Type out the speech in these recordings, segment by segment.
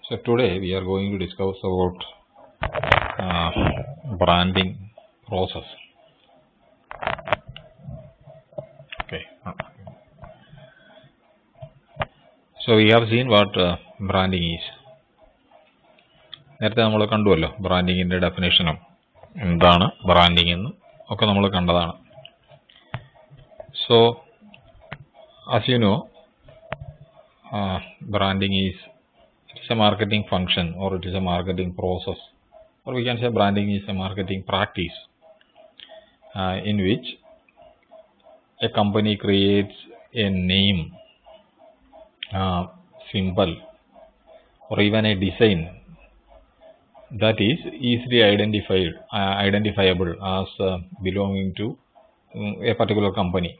So today we are going to discuss about uh, branding process. Okay. So we have seen what uh, branding is. നേരത്തെ നമ്മൾ കണ്ടുവല്ലോ ബ്രാൻഡിങ്ങിന്റെ ഡെഫിനേഷനും എന്താണ് branding എന്നും ഒക്കെ നമ്മൾ കണ്ടതാണ് so as you know uh, branding is it's a marketing function or it is a marketing process or we can say branding is a marketing practice uh, in which a company creates a name uh, symbol or even a design that is easily identified uh, identifiable as uh, belonging to um, a particular company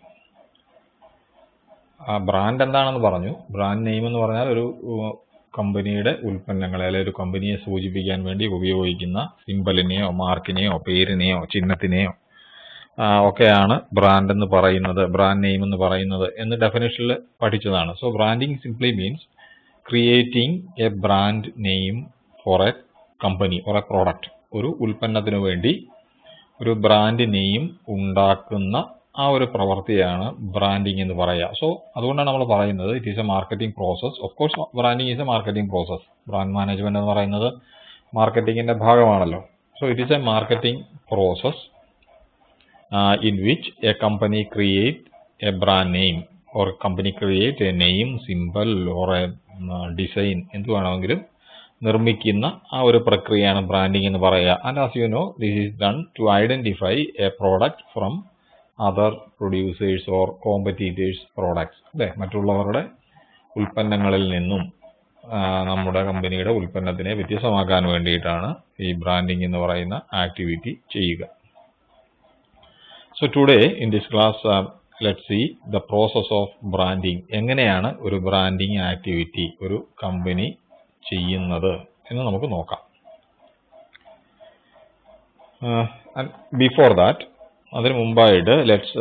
ആ brand എന്താണെന്ന് പറഞ്ഞു brand name എന്ന് പറഞ്ഞാൽ ഒരു ഉം, കമ്പനിയുടെ ഉൽപ്പന്നങ്ങളെ അല്ലെങ്കിൽ ഒരു കമ്പനിയെ സൂചിപ്പിക്കാൻ വേണ്ടി ഉപയോഗിക്കുന്ന സിമ്പലിനെയോ മാർക്കിനെയോ പേരിനെയോ ചിഹ്നത്തിനെയോ ആ, ഒക്കെയാണ് ബ്രാൻഡ് എന്ന് പറയുന്നത് ബ്രാൻഡ് നെയിം എന്ന് പറയുന്നത് എന്ന് ഡെഫിനേഷനിൽ പഠിച്ചതാണ് so branding simply means creating a brand name for a company for a product ഒരു ഉൽപ്പന്നത്തിനു വേണ്ടി ഒരു ബ്രാൻഡ് നെയിം ഉണ്ടാക്കുന്ന ആ ഒരു പ്രവൃത്തിയാണ് ബ്രാൻഡിങ് എന്ന് പറയുക സോ അതുകൊണ്ടാണ് നമ്മൾ പറയുന്നത് it is a marketing process of course branding is a marketing process brand management എന്ന് പറയുന്നത് മാർക്കറ്റിംഗിന്റെ ഭാഗമാണല്ലോ so it is a marketing process in which a company create a brand name or company create a name symbol or a design എന്ത് വേണമെങ്കിലും നിർമ്മിക്കുന്ന ആ ഒരു പ്രക്രിയയാണ് ബ്രാൻഡിംഗ് എന്ന് പറയുക and as you know this is done to identify a product from other producers or competitors products അല്ലേ മറ്റുള്ളവരുടെ ഉൽപ്പന്നങ്ങളിൽ നിന്നും ആ, നമ്മുടെ കമ്പനിയുടെ ഉൽപ്പന്നത്തിനെ വ്യത്യസ്തമാക്കാൻ വേണ്ടിയിട്ടാണ് ഈ ബ്രാൻഡിംഗ് എന്ന് പറയുന്ന ആക്ടിവിറ്റി ചെയ്യുക so today in this class let see the process of branding എങ്ങനെയാണ് ഒരു ബ്രാൻഡിംഗ് ആക്ടിവിറ്റി ഒരു കമ്പനി ചെയ്യുന്നത് എന്ന് നമുക്ക് നോക്കാം ബിഫോർ ദാറ്റ് അതിന് മുമ്പായിട്ട് let's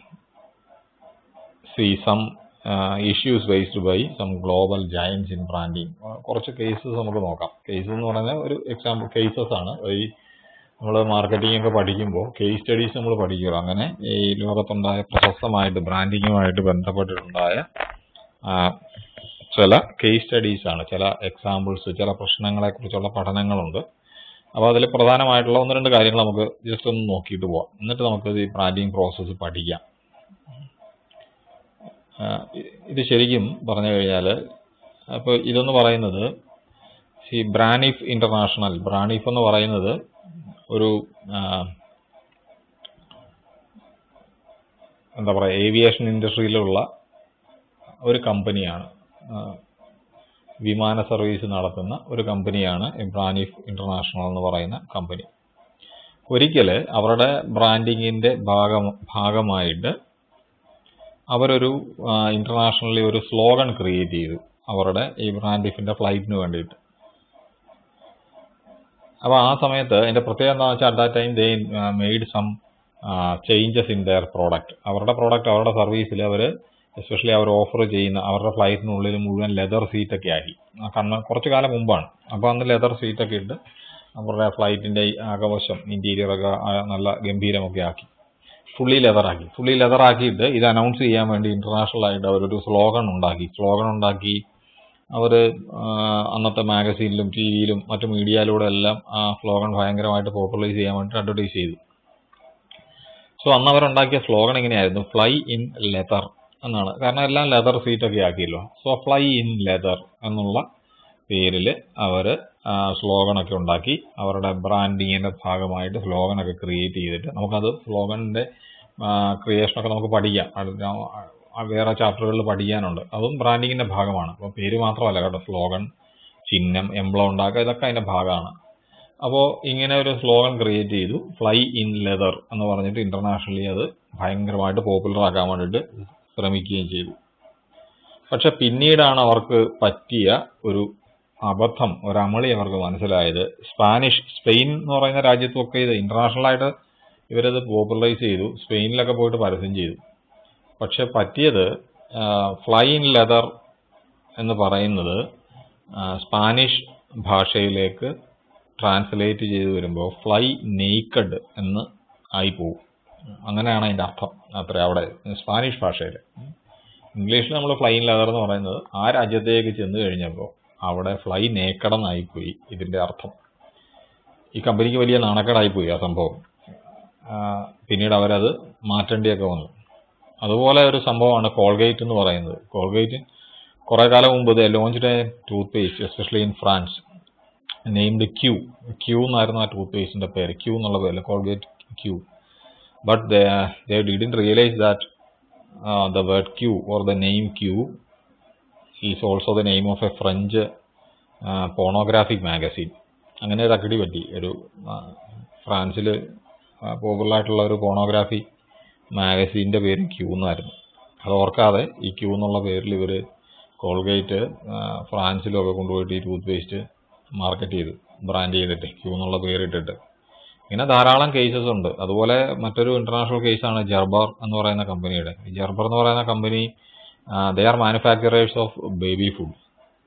see some issues based by some global giants in branding കുറച്ച് കേസസ് നമുക്ക് നോക്കാം കേസസ് എന്ന് പറഞ്ഞാൽ ഒരു എക്സാമ്പിൾ കേസസ് ആണ് ഈ നമ്മൾ മാർക്കറ്റിംഗ് ഒക്കെ പഠിക്കുമ്പോൾ കേസ് സ്റ്റഡീസ് നമ്മൾ പഠിക്കുമല്ലോ അങ്ങനെ ഈ ലോകത്തുണ്ടായ പ്രശസ്തമായിട്ട് ബ്രാൻഡിങ്ങുമായിട്ട് ബന്ധപ്പെട്ടിട്ടുണ്ടായ ആ, ചില കേസ് സ്റ്റഡീസ് ആണ് ചില എക്സാമ്പിൾസ് ചില പ്രശ്നങ്ങളെ കുറിച്ചുള്ള പഠനങ്ങളുണ്ട് അപ്പോൾ അതിൽ പ്രധാനമായിട്ടുള്ള ഒന്ന് രണ്ട് കാര്യങ്ങൾ നമുക്ക് ജസ്റ്റ് ഒന്ന് നോക്കിയിട്ട് പോവാം എന്നിട്ട് നമുക്ക് ഈ ബ്രാൻഡിങ് പ്രോസസ്സ് പഠിക്കാം ആ, ഇ- ഇത് ശരിക്കും പറഞ്ഞു കഴിഞ്ഞാൽ അപ്പോൾ ഇതെന്ന് പറയുന്നത് ഈ ബ്രാനിഫ് ഇന്റർനാഷണൽ ബ്രാനിഫ് എന്ന് പറയുന്നത് ഒരു ആ, എന്താ പറയുക ഏവിയേഷൻ ഇൻഡസ്ട്രിയിലുള്ള ഒരു കമ്പനിയാണ് ആ, വിമാന സർവീസ് നടത്തുന്ന ഒരു കമ്പനിയാണ് ബ്രാനിഫ് ഇന്റർനാഷണൽ എന്ന് പറയുന്ന കമ്പനി ഒരിക്കൽ അവരുടെ ബ്രാൻഡിങ്ങിന്റെ ഭാഗം ഭാഗമായിട്ട് അവരൊരു ഇന്റർനാഷണലി ഒരു സ്ലോഗൻ ക്രിയേറ്റ് ചെയ്തു അവരുടെ ഈ ബ്രാൻഡിഫിന്റെ ഫ്ലൈറ്റിന് വേണ്ടിയിട്ട് അപ്പോൾ ആ സമയത്ത് അതിന്റെ പ്രത്യേകത എന്താണെന്ന് വെച്ചാൽ at that time they made some changes in their product അവരുടെ പ്രോഡക്റ്റ് അവരുടെ സർവീസിൽ അവർ എസ്പെഷ്യലി അവർ ഓഫർ ചെയ്യുന്ന അവരുടെ ഫ്ലൈറ്റിനുള്ളിൽ മുഴുവൻ ലെതർ സീറ്റൊക്കെ ആക്കി ആ കാരണം കുറച്ച് കാലം മുമ്പാണ് അപ്പോൾ അന്ന് ലെതർ സീറ്റൊക്കെ ഇട്ട് അവരുടെ ഫ്ലൈറ്റിന്റെ ഈ ആകവശം ഇന്റീരിയർ ഒക്കെ ആ നല്ല ഗംഭീരമൊക്കെ ആക്കി ഫുള്ളി ലെതറാക്കി ഫുള്ളി ലെതറാക്കിയിട്ട് ഇത് അനൗൺസ് ചെയ്യാൻ വേണ്ടി ഇന്റർനാഷണൽ ആയിട്ട് അവരൊരു സ്ലോഗൻ ഉണ്ടാക്കി സ്ലോഗൻ ഉണ്ടാക്കി അവർ അന്നത്തെ മാഗസീനിലും ടി വിയിലും മറ്റു മീഡിയയിലൂടെ എല്ലാം ആ സ്ലോഗൻ ഭയങ്കരമായിട്ട് പോപ്പുലറൈസ് ചെയ്യാൻ വേണ്ടി അഡ്വർടൈസ് ചെയ്തു സോ അന്ന് അവരുണ്ടാക്കിയ സ്ലോഗൻ എങ്ങനെയായിരുന്നു ഫ്ലൈ ഇൻ ലെതർ എന്നാണ് കാരണം എല്ലാം ലെതർ സീറ്റൊക്കെ ആക്കിയല്ലോ സോ ഫ്ലൈ ഇൻ ലെതർ എന്നുള്ള പേരിൽ അവർ സ്ലോഗനൊക്കെ ഉണ്ടാക്കി അവരുടെ ബ്രാൻഡിങ്ങിന്റെ ഭാഗമായിട്ട് സ്ലോഗനൊക്കെ ക്രിയേറ്റ് ചെയ്തിട്ട് നമുക്കത് സ്ലോഗനിന്റെ ക്രിയേഷനൊക്കെ നമുക്ക് പഠിക്കാം അടുത്ത ആ വേറെ ചാപ്റ്ററുകളിൽ പഠിക്കാനുണ്ട് അതും ബ്രാൻഡിങ്ങിന്റെ ഭാഗമാണ് അപ്പോൾ പേര് മാത്രമല്ല കേട്ടോ സ്ലോഗൻ ചിഹ്നം എംബ്ലം ഉണ്ടാക്കുക ഇതൊക്കെ അതിന്റെ ഭാഗമാണ് അപ്പോൾ ഇങ്ങനെ ഒരു സ്ലോഗൻ ക്രിയേറ്റ് ചെയ്തു ഫ്ലൈ ഇൻ ലെതർ എന്ന് പറഞ്ഞിട്ട് ഇന്റർനാഷണലി അത് ഭയങ്കരമായിട്ട് പോപ്പുലർ ആക്കാൻ വേണ്ടിയിട്ട് ശ്രമിക്കുകയും ചെയ്തു പക്ഷെ പിന്നീടാണ് അവർക്ക് പറ്റിയ ഒരു അബദ്ധം ഒരു അമളി അവർക്ക് മനസ്സിലായത് സ്പാനിഷ് സ്പെയിൻ എന്ന് പറയുന്ന രാജ്യത്തൊക്കെ ഇത് ഇന്റർനാഷണൽ ആയിട്ട് ഇവരത് പോപ്പുലറൈസ് ചെയ്തു സ്പെയിനിലൊക്കെ പോയിട്ട് പരസ്യം ചെയ്തു പക്ഷെ പറ്റിയത് ഫ്ലൈ ഇൻ ലെതർ എന്ന് പറയുന്നത് ആ, സ്പാനിഷ് ഭാഷയിലേക്ക് ട്രാൻസ്ലേറ്റ് ചെയ്ത് വരുമ്പോൾ ഫ്ലൈ നെയ്ക്കഡ് എന്ന് ആയിപ്പോവും അങ്ങനെയാണ് അതിൻ്റെ അർത്ഥം അത്ര അവിടെ സ്പാനിഷ് ഭാഷയിൽ ഇംഗ്ലീഷിൽ നമ്മൾ ഫ്ലൈൻ ലെതർ എന്ന് പറയുന്നത് ആ രാജ്യത്തേക്ക് ചെന്ന് കഴിഞ്ഞപ്പോൾ അവിടെ ഫ്ലൈ നേക്കഡ് എന്നായിപ്പോയി ഇതിൻ്റെ അർത്ഥം ഈ കമ്പനിക്ക് വലിയ നാണക്കേടായിപ്പോയി ആ സംഭവം ആ, പിന്നീട് അവരത് മാറ്റേണ്ടിയൊക്കെ വന്നു അതുപോലെ ഒരു സംഭവമാണ് കോൾഗേറ്റ് എന്ന് പറയുന്നത് കോൾഗേറ്റ് കുറേ കാലം മുമ്പ് ഇത് launched a tooth paste especially in France named Q Q എന്നായിരുന്നു ആ ടൂത്ത് പേസ്റ്റിന്റെ പേര് ക്യൂ എന്നുള്ള പേര് Colgate Q but they didn't realise that the word Q or the name Q is also the name of a French pornographic magazine അങ്ങനെ ഒരു അക്കടി പറ്റി ഒരു ഫ്രാൻസിൽ പോപ്പുലർ ആയിട്ടുള്ള ഒരു പോണോഗ്രാഫി മാഗസീൻ്റെ പേര് ക്യൂ എന്നായിരുന്നു അത് ഓർക്കാതെ ഈ ക്യൂ എന്നുള്ള പേരിൽ ഇവർ കോൾഗേറ്റ് ഫ്രാൻസിലും ഒക്കെ കൊണ്ടുപോയിട്ട് ഈ ടൂത്ത് പേസ്റ്റ് മാർക്കറ്റ് ചെയ്തു ബ്രാൻഡ് ചെയ്തിട്ട് ക്യൂ എന്നുള്ള പേരിട്ടിട്ട് ഇങ്ങനെ ധാരാളം കേസസ് ഉണ്ട് അതുപോലെ മറ്റൊരു ഇന്റർനാഷണൽ കേസാണ് ജർബർ എന്ന് പറയുന്ന കമ്പനിയുടെ ഈ ജർബർ എന്ന് പറയുന്ന company they are manufacturers of baby food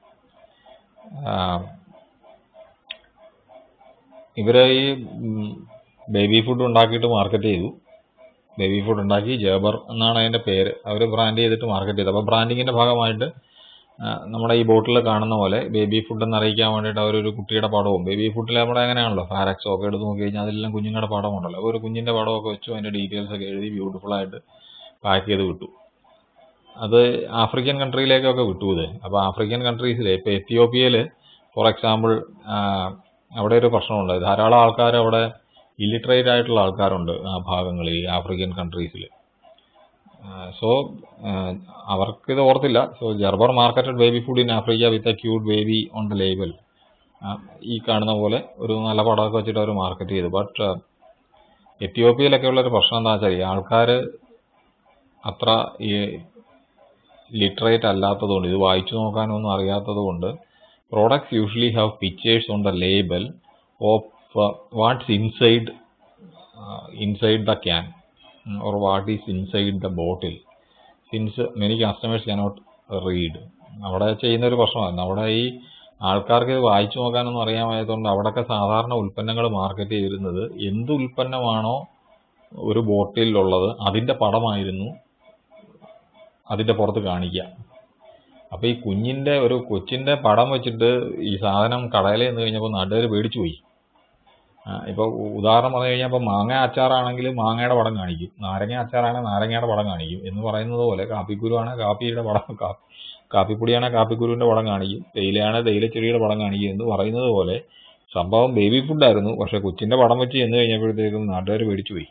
ഇവര് ഈ ബേബി ഫുഡ് ഉണ്ടാക്കിയിട്ട് മാർക്കറ്റ് ചെയ്തു ബേബി ഫുഡ് ഉണ്ടാക്കി ജേബർ എന്നാണ് അതിന്റെ പേര് അവർ ബ്രാൻഡ് ചെയ്തിട്ട് മാർക്കറ്റ് ചെയ്തു അപ്പോൾ ബ്രാൻഡിങ്ങിന്റെ ഭാഗമായിട്ട് ആ, നമ്മുടെ ഈ ബോട്ടിൽ കാണുന്ന പോലെ ബേബി ഫുഡ് എന്ന് അറിയിക്കാൻ വേണ്ടിയിട്ട് അവരൊരു കുട്ടിയുടെ പടവും ബേബി ഫുഡിൽ നമ്മുടെ അങ്ങനെയാണല്ലോ ഫാരക്സോ ഒക്കെ എടുത്ത് നോക്കി കഴിഞ്ഞാൽ അതിലെല്ലാം കുഞ്ഞുങ്ങളുടെ പടമുണ്ടല്ലോ അപ്പോൾ ഒരു കുഞ്ഞിന്റെ പടമൊക്കെ വെച്ചു അതിന്റെ ഡീറ്റെയിൽസ് ഒക്കെ എഴുതി ബ്യൂട്ടിഫുൾ ആയിട്ട് പാക്ക് ചെയ്ത് വിട്ടു അത് ആഫ്രിക്കൻ കൺട്രിയിലേക്കൊക്കെ വിട്ടു ഇത് അപ്പോൾ ആഫ്രിക്കൻ കൺട്രീസിൽ ഇപ്പോൾ എത്തിയോപ്യയിൽ ഫോർ എക്സാമ്പിൾ അവിടെ ഒരു പ്രശ്നമുണ്ട് ധാരാളം ആൾക്കാർ അവിടെ ഇല്ലിറ്ററേറ്റ് ആയിട്ടുള്ള ആൾക്കാരുണ്ട് ആ ഭാഗങ്ങളിൽ ആഫ്രിക്കൻ കൺട്രീസിൽ സോ അവർക്കിത് ഓർത്തില്ല so Gerber marketed baby food in Africa with a cute baby on the label ഈ കാണുന്ന പോലെ ഒരു നല്ല പടമൊക്കെ വെച്ചിട്ട് അവർ മാർക്കറ്റ് ചെയ്തു ബട്ട് എത്തിയോപ്യയിലൊക്കെ ഉള്ള ഒരു പ്രശ്നം എന്താ വെച്ചാൽ ഈ ആൾക്കാർ അത്ര ഈ ലിറ്ററേറ്റ് അല്ലാത്തതുകൊണ്ട് ഇത് വായിച്ചു നോക്കാനൊന്നും അറിയാത്തത് കൊണ്ട് products usually have pictures on the label of what's inside inside the can or what is inside the bottle since many customers cannot read അവിടെ ചെയ്യുന്ന ഒരു പ്രശ്നമാണ് അവിടെ ഈ ആൾക്കാർക്ക് ഇത് വായിച്ചു നോക്കാനൊന്നും അറിയാൻ വയ്യാത്തതുകൊണ്ട് അവിടെയൊക്കെ സാധാരണ ഉൽപ്പന്നങ്ങൾ മാർക്കറ്റ് ചെയ്തിരുന്നത് എന്ത് ഉൽപ്പന്നമാണോ ഒരു ബോട്ടിലുള്ളത് അതിന്റെ പടമായിരുന്നു അതിന്റെ പുറത്ത് കാണിക്കുക അപ്പൊ ഈ കുഞ്ഞിന്റെ ഒരു കൊച്ചിന്റെ പടം വെച്ചിട്ട് ഈ സാധനം കടയിൽ നിന്ന് കഴിഞ്ഞപ്പോൾ നാട്ടുകാർ പേടിച്ചു പോയി ആ, ഇപ്പൊ ഉ- ഉദാഹരണം പറഞ്ഞു കഴിഞ്ഞാൽ ഇപ്പൊ മാങ്ങ അച്ചാറാണെങ്കിൽ മാങ്ങയുടെ പടം കാണിക്കും നാരങ്ങ അച്ചാറാണെങ്കിൽ നാരങ്ങയുടെ പടം കാണിക്കും എന്ന് പറയുന്നത് പോലെ കാപ്പിക്കുരുവാണ് കാപ്പിയുടെ പടം കാ- കാപ്പിപ്പൊടിയാണ് കാപ്പിക്കുരുവിന്റെ പടം കാണിക്കും തേയിലയാണ് തേയിലച്ചെടിയുടെ പടം കാണിക്കും എന്ന് പറയുന്നത് പോലെ സംഭവം ബേബി ഫുഡായിരുന്നു പക്ഷെ കൊച്ചിന്റെ പടം വെച്ച് ചെന്ന് കഴിഞ്ഞപ്പോഴത്തേക്കും നാട്ടുകാർ പേടിച്ചു പോയി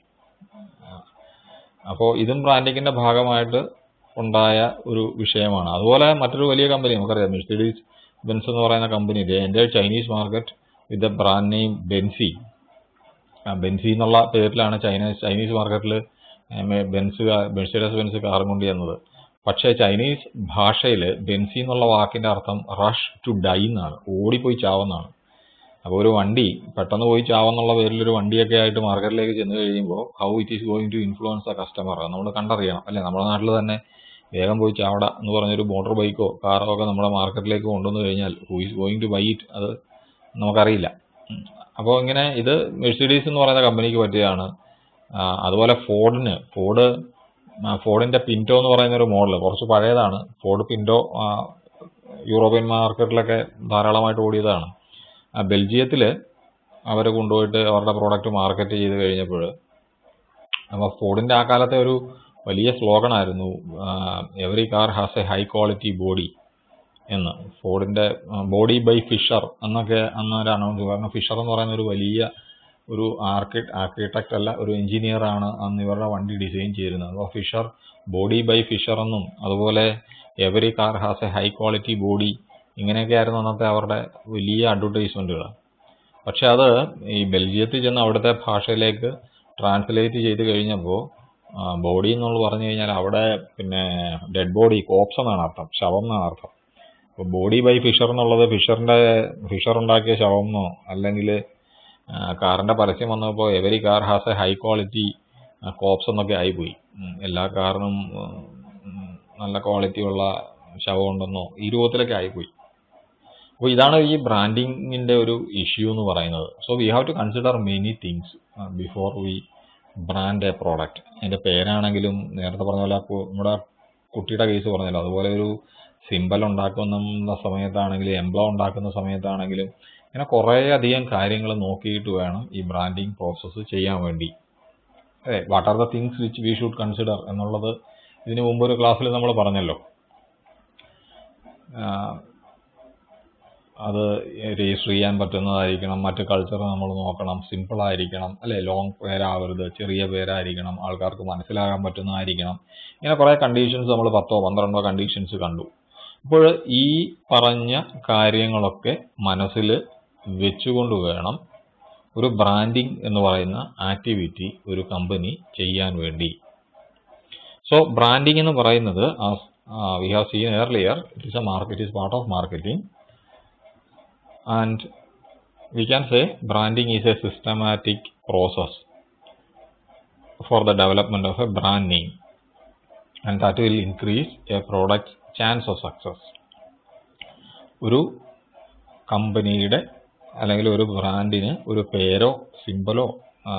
അപ്പോൾ ഇതും ബ്രാൻഡിങ്ങിന്റെ ഭാഗമായിട്ട് ഉണ്ടായ ഒരു വിഷയമാണ് അതുപോലെ മറ്റൊരു വലിയ കമ്പനി നമുക്കറിയാം മെഴ്സിഡീസ് ബെൻസ് എന്ന് പറയുന്ന കമ്പനി എൻ്റെ Chinese market with the brand name Bensi ah, Bensi എന്നുള്ള പേരിലാണ് ചൈനീസ് ചൈനീസ് മാർക്കറ്റിൽ ബെൻസ് മെഴ്സിഡസ് ബെൻസ് കാറും കൊണ്ട് ചെന്നത് പക്ഷേ ചൈനീസ് ഭാഷയിൽ ബെൻസി എന്നുള്ള വാക്കിന്റെ അർത്ഥം റഷ് ടു ഡൈ എന്നാണ് ഓടിപ്പോയി ചാവുന്നതാണ് അപ്പോൾ ഒരു വണ്ടി പെട്ടെന്ന് പോയി ചാവെന്നുള്ള പേരിൽ ഒരു വണ്ടിയൊക്കെ ആയിട്ട് മാർക്കറ്റിലേക്ക് ചെന്ന് കഴിയുമ്പോൾ how it is going to influence the customer നമ്മൾ കണ്ടറിയണം അല്ലെ നമ്മുടെ നാട്ടിൽ തന്നെ വേഗം പോയി ചാവട എന്ന് പറഞ്ഞൊരു മോട്ടോർ ബൈക്കോ കാറോ ഒക്കെ നമ്മുടെ മാർക്കറ്റിലേക്ക് കൊണ്ടുവന്നു കഴിഞ്ഞാൽ who is going to buy it അത് നമുക്കറിയില്ല അപ്പോൾ ഇങ്ങനെ ഇത് മെഴ്സിഡീസ് എന്ന് പറയുന്ന കമ്പനിക്ക് പറ്റിയതാണ് ആ, അതുപോലെ ഫോർഡിന് ഫോർഡ് ആ, ഫോർഡിന്റെ പിന്റോ എന്ന് പറയുന്ന ഒരു മോഡൽ കുറച്ച് പഴയതാണ് ഫോർഡ് പിന്റോ ആ, യൂറോപ്യൻ മാർക്കറ്റിലൊക്കെ ധാരാളമായിട്ട് ഓടിയതാണ് ആ, ബെൽജിയത്തില് അവർ കൊണ്ടുപോയിട്ട് അവരുടെ പ്രോഡക്റ്റ് മാർക്കറ്റ് ചെയ്ത് കഴിഞ്ഞപ്പോൾ അപ്പോൾ ഫോർഡിന്റെ ആ കാലത്തെ ഒരു വലിയ സ്ലോഗൻ ആയിരുന്നു every car has a high quality body എന്ന് ഫോർഡിന്റെ ബോഡി ബൈ ഫിഷർ എന്നൊക്കെ അന്ന് ഒരു അനൗൺസ് കാരണം ഫിഷർ എന്ന് പറയുന്ന ഒരു വലിയ ഒരു ആർക്കി ആർക്കിടെക്ട് അല്ല ഒരു എഞ്ചിനീയർ ആണ് അന്ന് ഇവരുടെ വണ്ടി ഡിസൈൻ ചെയ്തിരുന്നത് അപ്പോൾ ഫിഷർ ബോഡി ബൈ ഫിഷർ എന്നും അതുപോലെ every car has a high quality body ഇങ്ങനെയൊക്കെ ആയിരുന്നു അന്നത്തെ അവരുടെ വലിയ അഡ്വർടൈസ്മെന്റുകൾ പക്ഷെ അത് ഈ ബെൽജിയത്തിൽ ചെന്ന് അവിടുത്തെ ഭാഷയിലേക്ക് ട്രാൻസ്ലേറ്റ് ചെയ്ത് കഴിഞ്ഞപ്പോൾ ബോഡി എന്നുള്ള പറഞ്ഞു കഴിഞ്ഞാൽ അവിടെ പിന്നെ ഡെഡ് ബോഡി കോപ്സ് എന്നാണ് അർത്ഥം ശവം എന്നാണ് അർത്ഥം അപ്പോൾ ബോഡി ബൈ ഫിഷർ എന്നുള്ളത് ഫിഷറിന്റെ ഫിഷർ ഉണ്ടാക്കിയ ശവം എന്നോ അല്ലെങ്കിൽ കാറിന്റെ പരസ്യം വന്നപ്പോൾ every car has a high quality corpse എന്നൊക്കെ ആയിപ്പോയി ഉം, എല്ലാ കാറിനും ഉം, നല്ല ക്വാളിറ്റി ഉള്ള ശവം ഉണ്ടെന്നോ ഈ രൂപത്തിലൊക്കെ ആയിപ്പോയി അപ്പോൾ ഇതാണ് ഈ ബ്രാൻഡിങ്ങിൻ്റെ ഒരു ഇഷ്യൂ എന്ന് പറയുന്നത് so we have to consider many things before we brand a product അതിൻ്റെ പേരാണെങ്കിലും നേരത്തെ പറഞ്ഞ പോലെ കു- നമ്മുടെ കുട്ടിയുടെ കേസ് പറഞ്ഞല്ലോ അതുപോലെ ഒരു സിമ്പൽ ഉണ്ടാക്കുന്ന സമയത്താണെങ്കിലും എംബ്ലം ഉണ്ടാക്കുന്ന സമയത്താണെങ്കിലും ഇങ്ങനെ കുറേ അധികം കാര്യങ്ങൾ നോക്കിയിട്ട് വേണം ഈ ബ്രാൻഡിങ് പ്രോസസ്സ് ചെയ്യാൻ വേണ്ടി അതെ what are the things which we should consider എന്നുള്ളത് ഇതിനു മുമ്പ് ഒരു ക്ലാസ്സിൽ നമ്മൾ പറഞ്ഞല്ലോ ആഹ് അത് രജിസ്റ്റർ ചെയ്യാൻ പറ്റുന്നതായിരിക്കണം മറ്റ് കൾച്ചർ നമ്മൾ നോക്കണം സിമ്പിൾ ആയിരിക്കണം അല്ലെ ലോങ് പേരാവരുത് ചെറിയ പേരായിരിക്കണം ആൾക്കാർക്ക് മനസ്സിലാകാൻ പറ്റുന്നതായിരിക്കണം ഇങ്ങനെ കുറേ കണ്ടീഷൻസ് നമ്മൾ പത്തോ പന്ത്രണ്ടോ കണ്ടീഷൻസ് കണ്ടു അപ്പോൾ ഈ പറഞ്ഞ കാര്യങ്ങളൊക്കെ മനസ്സിൽ വെച്ചുകൊണ്ട് വേണം ഒരു ബ്രാൻഡിങ് എന്ന് പറയുന്ന ആക്ടിവിറ്റി ഒരു കമ്പനി ചെയ്യാൻ വേണ്ടി സോ ബ്രാൻഡിങ് എന്ന് പറയുന്നത് we have seen earlier it is a market is part of marketing and we can say branding is a systematic process for the development of a brand name and that will increase a product's chance of success ഒരു കമ്പനിയുടെ അല്ലെങ്കിൽ ഒരു ബ്രാൻഡിന് ഒരു പേരോ സിമ്പലോ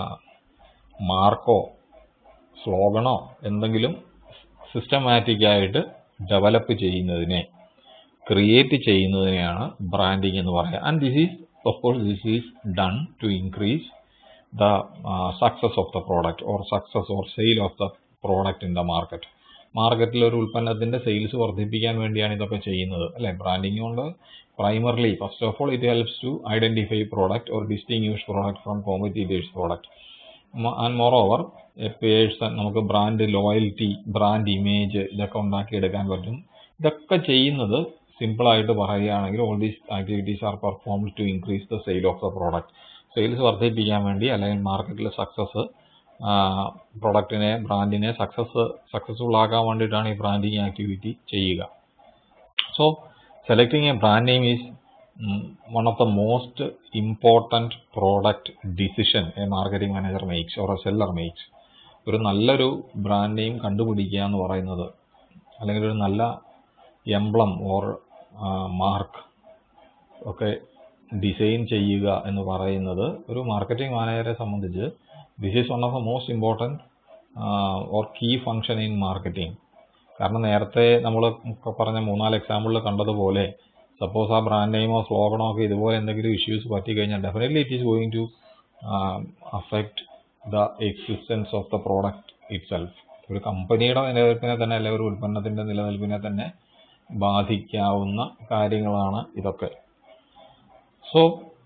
Marco സ്ലോഗണോ എന്തെങ്കിലും systematic ആയിട്ട് develop ചെയ്യുന്നതിനെ create ചെയ്യുന്നതിനെയാണ് branding എന്ന് പറയുക and this is of course this is done to increase the success of the product or success or sale of the product in the market മാർക്കറ്റിൽ ഒരു ഉൽപ്പന്നത്തിന്റെ സെയിൽസ് വർദ്ധിപ്പിക്കാൻ വേണ്ടിയാണ് ഇതൊക്കെ ചെയ്യുന്നത് അല്ലെ ബ്രാൻഡിങ് കൊണ്ട് primarily first of all it helps to identify product or distinguish product from competitors product and moreover a person നമുക്ക് ബ്രാൻഡ് ലോയൽറ്റി ബ്രാൻഡ് ഇമേജ് ഇതൊക്കെ ഉണ്ടാക്കിയെടുക്കാൻ പറ്റും ഇതൊക്കെ ചെയ്യുന്നത് സിമ്പിൾ ആയിട്ട് പറയുകയാണെങ്കിൽ all these activities are performed to increase the sale of the product sales വർദ്ധിപ്പിക്കാൻ വേണ്ടി അല്ലെങ്കിൽ മാർക്കറ്റിൽ സക്സസ് പ്രൊഡക്റ്റിനെ ബ്രാൻഡിനെ സക്സസ് സക്സസ്ഫുൾ ആക്കാൻ വേണ്ടിയിട്ടാണ് ഈ ബ്രാൻഡിങ് ആക്ടിവിറ്റി ചെയ്യുക so selecting a brand name is one of the most important product decision a marketing manager makes or a seller makes ഒരു നല്ലൊരു ബ്രാൻഡ് നെയിം കണ്ടുപിടിക്കുക എന്ന് പറയുന്നത് അല്ലെങ്കിൽ ഒരു നല്ല എംബ്ലം ഓർ മാർക്ക് ഒക്കെ ഡിസൈൻ ചെയ്യുക എന്ന് പറയുന്നത് ഒരു മാർക്കറ്റിംഗ് മാനേജറെ സംബന്ധിച്ച് this is one of the most important or key function in marketing കാരണം നേരത്തെ നമ്മൾ പറഞ്ഞ മൂന്നാല് എക്സാമ്പിളിൽ കണ്ടതുപോലെ സപ്പോസ് ആ ബ്രാൻഡ് നെയിമോ സ്ലോഗണോ ഒക്കെ ഇതുപോലെ എന്തെങ്കിലും ഇഷ്യൂസ് പറ്റിക്കഴിഞ്ഞാൽ definitely it is going to affect the existence of the product itself ഒരു കമ്പനിയുടെ നിലനിൽപ്പിനെ തന്നെ അല്ലെങ്കിൽ ഒരു ഉൽപ്പന്നത്തിന്റെ നിലനിൽപ്പിനെ തന്നെ ബാധിക്കാവുന്ന കാര്യങ്ങളാണ് ഇതൊക്കെ സോ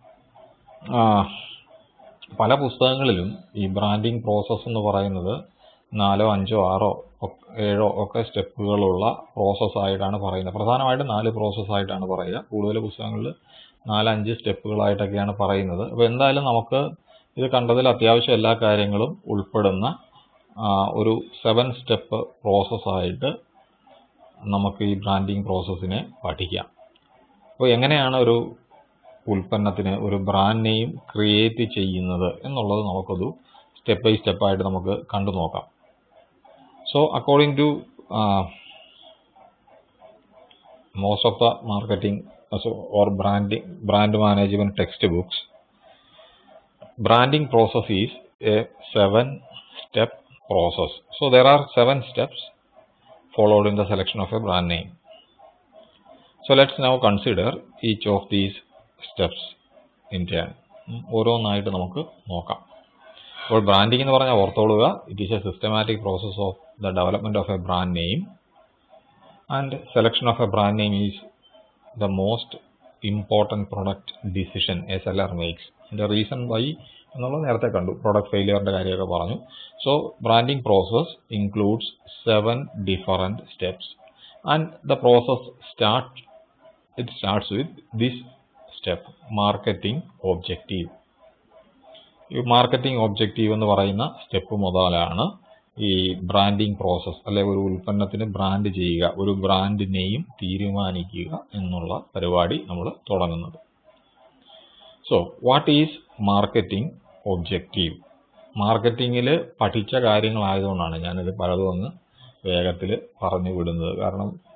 പല പുസ്തകങ്ങളിലും ഈ ബ്രാൻഡിങ് പ്രോസസ്സ് എന്ന് പറയുന്നത് നാലോ അഞ്ചോ ആറോ ഒക്കെ- ഏഴോ ഒക്കെ സ്റ്റെപ്പുകളുള്ള പ്രോസസ്സ് ആയിട്ടാണ് പറയുന്നത് പ്രധാനമായിട്ടും നാല് പ്രോസസ്സ് ആയിട്ടാണ് പറയുക കൂടുതൽ പുസ്തകങ്ങളിൽ നാലഞ്ച് സ്റ്റെപ്പുകളായിട്ടൊക്കെയാണ് പറയുന്നത് അപ്പോൾ എന്തായാലും നമുക്ക് ഇത് കണ്ടതിൽ അത്യാവശ്യം എല്ലാ കാര്യങ്ങളും ഉൾപ്പെടുന്ന ആ, ഒരു സെവൻ സ്റ്റെപ്പ് പ്രോസസ്സായിട്ട് നമുക്ക് ഈ ബ്രാൻഡിങ് പ്രോസസ്സിനെ പഠിക്കാം അപ്പോൾ എങ്ങനെയാണ് ഒരു ഉൽപ്പന്നത്തിന് ഒരു ബ്രാൻഡ് നെയിം ക്രിയേറ്റ് ചെയ്യുന്നത് എന്നുള്ളത് നമുക്കൊരു സ്റ്റെപ്പ് ബൈ സ്റ്റെപ്പായിട്ട് നമുക്ക് കണ്ടു നോക്കാം so according to most of the marketing so, or branding brand management textbooks branding process is a seven step process so there are seven steps followed in the selection of a brand name so let's now consider each of these steps in turn ഉം, ഓരോന്നായിട്ട് നമുക്ക് നോക്കാം അപ്പോൾ branding എന്ന് പറഞ്ഞാൽ ഓർത്തോളുക it is a systematic process of the development of a brand name and selection of a brand name is the most important product decision a seller makes the reason why എന്നുള്ളത് നേരത്തെ കണ്ടു product ഫെയിലിയറിന്റെ കാര്യമൊക്കെ പറഞ്ഞു so branding process includes seven different steps and the process start it starts with this step marketing objective ഈ marketing objective എന്ന് പറയുന്ന step മുതലാണ് ഈ ബ്രാൻഡിംഗ് പ്രോസസ്സ് അല്ലെ ഒരു ഉൽപ്പന്നത്തിന് ബ്രാൻഡ് ചെയ്യുക ഒരു ബ്രാൻഡ് നെയിം തീരുമാനിക്കുക എന്നുള്ള പരിപാടി നമ്മൾ തുടങ്ങുന്നത് so what is marketing objective മാർക്കറ്റിങ്ങിൽ പഠിച്ച കാര്യങ്ങളായതുകൊണ്ടാണ് ഞാനിത് പലതും അങ്ങ് വേഗത്തിൽ പറഞ്ഞു വിടുന്നത് കാരണം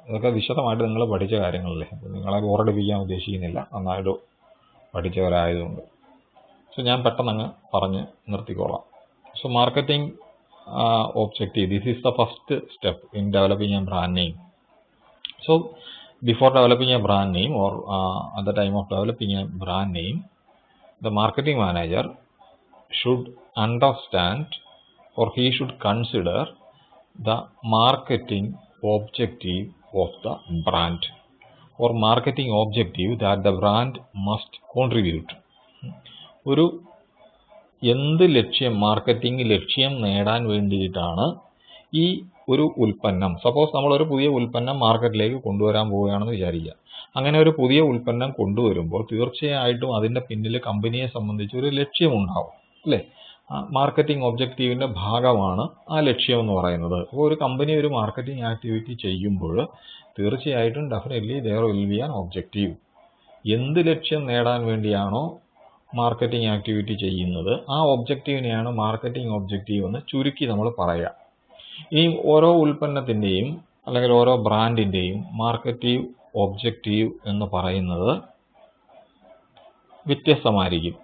ഇതൊക്കെ വിശദമായിട്ട് നിങ്ങൾ പഠിച്ച കാര്യങ്ങളല്ലേ അപ്പോൾ നിങ്ങളെ ബോറടിപ്പിക്കാൻ ഉദ്ദേശിക്കുന്നില്ല നന്നായിട്ട് പഠിച്ചവരായതുകൊണ്ട് സോ ഞാൻ പെട്ടെന്ന് അങ്ങ് പറഞ്ഞ് നിർത്തിക്കോളാം so marketing objective this is the first step in developing a brand name so before developing a brand name or uh, at the time of developing a brand name the marketing manager should understand or he should consider the marketing objective of the brand or marketing objective that the brand must contribute ഒരു എന്ത് ലക്ഷ്യം marketing ലക്ഷ്യം നേടാൻ വേണ്ടിയിട്ടാണ് ഈ ഒരു ഉൽപ്പന്നം suppose നമ്മളൊരു പുതിയ ഉൽപ്പന്നം മാർക്കറ്റിലേക്ക് കൊണ്ടുവരാൻ പോവുകയാണെന്ന് വിചാരിക്കുക അങ്ങനെ ഒരു പുതിയ ഉൽപ്പന്നം കൊണ്ടുവരുമ്പോൾ തീർച്ചയായിട്ടും അതിൻ്റെ പിന്നിൽ കമ്പനിയെ സംബന്ധിച്ച് ഒരു ലക്ഷ്യമുണ്ടാവും അല്ലേ മാർക്കറ്റിംഗ് ഒബ്ജക്റ്റീവിൻ്റെ ഭാഗമാണ് ആ ലക്ഷ്യം എന്ന് പറയുന്നത് അപ്പോൾ ഒരു കമ്പനി ഒരു മാർക്കറ്റിംഗ് ആക്ടിവിറ്റി ചെയ്യുമ്പോൾ തീർച്ചയായിട്ടും definitely there will be an objective എന്ത് ലക്ഷ്യം നേടാൻ വേണ്ടിയാണോ മാർക്കറ്റിംഗ് ആക്ടിവിറ്റി ചെയ്യുന്നത് ആ ഒബ്ജക്റ്റീവിനെയാണ് മാർക്കറ്റിംഗ് ഒബ്ജക്റ്റീവ് എന്ന് ചുരുക്കി നമ്മൾ പറയാം ഇനി ഓരോ ഉൽപ്പന്നത്തിൻ്റെയും അല്ലെങ്കിൽ ഓരോ ബ്രാൻഡിൻ്റെയും മാർക്കറ്റീവ് ഒബ്ജക്റ്റീവ് എന്ന് പറയുന്നത് വ്യത്യസ്തമായിരിക്കും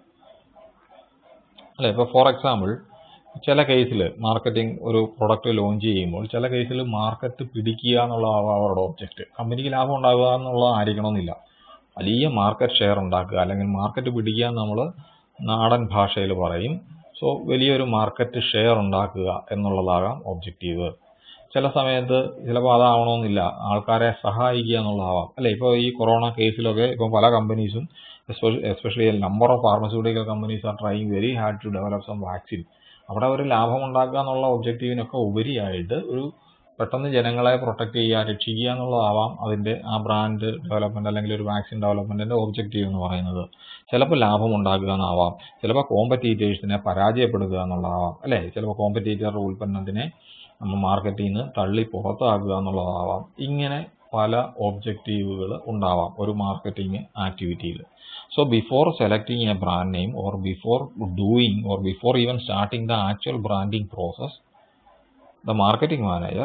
അല്ലെ ഇപ്പോൾ ഫോർ എക്സാമ്പിൾ ചില കേസിൽ മാർക്കറ്റിംഗ് ഒരു പ്രൊഡക്റ്റ് ലോഞ്ച് ചെയ്യുമ്പോൾ ചില കേസിൽ മാർക്കറ്റ് പിടിക്കുക എന്നുള്ളതാണ് അവരുടെ ഒബ്ജക്റ്റ് കമ്പനിക്ക് ലാഭം ഉണ്ടാകുക എന്നുള്ളതായിരിക്കണമെന്നില്ല വലിയ മാർക്കറ്റ് ഷെയർ ഉണ്ടാക്കുക അല്ലെങ്കിൽ മാർക്കറ്റ് പിടിക്കുക എന്ന് നമ്മൾ നാടൻ ഭാഷയിൽ പറയും സോ വലിയൊരു മാർക്കറ്റ് ഷെയർ ഉണ്ടാക്കുക എന്നുള്ളതാകാം ഒബ്ജക്റ്റീവ് ചില സമയത്ത് ചിലപ്പോൾ അതാവണമെന്നില്ല ആൾക്കാരെ സഹായിക്കുക എന്നുള്ളതാവാം അല്ലെ ഇപ്പോൾ ഈ കൊറോണ കേസിലൊക്കെ ഇപ്പോൾ പല കമ്പനീസും especially number of pharmaceutical companies are trying very hard to develop some vaccine അവിടെ ഒരു ലാഭം ഉണ്ടാക്കുക എന്നുള്ള ഒബ്ജക്റ്റീവിനൊക്കെ ഉപരിയായിട്ട് ഒരു പെട്ടെന്ന് ജനങ്ങളെ പ്രൊട്ടക്ട് ചെയ്യുക രക്ഷിക്കുക എന്നുള്ളതാവാം അതിൻ്റെ ആ ബ്രാൻഡ് ഡെവലപ്മെന്റ് അല്ലെങ്കിൽ ഒരു വാക്സിൻ ഡെവലപ്മെന്റിന്റെ ഒബ്ജക്റ്റീവ് എന്ന് പറയുന്നത് ചിലപ്പോൾ ലാഭം ഉണ്ടാക്കുക എന്നാവാം ചിലപ്പോൾ കോമ്പറ്റീറ്റേഴ്സിനെ പരാജയപ്പെടുക എന്നുള്ളതാവാം അല്ലേ ചിലപ്പോൾ കോമ്പറ്റീറ്ററുടെ ഉൽപ്പന്നത്തിനെ നമ്മൾ മാർക്കറ്റിൽ നിന്ന് തള്ളി പുറത്താക്കുക എന്നുള്ളതാവാം ഇങ്ങനെ പല ഒബ്ജക്റ്റീവുകൾ ഉണ്ടാവാം ഒരു മാർക്കറ്റിംഗ് ആക്ടിവിറ്റിയിൽ so before selecting a brand name or before doing or before even starting the actual branding process the marketing manager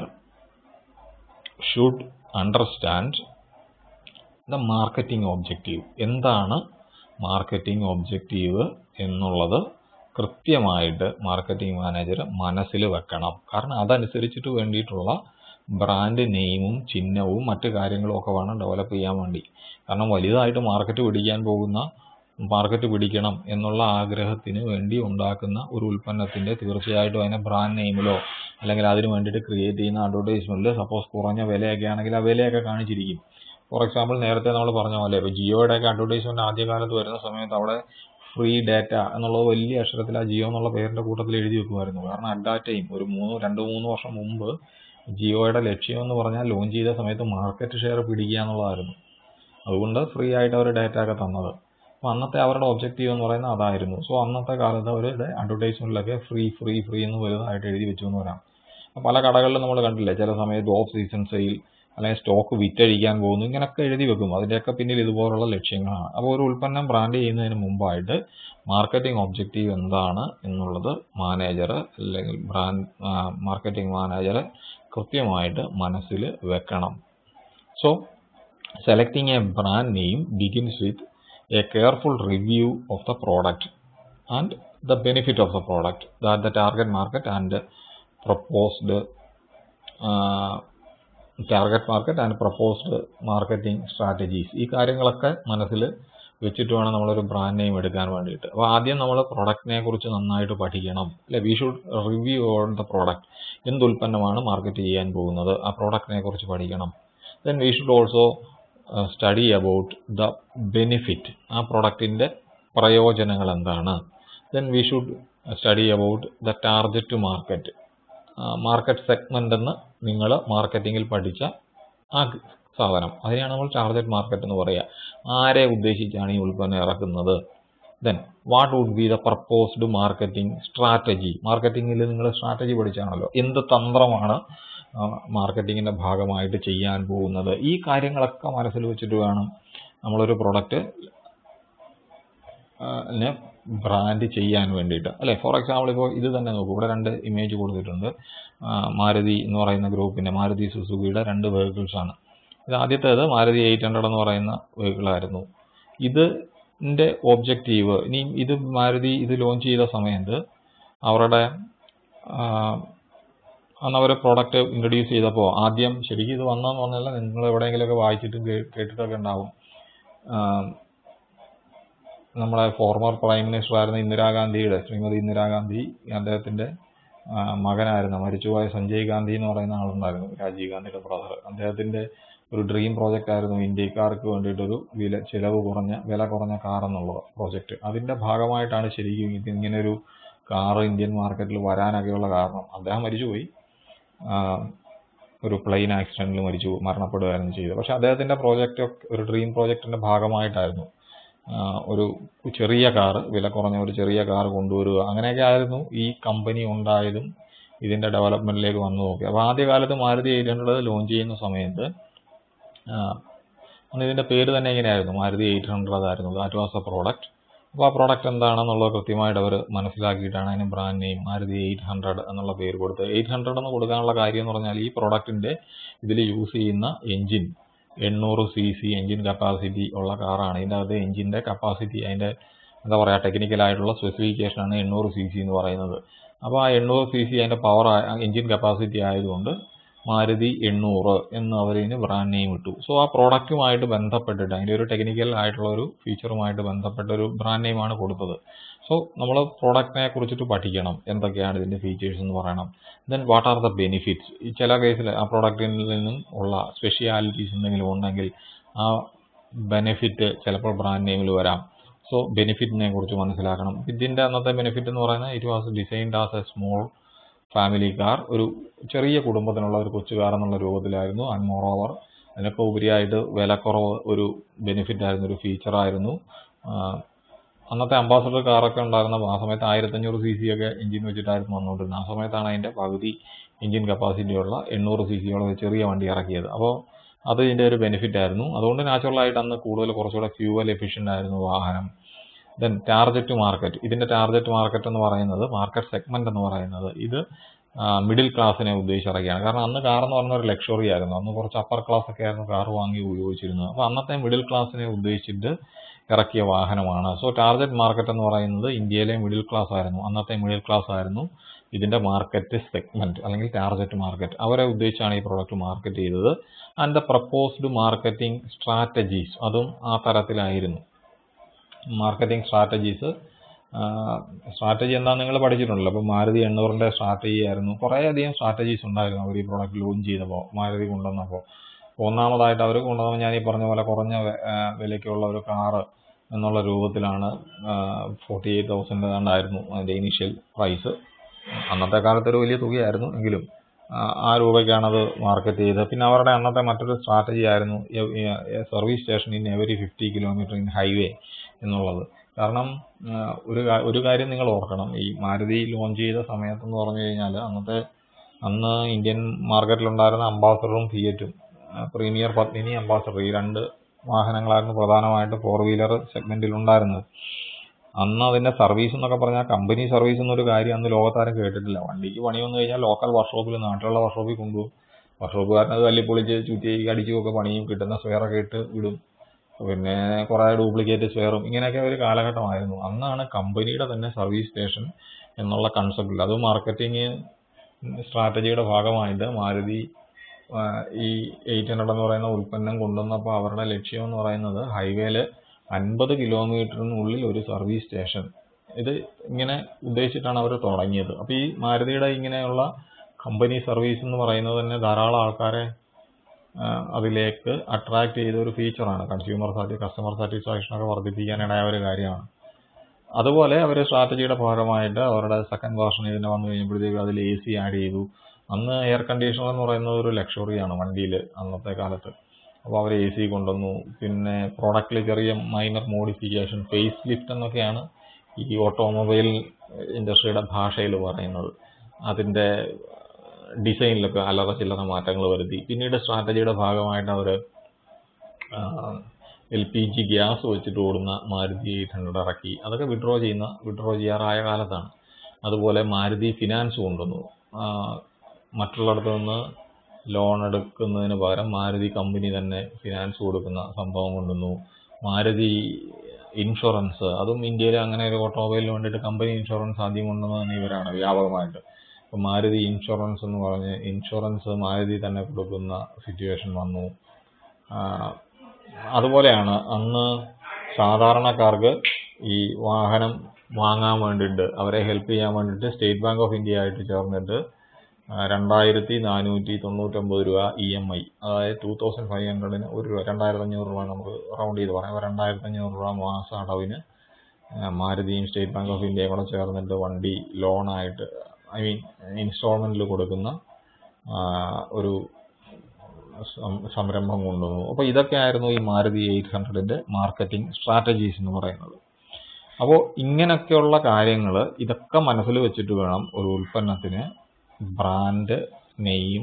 should understand the marketing objective എന്താണ് മാർക്കറ്റിംഗ് ഒബ്ജക്റ്റീവ് എന്നുള്ളത് കൃത്യമായിട്ട് മാർക്കറ്റിംഗ് മാനേജർ മനസ്സിൽ വെക്കണം കാരണം അതനുസരിച്ചിട്ട് വേണ്ടിയിട്ടുള്ള ബ്രാൻഡ് നെയിമും ചിഹ്നവും മറ്റു കാര്യങ്ങളും ഒക്കെ വേണം ഡെവലപ്പ് ചെയ്യാൻ വേണ്ടി കാരണം വലുതായിട്ട് മാർക്കറ്റ് പിടിക്കാൻ പോകുന്ന മാർക്കറ്റ് പിടിക്കണം എന്നുള്ള ആഗ്രഹത്തിന് വേണ്ടി ഉണ്ടാക്കുന്ന ഒരു ഉൽപ്പന്നത്തിന്റെ തീർച്ചയായിട്ടും അതിനെ ബ്രാൻഡ് നെയിമിലോ അല്ലെങ്കിൽ അതിന് വേണ്ടിയിട്ട് ക്രിയേറ്റ് ചെയ്യുന്ന അഡ്വർടൈസ്മെന്റിൽ സപ്പോസ് കുറഞ്ഞ വിലയൊക്കെ ആണെങ്കിൽ ആ വിലയൊക്കെ കാണിച്ചിരിക്കും ഫോർ എക്സാമ്പിൾ നേരത്തെ നമ്മൾ പറഞ്ഞ പോലെ ഇപ്പോൾ ജിയോയുടെ ഒക്കെ അഡ്വർടൈസ്മെന്റ് ആദ്യകാലത്ത് വരുന്ന സമയത്ത് അവിടെ ഫ്രീ ഡാറ്റ എന്നുള്ളത് വലിയ അക്ഷരത്തിൽ ആ ജിയോ എന്നുള്ള പേരിന്റെ കൂട്ടത്തിൽ എഴുതി വെക്കുമായിരുന്നു കാരണം അറ്റ് ദാറ്റ് ടൈം ഒരു മൂന്ന് രണ്ട് മൂന്ന് വർഷം മുമ്പ് ജിയോയുടെ ലക്ഷ്യം എന്ന് പറഞ്ഞാൽ ലോഞ്ച് ചെയ്ത സമയത്ത് മാർക്കറ്റ് ഷെയർ പിടിക്കുക എന്നുള്ളതായിരുന്നു അതുകൊണ്ട് ഫ്രീ ആയിട്ട് അവർ ഡാറ്റ ഒക്കെ തന്നത് അപ്പോൾ അന്നത്തെ അവരുടെ ഒബ്ജക്റ്റീവ് എന്ന് പറയുന്നത് അതായിരുന്നു സോ അന്നത്തെ കാലത്ത് അവരുടെ അഡ്വർടൈസ്മെന്റിലൊക്കെ ഫ്രീ ഫ്രീ ഫ്രീ എന്ന് വലുതായിട്ട് എഴുതി വെച്ചു എന്ന് വരാം പല കടകളിലും നമ്മൾ കണ്ടില്ലേ ചില സമയത്ത് ഓഫ് സീസൺ സെയിൽ അല്ലെങ്കിൽ സ്റ്റോക്ക് വിറ്റഴിക്കാൻ പോകുന്നു ഇങ്ങനെയൊക്കെ എഴുതി വെക്കും അതിൻ്റെയൊക്കെ പിന്നിൽ ഇതുപോലുള്ള ലക്ഷ്യങ്ങളാണ് അപ്പോൾ ഒരു ഉൽപ്പന്നം ബ്രാൻഡ് ചെയ്യുന്നതിന് മുമ്പായിട്ട് മാർക്കറ്റിംഗ് ഒബ്ജക്റ്റീവ് എന്താണ് എന്നുള്ളത് മാനേജർ അല്ലെങ്കിൽ ബ്രാൻഡ് മാർക്കറ്റിംഗ് മാനേജർ കൃത്യമായിട്ട് മനസ്സിൽ വെക്കണം so selecting a brand name begins with a careful review of the product and the benefit of the product that the target market and proposed uh, target market and proposed marketing strategies ഈ കാര്യങ്ങളൊക്കെ മനസ്സിൽ വെച്ചിട്ട് വേണം നമ്മളൊരു brand name എടുക്കാൻ വേണ്ടിയിട്ട് അപ്പോൾ ആദ്യം നമ്മൾ പ്രൊഡക്റ്റിനെ കുറിച്ച് നന്നായിട്ട് പഠിക്കണം അല്ലെ we should review on the product എന്ത് ഉൽപ്പന്നമാണ് മാർക്കറ്റ് ചെയ്യാൻ പോകുന്നത് ആ പ്രോഡക്റ്റിനെ കുറിച്ച് പഠിക്കണം then we should also study about the benefit ആ പ്രൊഡക്റ്റിൻ്റെ പ്രയോജനങ്ങൾ എന്താണ് then we should study about the target market market segment എന്ന് നിങ്ങൾ മാർക്കറ്റിങ്ങിൽ പഠിച്ച ആ സാധനം അതിനെയാണ് നമ്മൾ ടാർഗറ്റ് മാർക്കറ്റ് എന്ന് പറയുക ആരെ ഉദ്ദേശിച്ചാണ് ഈ ഉൽപ്പന്നം ഇറക്കുന്നത് then what would be the proposed marketing strategy മാർക്കറ്റിങ്ങിൽ നിങ്ങൾ സ്ട്രാറ്റജി പഠിച്ചാണല്ലോ എന്ത് തന്ത്രമാണ് മാർക്കറ്റിങ്ങിന്റെ ഭാഗമായിട്ട് ചെയ്യാൻ പോകുന്നത് ഈ കാര്യങ്ങളൊക്കെ മനസ്സിൽ വെച്ചിട്ട് വേണം നമ്മളൊരു പ്രൊഡക്റ്റ് ബ്രാൻഡ് ചെയ്യാൻ വേണ്ടിയിട്ട് അല്ലെ ഫോർ എക്സാമ്പിൾ ഇപ്പോൾ ഇത് തന്നെ നോക്കൂ ഇവിടെ രണ്ട് ഇമേജ് കൊടുത്തിട്ടുണ്ട് മാരുതി എന്ന് പറയുന്ന ഗ്രൂപ്പിന്റെ മാരുതി സുസുക്കിയുടെ രണ്ട് വെഹിക്കിൾസ് ആണ് ഇത് ആദ്യത്തേത് മാരുതി എയ്റ്റ് ഹൺഡ്രഡ് എന്ന് പറയുന്ന വെഹിക്കിളായിരുന്നു ഇതിൻ്റെ ഒബ്ജക്റ്റീവ് ഇനി ഇത് മാരുതി ഇത് ലോഞ്ച് ചെയ്ത സമയത്ത് അവരുടെ ആ, അന്ന് അവർ പ്രോഡക്റ്റ് ഇൻട്രൊഡ്യൂസ് ചെയ്തപ്പോൾ ആദ്യം ശരിക്കും ഇത് വന്നതെന്ന് പറഞ്ഞാൽ നിങ്ങൾ എവിടെയെങ്കിലുമൊക്കെ വായിച്ചിട്ടും കേ- കേട്ടിട്ടൊക്കെ ഉണ്ടാവും ആ, നമ്മളെ ഫോർമർ പ്രൈം മിനിസ്റ്റർ ആയിരുന്ന ഇന്ദിരാഗാന്ധിയുടെ ശ്രീമതി ഇന്ദിരാഗാന്ധി അദ്ദേഹത്തിന്റെ ആ, മകനായിരുന്ന മരിച്ചുപോയ സഞ്ജയ് ഗാന്ധി എന്ന് പറയുന്ന ആളുണ്ടായിരുന്നു രാജീവ് ഗാന്ധിയുടെ ബ്രദർ അദ്ദേഹത്തിന്റെ ഒരു ഡ്രീം പ്രോജക്റ്റ് ആയിരുന്നു ഇന്ത്യക്കാർക്ക് വേണ്ടിയിട്ടൊരു വില ചിലവ് കുറഞ്ഞ വില കുറഞ്ഞ കാർ എന്നുള്ള പ്രോജക്റ്റ് അതിന്റെ ഭാഗമായിട്ടാണ് ശരിക്കും ഇത് ഇങ്ങനെ ഒരു കാർ ഇന്ത്യൻ മാർക്കറ്റിൽ വരാനൊക്കെയുള്ള കാരണം അദ്ദേഹം മരിച്ചുപോയി ആ, ഒരു പ്ലെയിൻ ആക്സിഡന്റിൽ മരിച്ചു മരണപ്പെടുകയായിരുന്നു ചെയ്തത് പക്ഷെ അദ്ദേഹത്തിന്റെ പ്രോജക്റ്റ് ഒരു ഡ്രീം പ്രോജക്റ്റിന്റെ ഭാഗമായിട്ടായിരുന്നു ആ, ഒരു ചെറിയ കാർ വില കുറഞ്ഞ ഒരു ചെറിയ കാർ കൊണ്ടുവരിക അങ്ങനെയൊക്കെ ആയിരുന്നു ഈ കമ്പനി ഉണ്ടായതും ഇതിന്റെ ഡെവലപ്മെന്റിലേക്ക് വന്നു നോക്കി അപ്പോൾ ആദ്യകാലത്ത് മാരുതി എയ്റ്റ് ഹൺഡ്രഡ് ലോഞ്ച് ചെയ്യുന്ന സമയത്ത് ആ, അന്ന് ഇതിന്റെ പേര് തന്നെ ഇങ്ങനെയായിരുന്നു മാരുതി എയ്റ്റ് ഹൺഡ്രഡ് ആയിരുന്നു ദാറ്റ് വാസ് എ പ്രോഡക്റ്റ് അപ്പോൾ ആ പ്രോഡക്റ്റ് എന്താണെന്നുള്ളത് കൃത്യമായിട്ട് അവർ മനസ്സിലാക്കിയിട്ടാണ് അതിന് brand name Maruti eight hundred എന്നുള്ള പേര് കൊടുത്തത് എയ്റ്റ് ഹൺഡ്രഡ് എന്ന് കൊടുക്കാനുള്ള കാര്യം എന്ന് പറഞ്ഞാൽ ഈ പ്രോഡക്റ്റിന്റെ ഇതിൽ യൂസ് ചെയ്യുന്ന എഞ്ചിൻ എണ്ണൂറ് സി സി എഞ്ചിൻ കപ്പാസിറ്റി ഉള്ള കാറാണ് ഇതിൻ്റെ അകത്ത് എഞ്ചിൻ്റെ കപ്പാസിറ്റി അതിൻ്റെ എന്താ പറയുക ടെക്നിക്കലായിട്ടുള്ള സ്പെസിഫിക്കേഷനാണ് എണ്ണൂറ് സി സി എന്ന് പറയുന്നത് അപ്പോൾ ആ എണ്ണൂറ് സി സി അതിൻ്റെ പവർ എഞ്ചിൻ കപ്പാസിറ്റി ആയതുകൊണ്ട് മാരുതി എണ്ണൂറ് എന്ന് അവരിന് ബ്രാൻഡ് നെയിം ഇട്ടു സോ ആ പ്രോഡക്റ്റുമായിട്ട് ബന്ധപ്പെട്ടിട്ട് അതിൻ്റെ ഒരു ടെക്നിക്കൽ ആയിട്ടുള്ള ഒരു ഫീച്ചറുമായിട്ട് ബന്ധപ്പെട്ട ഒരു ബ്രാൻഡ് നെയിമാണ് കൊടുത്തത് സോ നമ്മൾ പ്രോഡക്റ്റിനെ കുറിച്ചിട്ട് പഠിക്കണം എന്തൊക്കെയാണ് ഇതിൻ്റെ ഫീച്ചേഴ്സ് എന്ന് പറയണം then what are the benefits ഈ ചില കേസിൽ ആ പ്രോഡക്റ്റിൽ നിന്നും ഉള്ള സ്പെഷ്യാലിറ്റീസ് എന്തെങ്കിലും ഉണ്ടെങ്കിൽ ആ ബെനിഫിറ്റ് ചിലപ്പോൾ ബ്രാൻഡ് നെയിമിൽ വരാം സോ ബെനിഫിറ്റിനെ കുറിച്ച് മനസ്സിലാക്കണം ഇതിൻ്റെ അന്നത്തെ ബെനിഫിറ്റ് എന്ന് പറയുന്നത് it was designed as a small family car ഒരു ചെറിയ കുടുംബത്തിനുള്ള ഒരു കൊച്ചു കാർ എന്നുള്ള രൂപത്തിലായിരുന്നു ആൻഡ് മോർ ഓവർ അതിനൊക്കെ ഉപരിയായിട്ട് വിലക്കുറവ് ഒരു ബെനിഫിറ്റ് ആയിരുന്നു ഒരു ഫീച്ചർ ആയിരുന്നു ആഹ് അന്നത്തെ അംബാസഡർ കാറൊക്കെ ഉണ്ടായിരുന്ന ആ സമയത്ത് ആയിരത്തഞ്ഞൂറ് സി സി ഒക്കെ എഞ്ചിൻ വെച്ചിട്ടായിരുന്നു വന്നുകൊണ്ടിരുന്നത് ആ സമയത്താണ് അതിൻ്റെ പകുതി എഞ്ചിൻ കപ്പാസിറ്റിയുള്ള എണ്ണൂറ് സി സിയുള്ള ഒരു ചെറിയ വണ്ടി ഇറക്കിയത് അപ്പോൾ അത് ഇതിൻ്റെ ഒരു ബെനിഫിറ്റ് ആയിരുന്നു അതുകൊണ്ട് നാച്ചുറലായിട്ട് അന്ന് കൂടുതൽ കുറച്ചുകൂടെ ഫ്യൂവൽ എഫിഷ്യൻ്റ് ആയിരുന്നു വാഹനം ദെൻ ടാർഗറ്റ് മാർക്കറ്റ് ഇതിൻ്റെ ടാർഗറ്റ് മാർക്കറ്റ് എന്ന് പറയുന്നത് മാർക്കറ്റ് സെഗ്മെന്റ് എന്ന് പറയുന്നത് ഇത് മിഡിൽ ക്ലാസ്സിനെ ഉദ്ദേശിച്ചിറക്കിയാണ് കാരണം അന്ന് കാർ എന്ന് പറഞ്ഞ ഒരു ലക്ഷറി ആയിരുന്നു അന്ന് കുറച്ച് അപ്പർ ക്ലാസ് ഒക്കെ ആയിരുന്നു കാർ വാങ്ങി ഉപയോഗിച്ചിരുന്നത് അപ്പോൾ അന്നത്തെ മിഡിൽ ക്ലാസ്സിനെ ഉദ്ദേശിച്ചിട്ട് ഇറക്കിയ വാഹനമാണ് സോ ടാർഗറ്റ് മാർക്കറ്റ് എന്ന് പറയുന്നത് ഇന്ത്യയിലെ മിഡിൽ ക്ലാസ് ആയിരുന്നു അന്നത്തെ മിഡിൽ ക്ലാസ് ആയിരുന്നു ഇതിന്റെ മാർക്കറ്റ് സെഗ്മെന്റ് അല്ലെങ്കിൽ ടാർഗറ്റ് മാർക്കറ്റ് അവരെ ഉദ്ദേശിച്ചാണ് ഈ പ്രോഡക്റ്റ് മാർക്കറ്റ് ചെയ്തത് and the proposed marketing strategies അതും ആ തരത്തിലായിരുന്നു മാർക്കറ്റിംഗ് സ്ട്രാറ്റജീസ് സ്ട്രാറ്റജി എന്താണെന്ന് നിങ്ങൾ പഠിച്ചിട്ടുണ്ടല്ലോ അപ്പോൾ മാരുതി എണ്ണൂറിൻ്റെ സ്ട്രാറ്റജി ആയിരുന്നു കുറേയധികം സ്ട്രാറ്റജീസ് ഉണ്ടായിരുന്നു അവർ ഈ പ്രോഡക്റ്റ് ലോഞ്ച് ചെയ്തപ്പോൾ മാരുതി കൊണ്ടുവന്നപ്പോൾ ഒന്നാമതായിട്ട് അവർ കൊണ്ടുവന്നപ്പോൾ ഞാൻ ഈ പറഞ്ഞ പോലെ കുറഞ്ഞ വെ- ആ, വിലയ്ക്കുള്ള ഒരു കാറ് എന്നുള്ള രൂപത്തിലാണ് ഫോർട്ടി എയ്റ്റ് തൗസൻഡ് ഏതാണ്ടായിരുന്നു അതിൻ്റെ ഇനീഷ്യൽ പ്രൈസ് അന്നത്തെ കാലത്ത് ഒരു വലിയ തുകയായിരുന്നു എങ്കിലും ആ, ആ രൂപയ്ക്കാണത് മാർക്കറ്റ് ചെയ്തത് പിന്നെ അവരുടെ അന്നത്തെ മറ്റൊരു സ്ട്രാറ്റജി ആയിരുന്നു service station in every fifty kilometre in highway എന്നുള്ളത് കാരണം ആ, ഒരു കാ- ഒരു കാര്യം നിങ്ങൾ ഓർക്കണം ഈ മാരുതി ലോഞ്ച് ചെയ്ത സമയത്തെന്ന് പറഞ്ഞു കഴിഞ്ഞാൽ അന്നത്തെ അന്ന് ഇന്ത്യൻ മാർക്കറ്റിലുണ്ടായിരുന്ന അംബാസഡറും ഫിയറ്റും പ്രീമിയർ പത്മിനി അംബാസഡർ ഈ രണ്ട് വാഹനങ്ങളായിരുന്നു പ്രധാനമായിട്ട് ഫോർ വീലർ സെഗ്മെന്റിൽ ഉണ്ടായിരുന്നത് അന്ന് അതിന്റെ സർവീസ് എന്നൊക്കെ പറഞ്ഞാൽ കമ്പനി സർവീസ് എന്നൊരു കാര്യം അന്ന് ലോകത്താരും കേട്ടിട്ടില്ല വണ്ടിക്ക് പണി വന്നു കഴിഞ്ഞാൽ ലോക്കൽ വർക്ക്ഷോപ്പിൽ നാട്ടിലുള്ള വർക്ക്ഷോപ്പിൽ കൊണ്ടുപോകും വർക്ക്ഷോപ്പുകാരനത് തല്ലിപ്പൊളിച്ച് ചുറ്റി അടിച്ചുമൊക്കെ പണിയും കിട്ടുന്ന സ്പെയറൊക്കെ ഇട്ട് വിടും പിന്നെ കുറേ ഡ്യൂപ്ലിക്കേറ്റ് സ്പെയറും ഇങ്ങനെയൊക്കെ ഒരു കാലഘട്ടമായിരുന്നു അന്നാണ് കമ്പനിയുടെ തന്നെ സർവീസ് സ്റ്റേഷൻ എന്നുള്ള കൺസെപ്റ്റിൽ അത് മാർക്കറ്റിംഗ് സ്ട്രാറ്റജിയുടെ ഭാഗമായിട്ട് മാരുതി ആ, ഈ എയ്റ്റ് ഹൺഡ്രഡ് എന്ന് പറയുന്ന ഉൽപ്പന്നം കൊണ്ടുവന്നപ്പോൾ അവരുടെ ലക്ഷ്യം എന്ന് പറയുന്നത് ഹൈവേയിൽ അൻപത് കിലോമീറ്ററിനുള്ളിൽ ഒരു സർവീസ് സ്റ്റേഷൻ ഇത് ഇങ്ങനെ ഉദ്ദേശിച്ചിട്ടാണ് അവർ തുടങ്ങിയത് അപ്പോൾ ഈ മാരുതിയുടെ ഇങ്ങനെയുള്ള കമ്പനി സർവീസ് എന്ന് പറയുന്നത് തന്നെ ധാരാളം ആൾക്കാരെ ആ, അതിലേക്ക് അട്രാക്ട് ചെയ്ത ഒരു ഫീച്ചറാണ് കൺസ്യൂമർ സാറ്റി കസ്റ്റമർ സാറ്റിസ്ഫാക്ഷൻ ഒക്കെ വർദ്ധിപ്പിക്കാനിടയായ ഒരു കാര്യമാണ് അതുപോലെ അവർ സ്ട്രാറ്റജിയുടെ ഭാഗമായിട്ട് അവരുടെ സെക്കൻഡ് വേർഷൻ ഇതിന് വന്നു കഴിഞ്ഞപ്പോഴത്തേക്കും അതിൽ എ സി ആഡ് ചെയ്തു അന്ന് എയർ കണ്ടീഷണർ എന്ന് പറയുന്നത് ഒരു ലക്ഷറിയാണ് വണ്ടിയിൽ അന്നത്തെ കാലത്ത് അപ്പോൾ അവർ എ സി കൊണ്ടുവന്നു പിന്നെ പ്രോഡക്റ്റിൽ ചെറിയ മൈനർ മോഡിഫിക്കേഷൻ ഫേസ് ലിഫ്റ്റ് എന്നൊക്കെയാണ് ഈ ഓട്ടോമൊബൈൽ ഇൻഡസ്ട്രിയുടെ ഭാഷയിൽ പറയുന്നത് അതിൻ്റെ ഡിസൈനിലൊക്കെ അല്ലറ ചില്ലറ മാറ്റങ്ങൾ വരുത്തി പിന്നീട് സ്ട്രാറ്റജിയുടെ ഭാഗമായിട്ട് അവർ എൽ പി ജി ഗ്യാസ് വെച്ചിട്ട് ഓടുന്ന മാരുതി എയ്റ്റ് ഹൺഡ്രഡ് ഇറക്കി അതൊക്കെ വിഡ്രോ ചെയ്യുന്ന വിഡ്രോ ചെയ്യാറായ കാലത്താണ് അതുപോലെ മാരുതി ഫിനാൻസ് കൊണ്ടുവന്നു ആ, മറ്റുള്ളിടത്ത് നിന്ന് ലോൺ എടുക്കുന്നതിന് പകരം മാരുതി കമ്പനി തന്നെ ഫിനാൻസ് കൊടുക്കുന്ന സംഭവം കൊണ്ടുവന്നു മാരുതി ഇൻഷുറൻസ് അതും ഇന്ത്യയിൽ അങ്ങനെ ഒരു ഓട്ടോമൊബൈലിന് വേണ്ടിയിട്ട് കമ്പനി ഇൻഷുറൻസ് ആദ്യം കൊണ്ടുവന്നത് തന്നെ ഇവരാണ് വ്യാപകമായിട്ട് ഇപ്പം മാരുതി ഇൻഷുറൻസ് എന്ന് പറഞ്ഞ് ഇൻഷുറൻസ് മാരുതി തന്നെ കൊടുക്കുന്ന സിറ്റുവേഷൻ വന്നു ആ, അതുപോലെയാണ് അന്ന് സാധാരണക്കാർക്ക് ഈ വാഹനം വാങ്ങാൻ വേണ്ടിയിട്ട് അവരെ ഹെൽപ്പ് ചെയ്യാൻ വേണ്ടിയിട്ട് സ്റ്റേറ്റ് ബാങ്ക് ഓഫ് ഇന്ത്യ ആയിട്ട് ചേർന്നിട്ട് ആ, രണ്ടായിരത്തി നാനൂറ്റി തൊണ്ണൂറ്റൊമ്പത് രൂപ ഇ എം ഐ അതായത് ടു തൗസൻഡ് ഫൈവ് ഹൺഡ്രഡിന് ഒരു രൂപ രണ്ടായിരത്തി അഞ്ഞൂറ് രൂപ നമുക്ക് റൗണ്ട് ചെയ്ത് പറയാം അപ്പോൾ രണ്ടായിരത്തി അഞ്ഞൂറ് രൂപ മാസ അടവിന് ആ, മാരുതിയും സ്റ്റേറ്റ് ബാങ്ക് ഓഫ് ഇന്ത്യയും കൂടെ ചേർന്നിട്ട് വണ്ടി ലോണായിട്ട് ഐ മീൻ ഇൻസ്റ്റാൾമെൻറ്റിൽ കൊടുക്കുന്ന ആ, ഒരു സം- സംരംഭം കൊണ്ടുവന്നു അപ്പോൾ ഇതൊക്കെ ആയിരുന്നു ഈ മാരുതി എയ്റ്റ് ഹൺഡ്രഡിൻ്റെ മാർക്കറ്റിംഗ് സ്ട്രാറ്റജീസ് എന്ന് പറയുന്നത് അപ്പോൾ ഇങ്ങനെയൊക്കെയുള്ള കാര്യങ്ങൾ ഇതൊക്കെ മനസ്സിൽ വെച്ചിട്ട് വേണം ഒരു ഉൽപ്പന്നത്തിന് ബ്രാൻഡ് നെയിം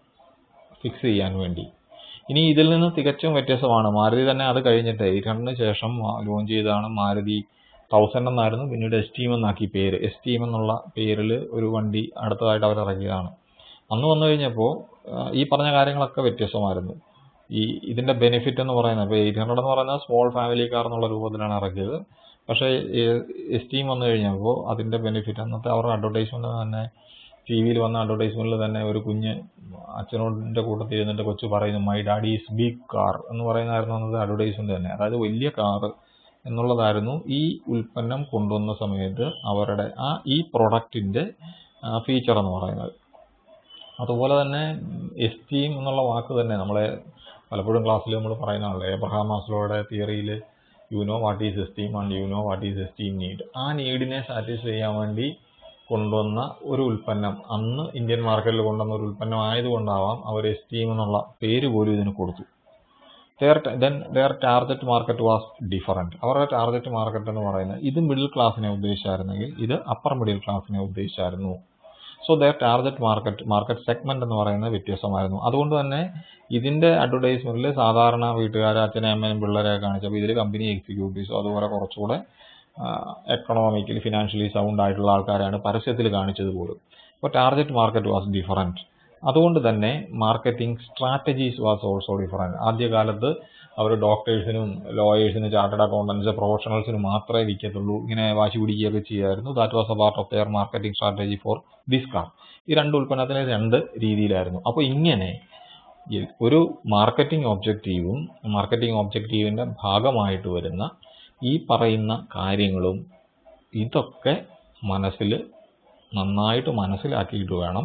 ഫിക്സ് ചെയ്യാൻ വേണ്ടി ഇനി ഇതിൽ നിന്ന് തികച്ചും വ്യത്യസ്തമാണ് മാരുതി തന്നെ അത് കഴിഞ്ഞിട്ട് എയ്റ്റ് ഹൺഡ്രഡിന് ശേഷം ലോഞ്ച് ചെയ്തതാണ് മാരുതി തൗസൻഡ് എന്നായിരുന്നു പിന്നീട് എസ് ടീം എന്നാക്കി പേര് എസ് ടീം എന്നുള്ള പേരിൽ ഒരു വണ്ടി അടുത്തതായിട്ട് അവർ ഇറക്കിയതാണ് അന്ന് വന്നു കഴിഞ്ഞപ്പോൾ ഈ പറഞ്ഞ കാര്യങ്ങളൊക്കെ വ്യത്യസ്തമായിരുന്നു ഈ ഇതിൻ്റെ ബെനിഫിറ്റ് എന്ന് പറയുന്നത് ഇപ്പോൾ എയ്റ്റ് ഹൺഡ്രഡ് എന്ന് പറയുന്നത് സ്മോൾ ഫാമിലി കാർ എന്നുള്ള രൂപത്തിലാണ് ഇറക്കിയത് പക്ഷേ എസ് ടീം വന്നു കഴിഞ്ഞപ്പോൾ അതിൻ്റെ ബെനിഫിറ്റ് അന്നത്തെ അവരുടെ അഡ്വർടൈസ്മെൻറ്റ് തന്നെ ടി വിയിൽ വന്ന അഡ്വർടൈസ്മെൻറ്റിൽ തന്നെ ഒരു കുഞ്ഞ് അച്ഛനോടിൻ്റെ കൂട്ടത്തിൽ ഇരുന്നിട്ട് കൊച്ചു പറയുന്നു my daddy is big car എന്ന് പറയുന്നതായിരുന്നു അന്നത്തെ അഡ്വർടൈസ്മെൻറ്റ് തന്നെ അതായത് വലിയ കാറ് എന്നുള്ളതായിരുന്നു ഈ ഉൽപ്പന്നം കൊണ്ടുവന്ന സമയത്ത് അവരുടെ ആ ഈ പ്രൊഡക്റ്റിൻ്റെ ഫീച്ചർ എന്ന് പറയുന്നത് അതുപോലെ തന്നെ എസ്റ്റീം എന്നുള്ള വാക്ക് തന്നെ നമ്മളെ പലപ്പോഴും ക്ലാസ്സിൽ നമ്മൾ പറയുന്നതാണല്ലോ എബ്രഹാം മാസ്ലോയുടെ തിയറിയിൽ you know what is esteem and you know what is esteem need ആ നീഡിനെ സാറ്റിസ്ഫൈ ചെയ്യാൻ വേണ്ടി കൊണ്ടുവന്ന ഒരു ഉൽപ്പന്നം അന്ന് ഇന്ത്യൻ മാർക്കറ്റിൽ കൊണ്ടുവന്ന ഒരു ഉൽപ്പന്നം ആയതുകൊണ്ടാവാം അവർ എസ്റ്റീം എന്നുള്ള പേര് പോലും ഇതിന് കൊടുത്തു their then their target market was different അവരുടെ ടാർഗറ്റ് മാർക്കറ്റ് എന്ന് പറയുന്നത് ഇത് മിഡിൽ ക്ലാസ്സിനെ ഉദ്ദേശിച്ചായിരുന്നെങ്കിൽ ഇത് അപ്പർ മിഡിൽ ക്ലാസ്സിനെ ഉദ്ദേശിച്ചായിരുന്നു so their target market market segment എന്ന് പറയുന്നത് വ്യത്യസ്തമായിരുന്നു അതുകൊണ്ട് തന്നെ ഇതിന്റെ അഡ്വർടൈസ്മെന്റിൽ സാധാരണ വീട്ടുകാരെ അച്ഛനെയും അമ്മയും പിള്ളേരെ കാണിച്ചപ്പോൾ ഇതിൽ കമ്പനി എക്സിക്യൂട്ടീവ്സോ അതുപോലെ കുറച്ചുകൂടെ എക്കണോമിക്കലി ഫിനാൻഷ്യലി സൗണ്ട് ആയിട്ടുള്ള ആൾക്കാരാണ് പരസ്യത്തിൽ കാണിച്ചത് പോലും അപ്പോൾ ടാർഗറ്റ് മാർക്കറ്റ് വാസ് ഡിഫറൻറ്റ് അതുകൊണ്ട് തന്നെ marketing strategies was also different ആദ്യകാലത്ത് അവർ ഡോക്ടേഴ്സിനും ലോയേഴ്സിനും ചാർട്ടേഡ് അക്കൗണ്ടൻസ് പ്രൊഫഷണൽസിനും മാത്രമേ വിൽക്കത്തുള്ളൂ ഇങ്ങനെ വാശി പിടിക്കുകയൊക്കെ ചെയ്യുമായിരുന്നു that was a part of their marketing strategy for this car ഈ രണ്ട് ഉൽപ്പന്നത്തിന് രണ്ട് രീതിയിലായിരുന്നു അപ്പോൾ ഇങ്ങനെ ഈ ഒരു മാർക്കറ്റിംഗ് ഒബ്ജക്റ്റീവും മാർക്കറ്റിംഗ് ഒബ്ജക്റ്റീവിൻ്റെ ഭാഗമായിട്ട് വരുന്ന ഈ പറയുന്ന കാര്യങ്ങളും ഇതൊക്കെ മനസ്സിൽ നന്നായിട്ട് മനസ്സിലാക്കിയിട്ട് വേണം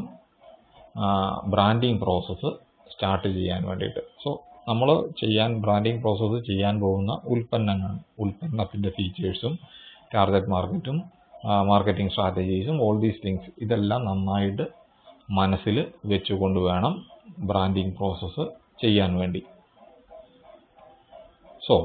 ബ്രാൻഡിങ് പ്രോസസ്സ് സ്റ്റാർട്ട് ചെയ്യാൻ വേണ്ടിയിട്ട് സോ നമ്മൾ ചെയ്യാൻ ബ്രാൻഡിങ് പ്രോസസ്സ് ചെയ്യാൻ പോകുന്ന ഉൽപ്പന്നങ്ങൾ ഉൽപ്പന്നത്തിൻ്റെ ഫീച്ചേഴ്സും ടാർഗറ്റ് മാർക്കറ്റും മാർക്കറ്റിംഗ് സ്ട്രാറ്റജീസും ഓൾ ദീസ് തിങ്സ് ഇതെല്ലാം നന്നായിട്ട് മനസ്സിൽ വെച്ചുകൊണ്ട് വേണം ബ്രാൻഡിങ് പ്രോസസ്സ് ചെയ്യാൻ വേണ്ടി സോ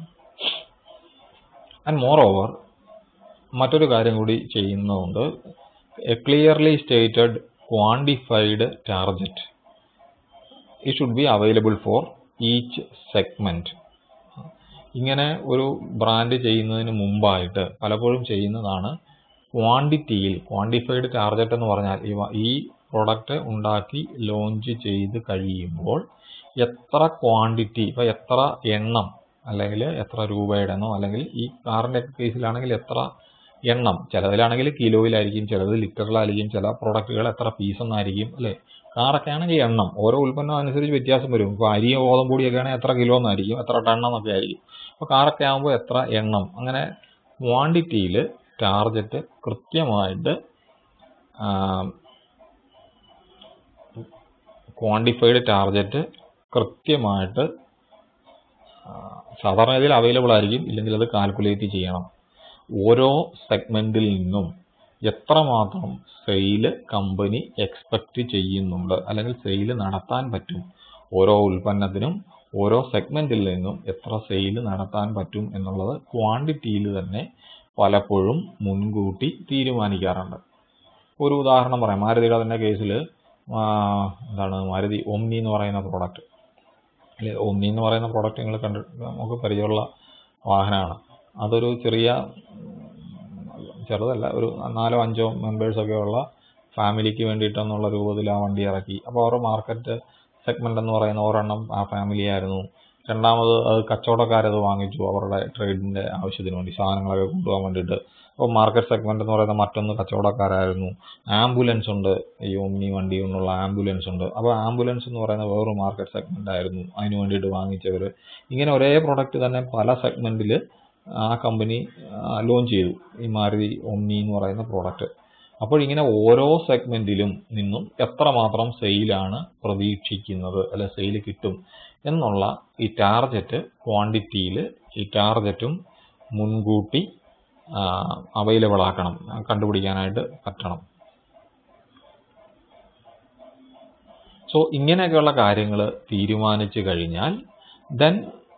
ആൻഡ് മോർ ഓവർ മറ്റൊരു കാര്യം കൂടി ചെയ്യുന്നതുകൊണ്ട് a clearly stated quantified target it should be available for each segment ഇങ്ങനെ ഒരു ബ്രാൻഡ് ചെയ്യുന്നതിന് മുമ്പായിട്ട് പലപ്പോഴും ചെയ്യുന്നതാണ് ക്വാണ്ടിറ്റിയിൽ ക്വാണ്ടിഫൈഡ് ടാർഗറ്റ് എന്ന് പറഞ്ഞാൽ ഇവ ഈ പ്രൊഡക്റ്റ് ഉണ്ടാക്കി ലോഞ്ച് ചെയ്ത് കഴിയുമ്പോൾ എത്ര ക്വാണ്ടിറ്റി ഇപ്പോൾ എത്ര എണ്ണം അല്ലെങ്കിൽ എത്ര രൂപയുടെ എണ്ണോ അല്ലെങ്കിൽ ഈ കാറിൻ്റെ കേസിലാണെങ്കിൽ എത്ര എണ്ണം ചിലതിലാണെങ്കിൽ കിലോയിലായിരിക്കും ചിലത് ലിറ്ററിലായിരിക്കും ചില പ്രൊഡക്റ്റുകൾ എത്ര പീസ് എന്നായിരിക്കും അല്ലേ കാറൊക്കെ ആണെങ്കിൽ എണ്ണം ഓരോ ഉൽപ്പന്നം അനുസരിച്ച് വ്യത്യാസം വരും ഇപ്പോൾ അരിയോ ഗോതമ്പൊടിയൊക്കെ ആണെങ്കിൽ എത്ര കിലോ എന്നായിരിക്കും എത്ര ടൺ എന്നൊക്കെ ആയിരിക്കും അപ്പോൾ കാറൊക്കെ ആകുമ്പോൾ എത്ര എണ്ണം അങ്ങനെ ക്വാണ്ടിറ്റിയിൽ ടാർഗറ്റ് കൃത്യമായിട്ട് ക്വാണ്ടിഫൈഡ് ടാർഗറ്റ് കൃത്യമായിട്ട് സാധാരണ രീതിയിൽ അവൈലബിൾ ആയിരിക്കും ഇല്ലെങ്കിൽ അത് കാൽക്കുലേറ്റ് ചെയ്യണം ഓരോ സെഗ്മെന്റിൽ നിന്നും എത്രമാത്രം സെയില് കമ്പനി എക്സ്പെക്റ്റ് ചെയ്യുന്നുണ്ട് അല്ലെങ്കിൽ സെയില് നടത്താൻ പറ്റും ഓരോ ഉൽപ്പന്നത്തിനും ഓരോ സെഗ്മെന്റിൽ നിന്നും എത്ര സെയില് നടത്താൻ പറ്റും എന്നുള്ളത് ക്വാണ്ടിറ്റിയിൽ തന്നെ പലപ്പോഴും മുൻകൂട്ടി തീരുമാനിക്കാറുണ്ട് ഒരു ഉദാഹരണം പറയാം മാരുതിയുടെ തന്നെ കേസിൽ എന്താണ് മാരുതി ഓംനി എന്ന് പറയുന്ന പ്രോഡക്റ്റ് അല്ലെ ഓംനി എന്ന് പറയുന്ന പ്രോഡക്റ്റ് നിങ്ങൾ കണ്ട് നമുക്ക് പരിചയമുള്ള വാഹനമാണ് അതൊരു ചെറിയ ചെറുതല്ല ഒരു നാലോ അഞ്ചോ മെമ്പേഴ്സൊക്കെ ഉള്ള ഫാമിലിക്ക് വേണ്ടിയിട്ടെന്നുള്ള രൂപത്തിൽ ആ വണ്ടി ഇറക്കി അപ്പോൾ അവരുടെ മാർക്കറ്റ് സെഗ്മെന്റ് എന്ന് പറയുന്ന ഒരെണ്ണം ആ ഫാമിലി ആയിരുന്നു രണ്ടാമത് അത് കച്ചവടക്കാരത് വാങ്ങിച്ചു അവരുടെ ട്രേഡിന്റെ ആവശ്യത്തിന് വേണ്ടി സാധനങ്ങളൊക്കെ കൊണ്ടുപോകാൻ വേണ്ടിയിട്ട് അപ്പോൾ മാർക്കറ്റ് സെഗ്മെന്റ് എന്ന് പറയുന്ന മറ്റൊന്ന് കച്ചവടക്കാരായിരുന്നു ആംബുലൻസ് ഉണ്ട് ഈ ഒമ്നി വണ്ടി കൊണ്ടുള്ള ആംബുലൻസ് ഉണ്ട് അപ്പോൾ ആംബുലൻസ് എന്ന് പറയുന്ന വേറൊരു മാർക്കറ്റ് സെഗ്മെന്റ് ആയിരുന്നു അതിന് വേണ്ടിയിട്ട് വാങ്ങിച്ചവർ ഇങ്ങനെ ഒരേ പ്രൊഡക്റ്റ് തന്നെ പല സെഗ്മെന്റിൽ ആ കമ്പനി ലോഞ്ച് ചെയ്തു ഈ മാരുതി ഒമ്നി എന്ന് പറയുന്ന പ്രോഡക്റ്റ് അപ്പോൾ ഇങ്ങനെ ഓരോ സെഗ്മെന്റിലും നിന്നും എത്രമാത്രം സെയിലാണ് പ്രതീക്ഷിക്കുന്നത് അല്ലെ സെയിൽ കിട്ടും എന്നുള്ള ഈ ടാർഗറ്റ് ക്വാണ്ടിറ്റിയിൽ ഈ ടാർഗറ്റും മുൻകൂട്ടി അവൈലബിൾ ആക്കണം കണ്ടുപിടിക്കാനായിട്ട് പറ്റണം സോ ഇങ്ങനെയൊക്കെയുള്ള കാര്യങ്ങൾ തീരുമാനിച്ചു കഴിഞ്ഞാൽ then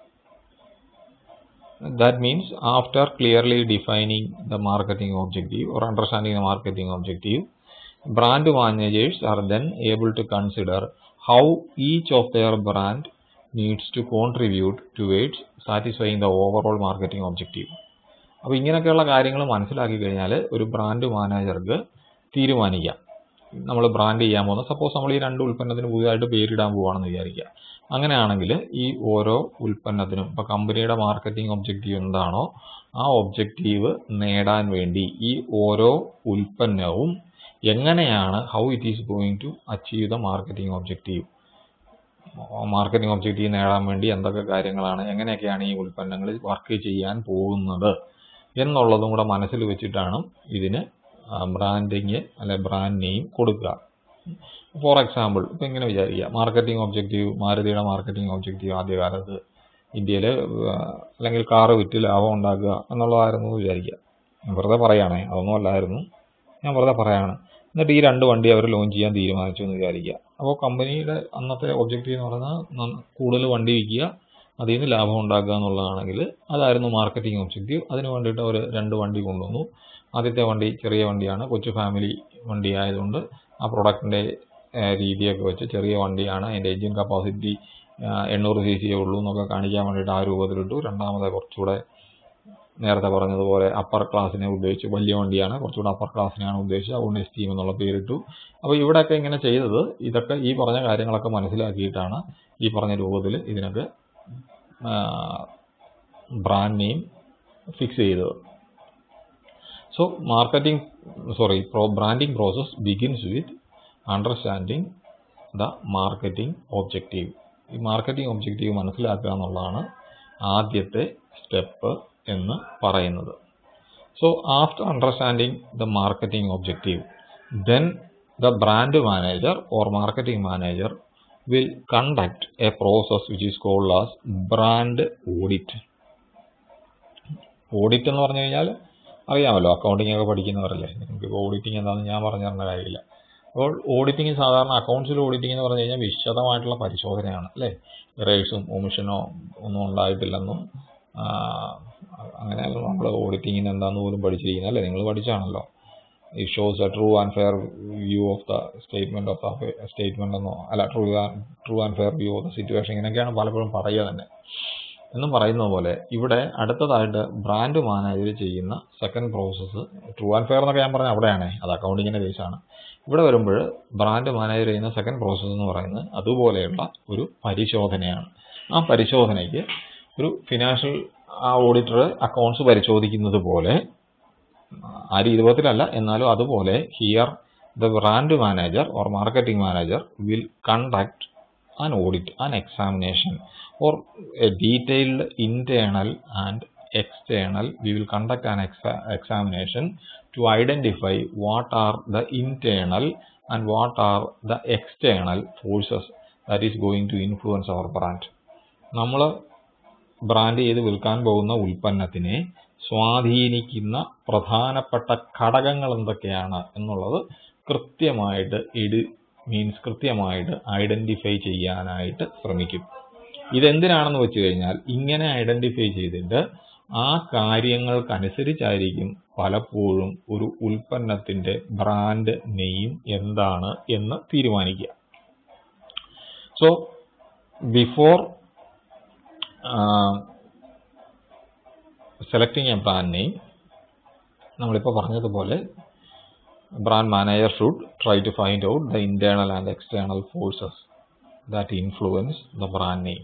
that means after clearly defining the marketing objective or understanding the marketing objective brand managers are then able to consider how each of their brand needs to contribute towards satisfying the overall marketing objective അപ്പോൾ ഇങ്ങനെയൊക്കെയുള്ള കാര്യങ്ങൾ മനസ്സിലാക്കി കഴിഞ്ഞാൽ ഒരു brand മാനേജർക്ക് തീരുമാനിക്കാം നമ്മൾ brand ചെയ്യാൻ പോകുന്ന സപ്പോസ് നമ്മൾ ഈ രണ്ട് ഉൽപ്പന്നത്തിന് പുതിയതായിട്ട് പേരിടാൻ പോവുകയാണെന്ന് വിചാരിക്കുക അങ്ങനെയാണെങ്കിൽ ഈ ഓരോ ഉൽപ്പന്നത്തിനും ഇപ്പോൾ കമ്പനിയുടെ മാർക്കറ്റിംഗ് ഒബ്ജക്റ്റീവ് എന്താണോ ആ ഒബ്ജക്റ്റീവ് നേടാൻ വേണ്ടി ഈ ഓരോ ഉൽപ്പന്നവും എങ്ങനെയാണ് how it is going to achieve the marketing objective marketing objective നേടാൻ വേണ്ടി എന്തൊക്കെ കാര്യങ്ങളാണ് എങ്ങനെയൊക്കെയാണ് ഈ ഉൽപ്പന്നങ്ങൾ വർക്ക് ചെയ്യാൻ പോകുന്നത് എന്നുള്ളതും കൂടെ മനസ്സിൽ വെച്ചിട്ടാണ് ഇതിന് ബ്രാൻഡിങ് അല്ലെ ബ്രാൻഡ് നെയിം കൊടുക്കുക ഫോർ എക്സാമ്പിൾ ഇപ്പം ഇങ്ങനെ വിചാരിക്കുക മാർക്കറ്റിംഗ് ഒബ്ജക്റ്റീവ് മാരുതിയുടെ മാർക്കറ്റിംഗ് ഒബ്ജക്റ്റീവ് ആദ്യകാലത്ത് ഇന്ത്യയിൽ അല്ലെങ്കിൽ കാറ് വിറ്റ് ലാഭം ഉണ്ടാക്കുക എന്നുള്ളതായിരുന്നു വിചാരിക്കുക ഞാൻ വെറുതെ പറയുകയാണേ അതൊന്നും അല്ലായിരുന്നു ഞാൻ വെറുതെ പറയാണ് എന്നിട്ട് ഈ രണ്ട് വണ്ടി അവർ ലോഞ്ച് ചെയ്യാൻ തീരുമാനിച്ചു എന്ന് വിചാരിക്കുക അപ്പോൾ കമ്പനിയുടെ അന്നത്തെ ഒബ്ജക്റ്റീവ് എന്ന് പറഞ്ഞാൽ കൂടുതൽ വണ്ടി വിൽക്കുക അതിൽ നിന്ന് ലാഭം ഉണ്ടാക്കുക എന്നുള്ളതാണെങ്കിൽ അതായിരുന്നു മാർക്കറ്റിംഗ് ഒബ്ജക്റ്റീവ് അതിന് വേണ്ടിയിട്ട് അവർ രണ്ട് വണ്ടി കൊണ്ടുവന്നു ആദ്യത്തെ വണ്ടി ചെറിയ വണ്ടിയാണ് കൊച്ചു ഫാമിലി വണ്ടി ആയതുകൊണ്ട് ആ പ്രൊഡക്റ്റിൻ്റെ രീതിയൊക്കെ വെച്ച് ചെറിയ വണ്ടിയാണ് അതിൻ്റെ എൻജിൻ കപ്പാസിറ്റി എണ്ണൂറ് സി സിയേ ഉള്ളൂ എന്നൊക്കെ കാണിക്കാൻ വേണ്ടിയിട്ട് ആ രൂപത്തിലിട്ടു രണ്ടാമത് കുറച്ചുകൂടെ നേരത്തെ പറഞ്ഞതുപോലെ അപ്പർ ക്ലാസ്സിനെ ഉദ്ദേശിച്ച് വലിയ വണ്ടിയാണ് കുറച്ചുകൂടെ അപ്പർ ക്ലാസ്സിനെയാണ് ഉദ്ദേശിച്ചത് അതുകൊണ്ട് എസ് ടീം എന്നുള്ള പേരിട്ടു അപ്പോൾ ഇവിടെയൊക്കെ ഇങ്ങനെ ചെയ്തത് ഇതൊക്കെ ഈ പറഞ്ഞ കാര്യങ്ങളൊക്കെ മനസ്സിലാക്കിയിട്ടാണ് ഈ പറഞ്ഞ രൂപത്തിൽ ഇതിനൊക്കെ ബ്രാൻഡ് നെയിം ഫിക്സ് ചെയ്തത് so marketing sorry pro branding process begins with understanding the marketing objective ഈ മാർക്കറ്റിംഗ് ഒബ്ജക്റ്റീവ് മനസ്സിലാക്കുക എന്നുള്ളതാണ് ആദ്യത്തെ സ്റ്റെപ്പ് എന്ന് പറയുന്നത് so after understanding the marketing objective then the brand manager or marketing manager will conduct a process which is called as brand audit audit എന്ന് പറഞ്ഞു കഴിഞ്ഞാൽ അറിയാമല്ലോ അക്കൗണ്ടിങ് ഒക്കെ പഠിക്കുന്നവരല്ലേ നിങ്ങൾക്ക് ഓഡിറ്റിംഗ് എന്താണെന്ന് ഞാൻ പറഞ്ഞു തരേണ്ട കാര്യമില്ല അപ്പോൾ ഓഡിറ്റിംഗ് സാധാരണ അക്കൗണ്ട്സിൽ ഓഡിറ്റിംഗ് എന്ന് പറഞ്ഞു കഴിഞ്ഞാൽ വിശദമായിട്ടുള്ള പരിശോധനയാണ് അല്ലേ ഇറേഴ്സും ഒമിഷനോ ഒന്നും ഉണ്ടായിട്ടില്ലെന്നും അങ്ങനെ നമ്മൾ ഓഡിറ്റിങ്ങിന് എന്താണെന്ന് പോലും പഠിച്ചിരിക്കുന്നത് അല്ലേ നിങ്ങൾ പഠിച്ചാണല്ലോ it shows a true and fair view of the statement of the statement എന്നോ അല്ല true true and fair view of the situation ഇങ്ങനെയൊക്കെയാണ് പലപ്പോഴും പറയുക തന്നെ എന്നും പറയുന്ന പോലെ ഇവിടെ അടുത്തതായിട്ട് ബ്രാൻഡ് മാനേജർ ചെയ്യുന്ന second process true and fair എന്നൊക്കെ ഞാൻ പറഞ്ഞ അവിടെയാണ് അത് അക്കൗണ്ടിങ്ങിൻ്റെ കേസാണ് ഇവിടെ വരുമ്പോൾ ബ്രാൻഡ് മാനേജർ ചെയ്യുന്ന സെക്കൻഡ് പ്രോസസ്സ് എന്ന് പറയുന്നത് അതുപോലെയുള്ള ഒരു പരിശോധനയാണ് ആ പരിശോധനയ്ക്ക് ഒരു ഫിനാൻഷ്യൽ ആ ഓഡിറ്റർ അക്കൗണ്ട്സ് പരിശോധിക്കുന്നത് പോലെ ആ രൂപത്തിലല്ല എന്നാലും അതുപോലെ here the brand manager or marketing manager will conduct an audit, an examination, or a detailed internal and external. We will conduct an exa- examination to identify what are the internal and what are the external forces that is going to influence our brand. നമ്മൾ brand ചെയ്ത് വിൽക്കാൻ പോകുന്ന ഉൽപ്പന്നത്തിനെ സ്വാധീനിക്കുന്ന പ്രധാനപ്പെട്ട ഘടകങ്ങൾ എന്തൊക്കെയാണ് എന്നുള്ളത് കൃത്യമായിട്ട് ഇട് മീൻസ് കൃത്യമായിട്ട് ഐഡന്റിഫൈ ചെയ്യാനായിട്ട് ശ്രമിക്കും ഇതെന്തിനാണെന്ന് വെച്ച് കഴിഞ്ഞാൽ ഇങ്ങനെ ഐഡന്റിഫൈ ചെയ്തിട്ട് ആ കാര്യങ്ങൾക്കനുസരിച്ചായിരിക്കും പലപ്പോഴും ഒരു ഉൽപ്പന്നത്തിന്റെ ബ്രാൻഡ് നെയിം എന്താണ് എന്ന് തീരുമാനിക്കുക so before selecting a brand name നമ്മളിപ്പോൾ പറഞ്ഞതുപോലെ brand manager should try to find out the internal and external forces that influence the brand name.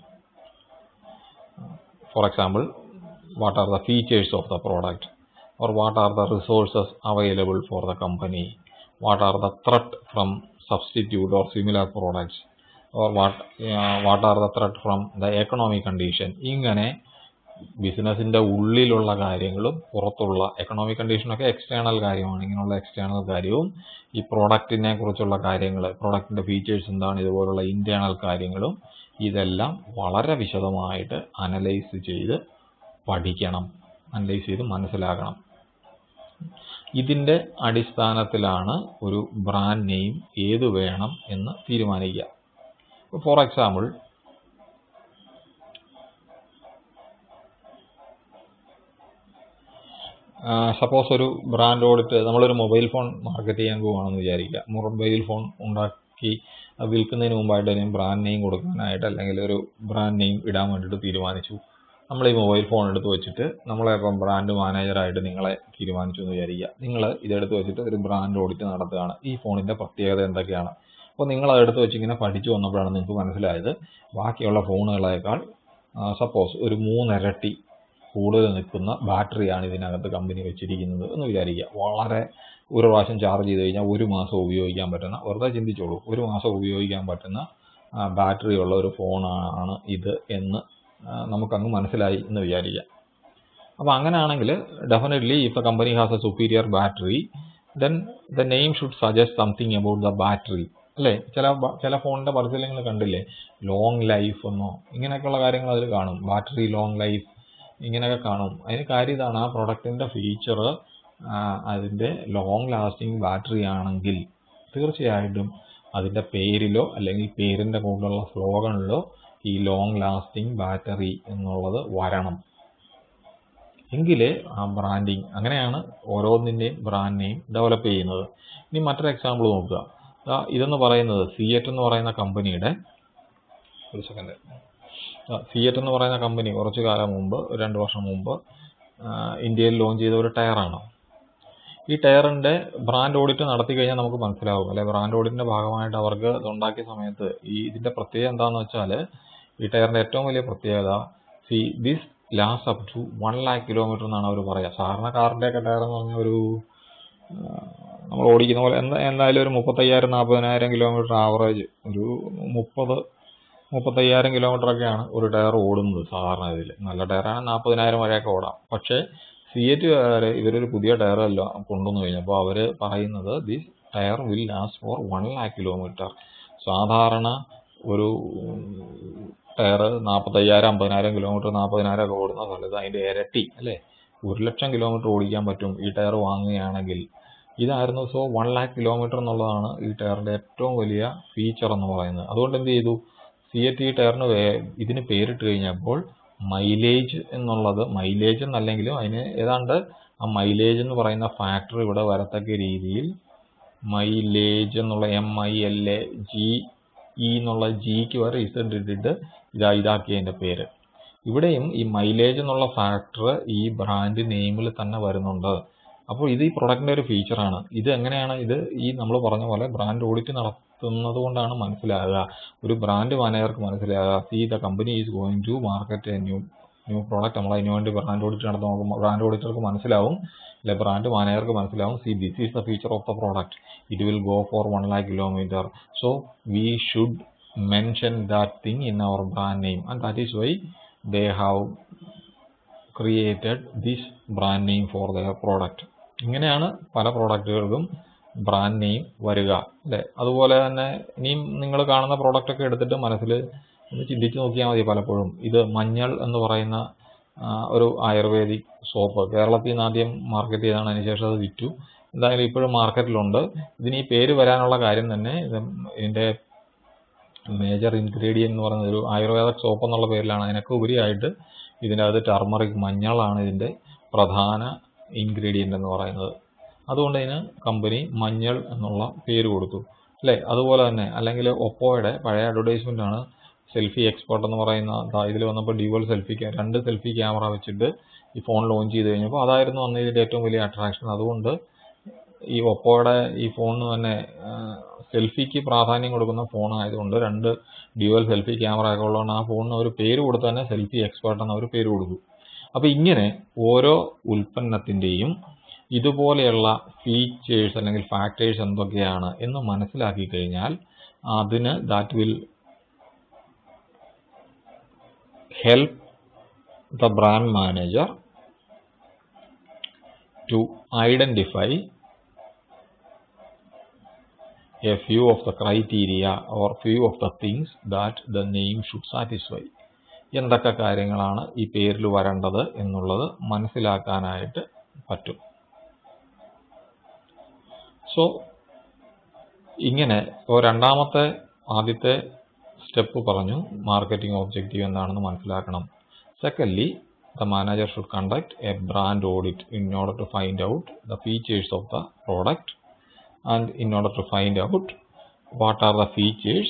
For example, what are the features of the product or what are the resources available for the company, what are the threat from substitute or similar products or what uh, what are the threat from the economic condition ഇങ്ങനെ ബിസിനസിന്റെ ഉള്ളിലുള്ള കാര്യങ്ങളും പുറത്തുള്ള economic കണ്ടീഷനൊക്കെ external കാര്യമാണ് ഇങ്ങനെയുള്ള external കാര്യവും ഈ പ്രോഡക്റ്റിനെ കുറിച്ചുള്ള കാര്യങ്ങൾ പ്രോഡക്റ്റിന്റെ ഫീച്ചേഴ്സ് എന്താണ് ഇതുപോലുള്ള ഇന്റേണൽ കാര്യങ്ങളും ഇതെല്ലാം വളരെ വിശദമായിട്ട് അനലൈസ് ചെയ്ത് പഠിക്കണം അനലൈസ് ചെയ്ത് മനസ്സിലാക്കണം ഇതിന്റെ അടിസ്ഥാനത്തിലാണ് ഒരു ബ്രാൻഡ് നെയിം ഏത് വേണം എന്ന് തീരുമാനിക്കുക ഫോർ എക്സാമ്പിൾ സപ്പോസ് ഒരു ബ്രാൻഡ് ഓഡിറ്റ് നമ്മളൊരു മൊബൈൽ ഫോൺ മാർക്കറ്റ് ചെയ്യാൻ പോവുകയാണെന്ന് വിചാരിക്കുക മൊബൈൽ ഫോൺ ഉണ്ടാക്കി അത് വിൽക്കുന്നതിന് മുമ്പായിട്ട് അതിന് ബ്രാൻഡ് നെയിം കൊടുക്കാനായിട്ട് അല്ലെങ്കിൽ ഒരു ബ്രാൻഡ് നെയിം ഇടാൻ വേണ്ടിയിട്ട് തീരുമാനിച്ചു നമ്മൾ ഈ മൊബൈൽ ഫോൺ എടുത്ത് വെച്ചിട്ട് നമ്മളെ ഇപ്പം ബ്രാൻഡ് മാനേജറായിട്ട് നിങ്ങളെ തീരുമാനിച്ചു എന്ന് വിചാരിക്കുക നിങ്ങൾ ഇതെടുത്ത് വെച്ചിട്ട് ഒരു ബ്രാൻഡ് ഓഡിറ്റ് നടത്തുകയാണ് ഈ ഫോണിന്റെ പ്രത്യേകത എന്തൊക്കെയാണ് അപ്പോൾ നിങ്ങൾ അതെടുത്ത് വെച്ച് ഇങ്ങനെ പഠിച്ചു വന്നപ്പോഴാണ് നിങ്ങൾക്ക് മനസ്സിലായത് ബാക്കിയുള്ള ഫോണുകളേക്കാൾ സപ്പോസ് ഒരു മൂന്നിരട്ടി കൂടുതൽ നിൽക്കുന്ന ബാറ്ററിയാണ് ഇതിനകത്ത് കമ്പനി വെച്ചിരിക്കുന്നത് എന്ന് വിചാരിക്കുക വളരെ ഒരു പ്രാവശ്യം ചാർജ് ചെയ്ത് കഴിഞ്ഞാൽ ഒരു മാസം ഉപയോഗിക്കാൻ പറ്റുന്ന വെറുതെ ചിന്തിച്ചോളൂ ഒരു മാസം ഉപയോഗിക്കാൻ പറ്റുന്ന ബാറ്ററി ഉള്ള ഒരു ഫോണാണ് ഇത് എന്ന് നമുക്കങ്ങ് മനസ്സിലായി എന്ന് വിചാരിക്കാം അപ്പോൾ അങ്ങനെയാണെങ്കിൽ definitely if a company has a superior battery then the name should suggest something about the battery അല്ലേ ചില ചില ഫോണിന്റെ പരസ്യങ്ങൾ കണ്ടില്ലേ ലോങ് ലൈഫ് എന്നോ ഇങ്ങനെയൊക്കെയുള്ള കാര്യങ്ങൾ അതിൽ കാണും ബാറ്ററി ലോങ് ലൈഫ് ഇങ്ങനെയൊക്കെ കാണും അതിന് കാര്യം ഇതാണ് ആ പ്രൊഡക്റ്റിന്റെ ഫീച്ചർ അതിന്റെ ലോങ് ലാസ്റ്റിംഗ് ബാറ്ററി ആണെങ്കിൽ തീർച്ചയായിട്ടും അതിന്റെ പേരിലോ അല്ലെങ്കിൽ പേരിന്റെ കൂടെയുള്ള സ്ലോഗണിലോ ഈ ലോങ് ലാസ്റ്റിംഗ് ബാറ്ററി എന്നുള്ളത് വരണം എങ്കിലേ ആ ബ്രാൻഡിങ് അങ്ങനെയാണ് ഓരോന്നിൻ്റെയും ബ്രാൻഡ് നെയിം ഡെവലപ്പ് ചെയ്യുന്നത് ഇനി മറ്റൊരു എക്സാമ്പിൾ നോക്കുക ഇതെന്ന് പറയുന്നത് സിയറ്റ് എന്ന് പറയുന്ന കമ്പനിയുടെ ഒരു സെക്കൻഡ് സിയറ്റ് എന്ന് പറയുന്ന കമ്പനി കുറച്ചു കാലം മുമ്പ് രണ്ട് വർഷം മുമ്പ് ഇന്ത്യയിൽ ലോഞ്ച് ചെയ്ത ഒരു ടയറാണ് ഈ ടയറിന്റെ ബ്രാൻഡ് ഓഡിറ്റ് നടത്തി കഴിഞ്ഞാൽ നമുക്ക് മനസ്സിലാവും അല്ലെ ബ്രാൻഡ് ഓഡിറ്റിന്റെ ഭാഗമായിട്ട് അവർക്ക് ഇതുണ്ടാക്കിയ സമയത്ത് ഈ ഇതിന്റെ പ്രത്യേകത എന്താണെന്ന് വെച്ചാൽ ഈ ടയറിന്റെ ഏറ്റവും വലിയ പ്രത്യേകത see this last up to one lakh kilometre എന്നാണ് അവർ പറയുക സാധാരണ കാറിന്റെ ഒക്കെ ടയർ എന്ന് പറഞ്ഞാൽ ഒരു നമ്മൾ ഓടിക്കുന്ന പോലെ എന്താ എന്തായാലും ഒരു മുപ്പത്തയ്യായിരം നാൽപ്പതിനായിരം കിലോമീറ്റർ ആവറേജ് ഒരു മുപ്പത് മുപ്പത്തയ്യായിരം കിലോമീറ്റർ ഒക്കെയാണ് ഒരു ടയർ ഓടുന്നത് സാധാരണ ഇതിൽ നല്ല ടയറാണ് നാൽപ്പതിനായിരം വരെയൊക്കെ ഓടാം പക്ഷേ സിയറ്റുകാര് ഇവരൊരു പുതിയ ടയർ എല്ലാം കൊണ്ടുവന്നു കഴിഞ്ഞപ്പോൾ അവർ പറയുന്നത് this tyre will last for one lakh kilometre സാധാരണ ഒരു ടയർ നാൽപ്പത്തയ്യായിരം അമ്പതിനായിരം കിലോമീറ്റർ നാൽപ്പതിനായിരം ഒക്കെ ഓടുന്ന സ്ഥലത്ത് അതിന്റെ ഇരട്ടി അല്ലേ ഒരു ലക്ഷം കിലോമീറ്റർ ഓടിക്കാൻ പറ്റും ഈ ടയർ വാങ്ങുകയാണെങ്കിൽ ഇതായിരുന്നു സോ വൺ ലാക്ക് കിലോമീറ്റർ എന്നുള്ളതാണ് ഈ ടയറിന്റെ ഏറ്റവും വലിയ ഫീച്ചർ എന്ന് പറയുന്നത് അതുകൊണ്ട് എന്ത് ചെയ്തു സി എ ടി ടയറിന് ഇതിന് പേരിട്ട് കഴിഞ്ഞപ്പോൾ മൈലേജ് എന്നുള്ളത് മൈലേജ് എന്നല്ലെങ്കിലും അതിന് ഏതാണ്ട് ആ മൈലേജ് എന്ന് പറയുന്ന ഫാക്ടർ ഇവിടെ വരത്തക്ക രീതിയിൽ മൈലേജ് എന്നുള്ള M I L A G E എന്നുള്ള ജിക്ക് വരെ ഇസഡ് ഇട്ടിട്ട് ഇതാ ഇതാക്കിയതിന്റെ പേര് ഇവിടെയും ഈ മൈലേജ് എന്നുള്ള ഫാക്ടർ ഈ ബ്രാൻഡ് നെയിമിൽ തന്നെ വരുന്നുണ്ട് അപ്പോൾ ഇത് ഈ പ്രൊഡക്റ്റിന്റെ ഒരു ഫീച്ചറാണ് ഇത് എങ്ങനെയാണ് ഇത് ഈ നമ്മൾ പറഞ്ഞ പോലെ ബ്രാൻഡ് ഓഡിറ്റ് നടത്തുന്നത് കൊണ്ടാണ് മനസ്സിലാകുക ഒരു ബ്രാൻഡ് മാനേജർക്ക് മനസ്സിലാകുക see the company is going to market a new new product നമ്മൾ അതിന് വേണ്ടി ബ്രാൻഡ് ഓഡിറ്റ് നടത്തി നോക്കുമ്പോൾ ബ്രാൻഡ് ഓഡിറ്റർക്ക് മനസ്സിലാവും അല്ലെ ബ്രാൻഡ് മാനേജർക്ക് മനസ്സിലാവും see this is the feature of the product it will go for one lakh kilometre so we should mention that thing in our brand name and that is why they have created this brand name for their product ഇങ്ങനെയാണ് പല പ്രോഡക്റ്റുകൾക്കും brand name വരിക അല്ലെ അതുപോലെ തന്നെ ഇനിയും നിങ്ങൾ കാണുന്ന product ഒക്കെ എടുത്തിട്ട് മനസ്സിൽ ഒന്ന് ചിന്തിച്ച് നോക്കിയാൽ മതി പലപ്പോഴും ഇത് മഞ്ഞൾ എന്ന് പറയുന്ന ഒരു ആയുർവേദിക് സോപ്പ് കേരളത്തിൽ നിന്ന് ആദ്യം മാർക്കറ്റ് ചെയ്താണ് അതിനുശേഷം അത് വിറ്റു എന്തായാലും ഇപ്പോഴും മാർക്കറ്റിലുണ്ട് ഇതിന് ഈ പേര് വരാനുള്ള കാര്യം തന്നെ ഇത് ഇതിന്റെ മേജർ ഇൻഗ്രീഡിയൻ എന്ന് പറയുന്നത് ഒരു ആയുർവേദ സോപ്പ് എന്നുള്ള പേരിലാണ് അതിനൊക്കെ ഉപരിയായിട്ട് ഇതിനകത്ത് ടർമറിക് മഞ്ഞളാണ് ഇതിന്റെ പ്രധാന ഇൻഗ്രീഡിയന്റ് എന്ന് പറയുന്നത് അതുകൊണ്ട് ഇതിന് കമ്പനി മഞ്ഞൾ എന്നുള്ള പേര് കൊടുത്തു അല്ലേ അതുപോലെ തന്നെ അല്ലെങ്കിൽ ഒപ്പോയുടെ പഴയ അഡ്വർടൈസ്മെന്റ് ആണ് സെൽഫി എക്സ്പേർട്ട് എന്ന് പറയുന്ന ഇതിൽ വന്നപ്പോൾ ഡ്യുവൽ സെൽഫി രണ്ട് സെൽഫി ക്യാമറ വെച്ചിട്ട് ഈ ഫോൺ ലോഞ്ച് ചെയ്ത് കഴിഞ്ഞപ്പോൾ അതായിരുന്നു അന്ന് ഇതിന്റെ ഏറ്റവും വലിയ അട്രാക്ഷൻ അതുകൊണ്ട് ഈ ഒപ്പോയുടെ ഈ ഫോണിന് തന്നെ സെൽഫിക്ക് പ്രാധാന്യം കൊടുക്കുന്ന ഫോൺ ആയതുകൊണ്ട് രണ്ട് ഡ്യുവൽ സെൽഫി ക്യാമറ ഒക്കെ ഉള്ളതുകൊണ്ട് ആ ഫോണിന് ഒരു പേര് കൊടുത്ത് തന്നെ സെൽഫി എക്സ്പേർട്ട് എന്ന് അവർ പേര് കൊടുക്കും അപ്പോൾ ഇങ്ങനെ ഓരോ ഉൽപ്പന്നത്തിൻ്റെയും ഇതുപോലെയുള്ള ഫീച്ചേഴ്സ് അല്ലെങ്കിൽ ഫാക്ടേഴ്സ് എന്തൊക്കെയാണ് എന്ന് മനസ്സിലാക്കി കഴിഞ്ഞാൽ അതിന് that will help the brand manager to identify a few of the criteria or few of the things that the name should satisfy എന്തൊക്കെ കാര്യങ്ങളാണ് ഈ പേരിൽ വരേണ്ടത് എന്നുള്ളത് മനസ്സിലാക്കാനായിട്ട് പറ്റും സോ ഇങ്ങനെ ഇപ്പോൾ രണ്ടാമത്തെ ആദ്യത്തെ സ്റ്റെപ്പ് പറഞ്ഞു മാർക്കറ്റിംഗ് ഒബ്ജക്റ്റീവ് എന്താണെന്ന് മനസ്സിലാക്കണം secondly the manager should conduct a brand audit in order to find out the features of the product and in order to find out what are the features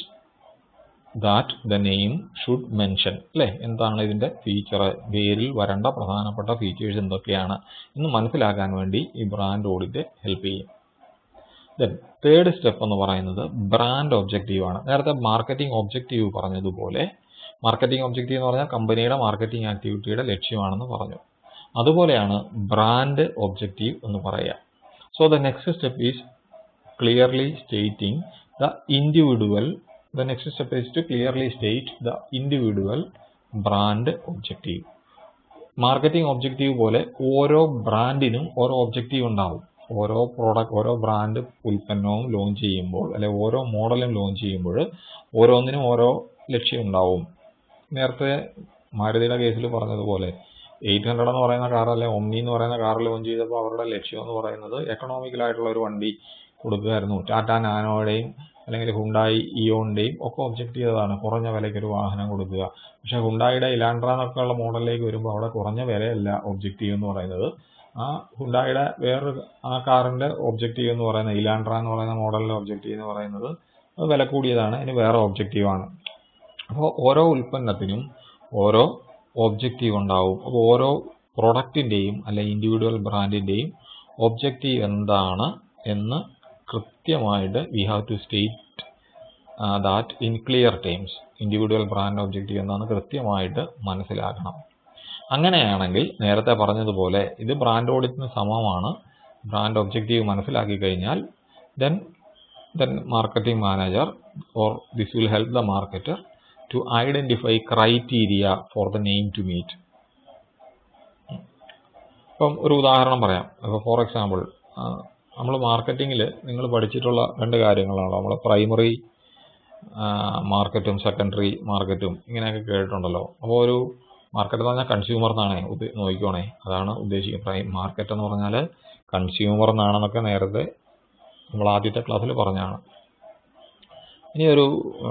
that the name should mention അല്ലേ എന്താണ് ഇതിൻ്റെ feature പേരിൽ വരേണ്ട പ്രധാനപ്പെട്ട features എന്തൊക്കെയാണ് എന്ന് മനസ്സിലാക്കാൻ വേണ്ടി ഈ ബ്രാൻഡ് ഓഡിറ്റ് ഹെൽപ്പ് ചെയ്യും ദെൻ തേർഡ് സ്റ്റെപ്പ് എന്ന് പറയുന്നത് ബ്രാൻഡ് ഒബ്ജക്റ്റീവ് ആണ് നേരത്തെ മാർക്കറ്റിംഗ് ഒബ്ജക്റ്റീവ് പറഞ്ഞതുപോലെ മാർക്കറ്റിംഗ് ഒബ്ജക്റ്റീവ് എന്ന് പറഞ്ഞാൽ കമ്പനിയുടെ മാർക്കറ്റിംഗ് ആക്ടിവിറ്റിയുടെ ലക്ഷ്യമാണെന്ന് പറഞ്ഞു അതുപോലെയാണ് ബ്രാൻഡ് ഒബ്ജക്റ്റീവ് എന്ന് പറയുക so the next step is clearly stating the individual the next step is to clearly state the individual brand objective marketing objective പോലെ ഓരോ ബ്രാൻഡിനും ഓരോ ഒബ്ജക്റ്റീവ് ഉണ്ടാവും ഓരോ പ്രോഡക്റ്റ് ഓരോ ബ്രാൻഡ് ഉൽപ്പന്നവും ലോഞ്ച് ചെയ്യുമ്പോൾ അല്ലെ ഓരോ മോഡലും ലോഞ്ച് ചെയ്യുമ്പോൾ ഓരോന്നിനും ഓരോ ലക്ഷ്യം ഉണ്ടാവും നേരത്തെ മാരുതിയുടെ കേസിൽ പറഞ്ഞതുപോലെ എയ്റ്റ് ഹൺഡ്രഡ് എന്ന് പറയുന്ന കാർ അല്ലെ ഒമ്നി എന്ന് പറയുന്ന കാർ ലോഞ്ച് ചെയ്തപ്പോൾ അവരുടെ ലക്ഷ്യം എന്ന് പറയുന്നത് എക്കണോമിക്കലായിട്ടുള്ള ഒരു വണ്ടി കൊടുക്കുകയായിരുന്നു ടാറ്റ നാനോയുടെയും അല്ലെങ്കിൽ ഹുണ്ടായി ഇയോണിൻ്റെയും ഒക്കെ ഒബ്ജക്റ്റ് ചെയ്തതാണ് കുറഞ്ഞ വിലയ്ക്ക് ഒരു വാഹനം കൊടുക്കുക പക്ഷേ ഹുണ്ടായിയുടെ ഇലാൻഡ്ര എന്നൊക്കെയുള്ള മോഡലിലേക്ക് വരുമ്പോൾ അവിടെ കുറഞ്ഞ വിലയല്ല ഒബ്ജക്റ്റീവ് എന്ന് പറയുന്നത് ആ ഹുണ്ടായിയുടെ വേറൊരു ആ കാറിൻ്റെ ഒബ്ജക്റ്റീവ് എന്ന് പറയുന്നത് ഇലാൻഡ്ര എന്ന് പറയുന്ന മോഡലിൻ്റെ ഒബ്ജക്റ്റീവ് എന്ന് പറയുന്നത് അത് വില കൂടിയതാണ് ഇനി വേറെ ഒബ്ജക്റ്റീവാണ് അപ്പോൾ ഓരോ ഉൽപ്പന്നത്തിനും ഓരോ ഒബ്ജക്റ്റീവ് ഉണ്ടാവും അപ്പോൾ ഓരോ പ്രൊഡക്റ്റിൻ്റെയും അല്ലെ ഇൻഡിവിജ്വൽ ബ്രാൻഡിൻ്റെയും ഒബ്ജക്റ്റീവ് എന്താണ് എന്ന് കൃത്യമായിട്ട് we have to state that in clear terms individual brand objective എന്താണെന്ന് കൃത്യമായിട്ട് മനസ്സിലാക്കണം അങ്ങനെയാണെങ്കിൽ നേരത്തെ പറഞ്ഞതുപോലെ ഇത് ബ്രാൻഡ് ഓഡിറ്റിന് സമമാണ് ബ്രാൻഡ് ഒബ്ജക്റ്റീവ് മനസ്സിലാക്കി കഴിഞ്ഞാൽ then then marketing manager or this will help the marketer to identify criteria for the name to meet. ഇപ്പം ഒരു ഉദാഹരണം പറയാം അപ്പോൾ ഫോർ എക്സാമ്പിൾ നമ്മൾ മാർക്കറ്റിങ്ങിൽ നിങ്ങൾ പഠിച്ചിട്ടുള്ള രണ്ട് കാര്യങ്ങളാണ് നമ്മൾ പ്രൈമറി മാർക്കറ്റും സെക്കൻഡറി മാർക്കറ്റും ഇങ്ങനെയൊക്കെ കേട്ടിട്ടുണ്ടല്ലോ അപ്പോൾ ഒരു മാർക്കറ്റ് എന്ന് പറഞ്ഞാൽ കൺസ്യൂമർ എന്നാണ് നോക്കിക്കോണേ അതാണ് ഉദ്ദേശിക്കുന്നത് പ്രൈ മാർക്കറ്റ് എന്ന് പറഞ്ഞാൽ കൺസ്യൂമർ എന്നാണെന്നൊക്കെ നേരത്തെ നമ്മൾ ആദ്യത്തെ ക്ലാസ്സിൽ പറഞ്ഞാണ് ഇനി ഒരു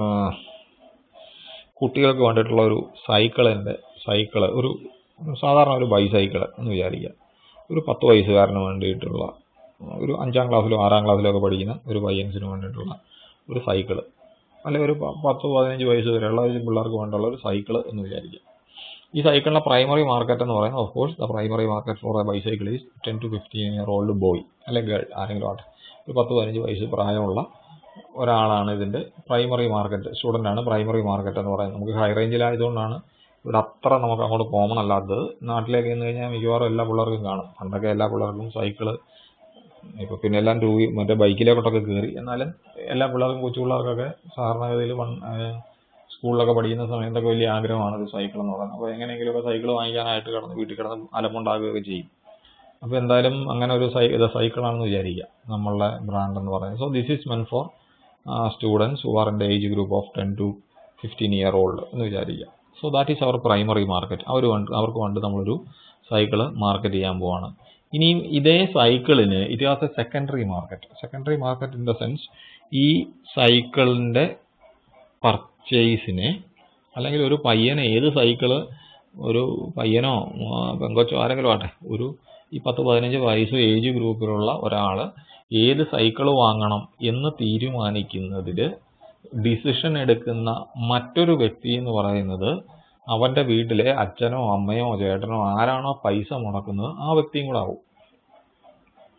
കുട്ടികൾക്ക് വേണ്ടിയിട്ടുള്ള ഒരു സൈക്കിളിൻ്റെ സൈക്കിള് ഒരു സാധാരണ ഒരു ബൈസൈക്കിൾ എന്ന് വിചാരിക്കുക ഒരു പത്ത് വയസ്സുകാരന് വേണ്ടിയിട്ടുള്ള ഒരു അഞ്ചാം ക്ലാസ്സിലോ ആറാം ക്ലാസ്സിലോ ഒക്കെ പഠിക്കുന്ന ഒരു പയ്യൻസിന് വേണ്ടിയിട്ടുള്ള ഒരു സൈക്കിള് അല്ലെങ്കിൽ ഒരു പത്ത് പതിനഞ്ച് വയസ്സ് വരെയുള്ള പിള്ളേർക്ക് വേണ്ടിയുള്ള ഒരു സൈക്കിൾ എന്ന് വിചാരിക്കുക ഈ സൈക്കിളിൻ്റെ പ്രൈമറി മാർക്കറ്റ് എന്ന് പറയുന്നത് of course the primary market for a bicycle is ten to fifteen year old boy അല്ലെങ്കിൽ ഗേൾ ആരെങ്കിലും ആട്ടെ ഒരു പത്ത് പതിനഞ്ച് വയസ്സ് പ്രായമുള്ള ഒരാളാണ് ഇതിൻ്റെ പ്രൈമറി മാർക്കറ്റ് സ്റ്റുഡൻ്റ് ആണ് പ്രൈമറി മാർക്കറ്റ് എന്ന് പറയുന്നത് നമുക്ക് ഹൈ റേഞ്ചിലായതുകൊണ്ടാണ് ഇവിടെ അത്ര നമുക്ക് അങ്ങോട്ട് കോമൺ അല്ലാത്തത് നാട്ടിലേക്ക് എന്ന് കഴിഞ്ഞാൽ മിക്കവാറും എല്ലാ പിള്ളേർക്കും കാണും പണ്ടൊക്കെ എല്ലാ പിള്ളേർക്കും സൈക്കിള് ഇപ്പോൾ പിന്നെ എല്ലാം ടൂ മറ്റേ ബൈക്കിലേക്കൊട്ടൊക്കെ കയറി എന്നാലും എല്ലാ പിള്ളേർക്കും കൊച്ചു പിള്ളേർക്കൊക്കെ സാധാരണഗതിയിൽ സ്കൂളിലൊക്കെ പഠിക്കുന്ന സമയത്തൊക്കെ വലിയ ആഗ്രഹമാണ് ഒരു സൈക്കിൾ എന്ന് പറയുന്നത് അപ്പോൾ എങ്ങനെയെങ്കിലുമൊക്കെ സൈക്കിൾ വാങ്ങിക്കാനായിട്ട് കിടന്ന് വീട്ടിൽ കിടന്ന് അലമ്പുണ്ടാക്കുകയൊക്കെ ചെയ്യും അപ്പോൾ എന്തായാലും അങ്ങനെ ഒരു സൈ ഇത് സൈക്കിളാണെന്ന് വിചാരിക്കുക നമ്മളുടെ ബ്രാൻഡ് എന്ന് പറയുന്നത് so this is meant for students who are in the age group of ten to fifteen year old എന്ന് വിചാരിക്കുക so that is our primary market അവർ അവർക്ക് വേണ്ടി നമ്മളൊരു സൈക്കിള് മാർക്കറ്റ് ചെയ്യാൻ പോവാണ് ഇനിയും ഇതേ സൈക്കിളിന് it has a secondary market secondary market in the sense ഈ സൈക്കിളിൻ്റെ പർച്ചേസിനെ അല്ലെങ്കിൽ ഒരു പയ്യന് ഏത് സൈക്കിള് ഒരു പയ്യനോ പെങ്കൊച്ചോ ആരെങ്കിലും ആട്ടെ ഒരു ഈ പത്ത് പതിനഞ്ച് വയസ്സ് ഏജ് ഗ്രൂപ്പിലുള്ള ഒരാൾ ഏത് സൈക്കിൾ വാങ്ങണം എന്ന് തീരുമാനിക്കുന്നതിൽ ഡിസിഷൻ എടുക്കുന്ന മറ്റൊരു വ്യക്തി എന്ന് പറയുന്നത് അവൻ്റെ വീട്ടിലെ അച്ഛനോ അമ്മയോ ചേട്ടനോ ആരാണോ പൈസ മുടക്കുന്നത് ആ വ്യക്തിയും കൂടെ ആവും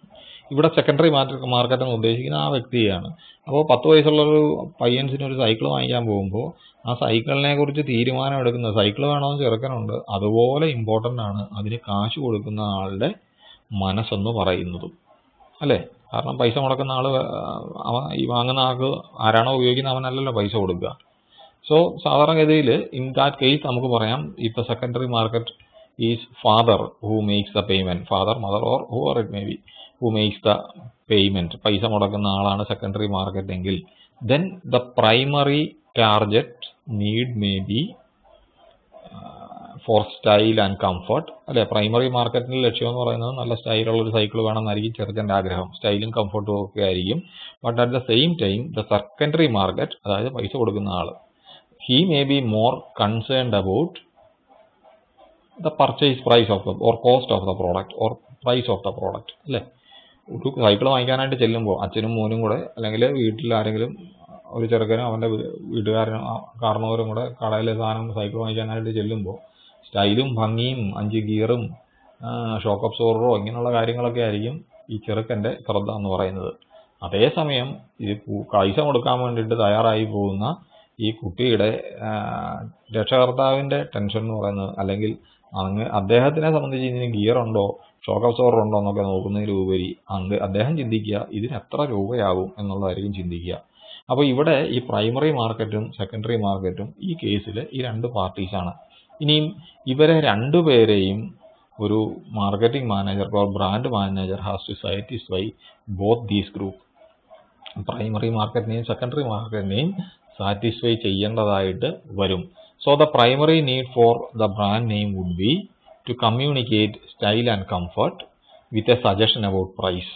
ഇവിടെ സെക്കൻഡറി മാർക്കറ്റ് മാർക്കറ്റ് എന്ന് ഉദ്ദേശിക്കുന്ന ആ വ്യക്തിയെയാണ് അപ്പോൾ പത്ത് വയസ്സുള്ളൊരു പയ്യൻസിന് ഒരു സൈക്കിൾ വാങ്ങിക്കാൻ പോകുമ്പോൾ ആ സൈക്കിളിനെ കുറിച്ച് തീരുമാനം എടുക്കുന്ന സൈക്കിൾ വേണമെന്ന് ചെറുക്കനുണ്ട് അതുപോലെ ഇമ്പോർട്ടൻ്റ് ആണ് അതിന് കാശ് കൊടുക്കുന്ന ആളുടെ മനസ്സെന്ന് പറയുന്നതും അല്ലേ കാരണം പൈസ മുടക്കുന്ന ആൾ അവൻ ഈ വാങ്ങുന്ന ആൾക്ക് ആരാണോ ഉപയോഗിക്കുന്ന അവനല്ലല്ലോ പൈസ കൊടുക്കുക സോ സാധാരണഗതിയിൽ ഇൻ ദാറ്റ് കേസ് നമുക്ക് പറയാം if the secondary market is father who makes the payment father mother or who are it may be who makes the payment പൈസ മുടക്കുന്ന ആളാണ് സെക്കൻഡറി മാർക്കറ്റ് എങ്കിൽ then the primary target need may be for style and comfort അല്ലെ primary മാർക്കറ്റിന്റെ ലക്ഷ്യം എന്ന് പറയുന്നത് നല്ല സ്റ്റൈലുള്ള ഒരു സൈക്കിൾ വേണമെന്നായിരിക്കും ചെറുക്കൻ്റെ ആഗ്രഹം സ്റ്റൈലും കംഫർട്ടും ഒക്കെ ആയിരിക്കും but at the same time the secondary market അതായത് പൈസ കൊടുക്കുന്ന ആൾ he may be more concerned about the purchase price of the or cost of the product or price of the product അല്ലേ ഒരു സൈക്കിൾ വാങ്ങിക്കാനായിട്ട് ചെല്ലുമ്പോൾ അച്ഛനും മോനും കൂടെ അല്ലെങ്കിൽ വീട്ടിൽ ആരെങ്കിലും ഒരു ചെറുക്കനും അവൻ്റെ വീട്ടുകാരനും കാരണവരും കൂടെ കടയിലെ സാധനം സൈക്കിൾ വാങ്ങിക്കാനായിട്ട് ചെല്ലുമ്പോൾ സ്റ്റൈലും ഭംഗിയും അഞ്ച് ഗിയറും ഷോക്ക് അബ്സോർവറോ ഇങ്ങനെയുള്ള കാര്യങ്ങളൊക്കെ ആയിരിക്കും ഈ ചെറുക്കൻ്റെ ശ്രദ്ധ എന്ന് പറയുന്നത് അതേസമയം ഇത് പൈസ കൊടുക്കാൻ വേണ്ടിയിട്ട് തയ്യാറായി പോകുന്ന ഈ കുട്ടിയുടെ രക്ഷകർത്താവിൻ്റെ ടെൻഷൻ എന്ന് പറയുന്നത് അല്ലെങ്കിൽ അങ്ങ് അദ്ദേഹത്തിനെ സംബന്ധിച്ച് ഇതിന് ഗിയർ ഉണ്ടോ ഷോക്ക് അബ്സോർവർ ഉണ്ടോ എന്നൊക്കെ നോക്കുന്നതിലുപരി അങ്ങ് അദ്ദേഹം ചിന്തിക്കുക ഇതിന് എത്ര രൂപയാകും എന്നുള്ളതായിരിക്കും ചിന്തിക്കുക അപ്പോൾ ഇവിടെ ഈ പ്രൈമറി മാർക്കറ്റും സെക്കൻഡറി മാർക്കറ്റും ഈ കേസിൽ ഈ രണ്ട് പാർട്ടീസാണ് ഇനിയും ഇവരെ രണ്ടുപേരെയും ഒരു marketing manager or brand manager has to satisfy both these group primary മാർക്കറ്റിനെയും സെക്കൻഡറി മാർക്കറ്റിനെയും സാറ്റിസ്ഫൈ ചെയ്യേണ്ടതായിട്ട് വരും so the primary need for the brand name would be to communicate style and comfort with a suggestion about price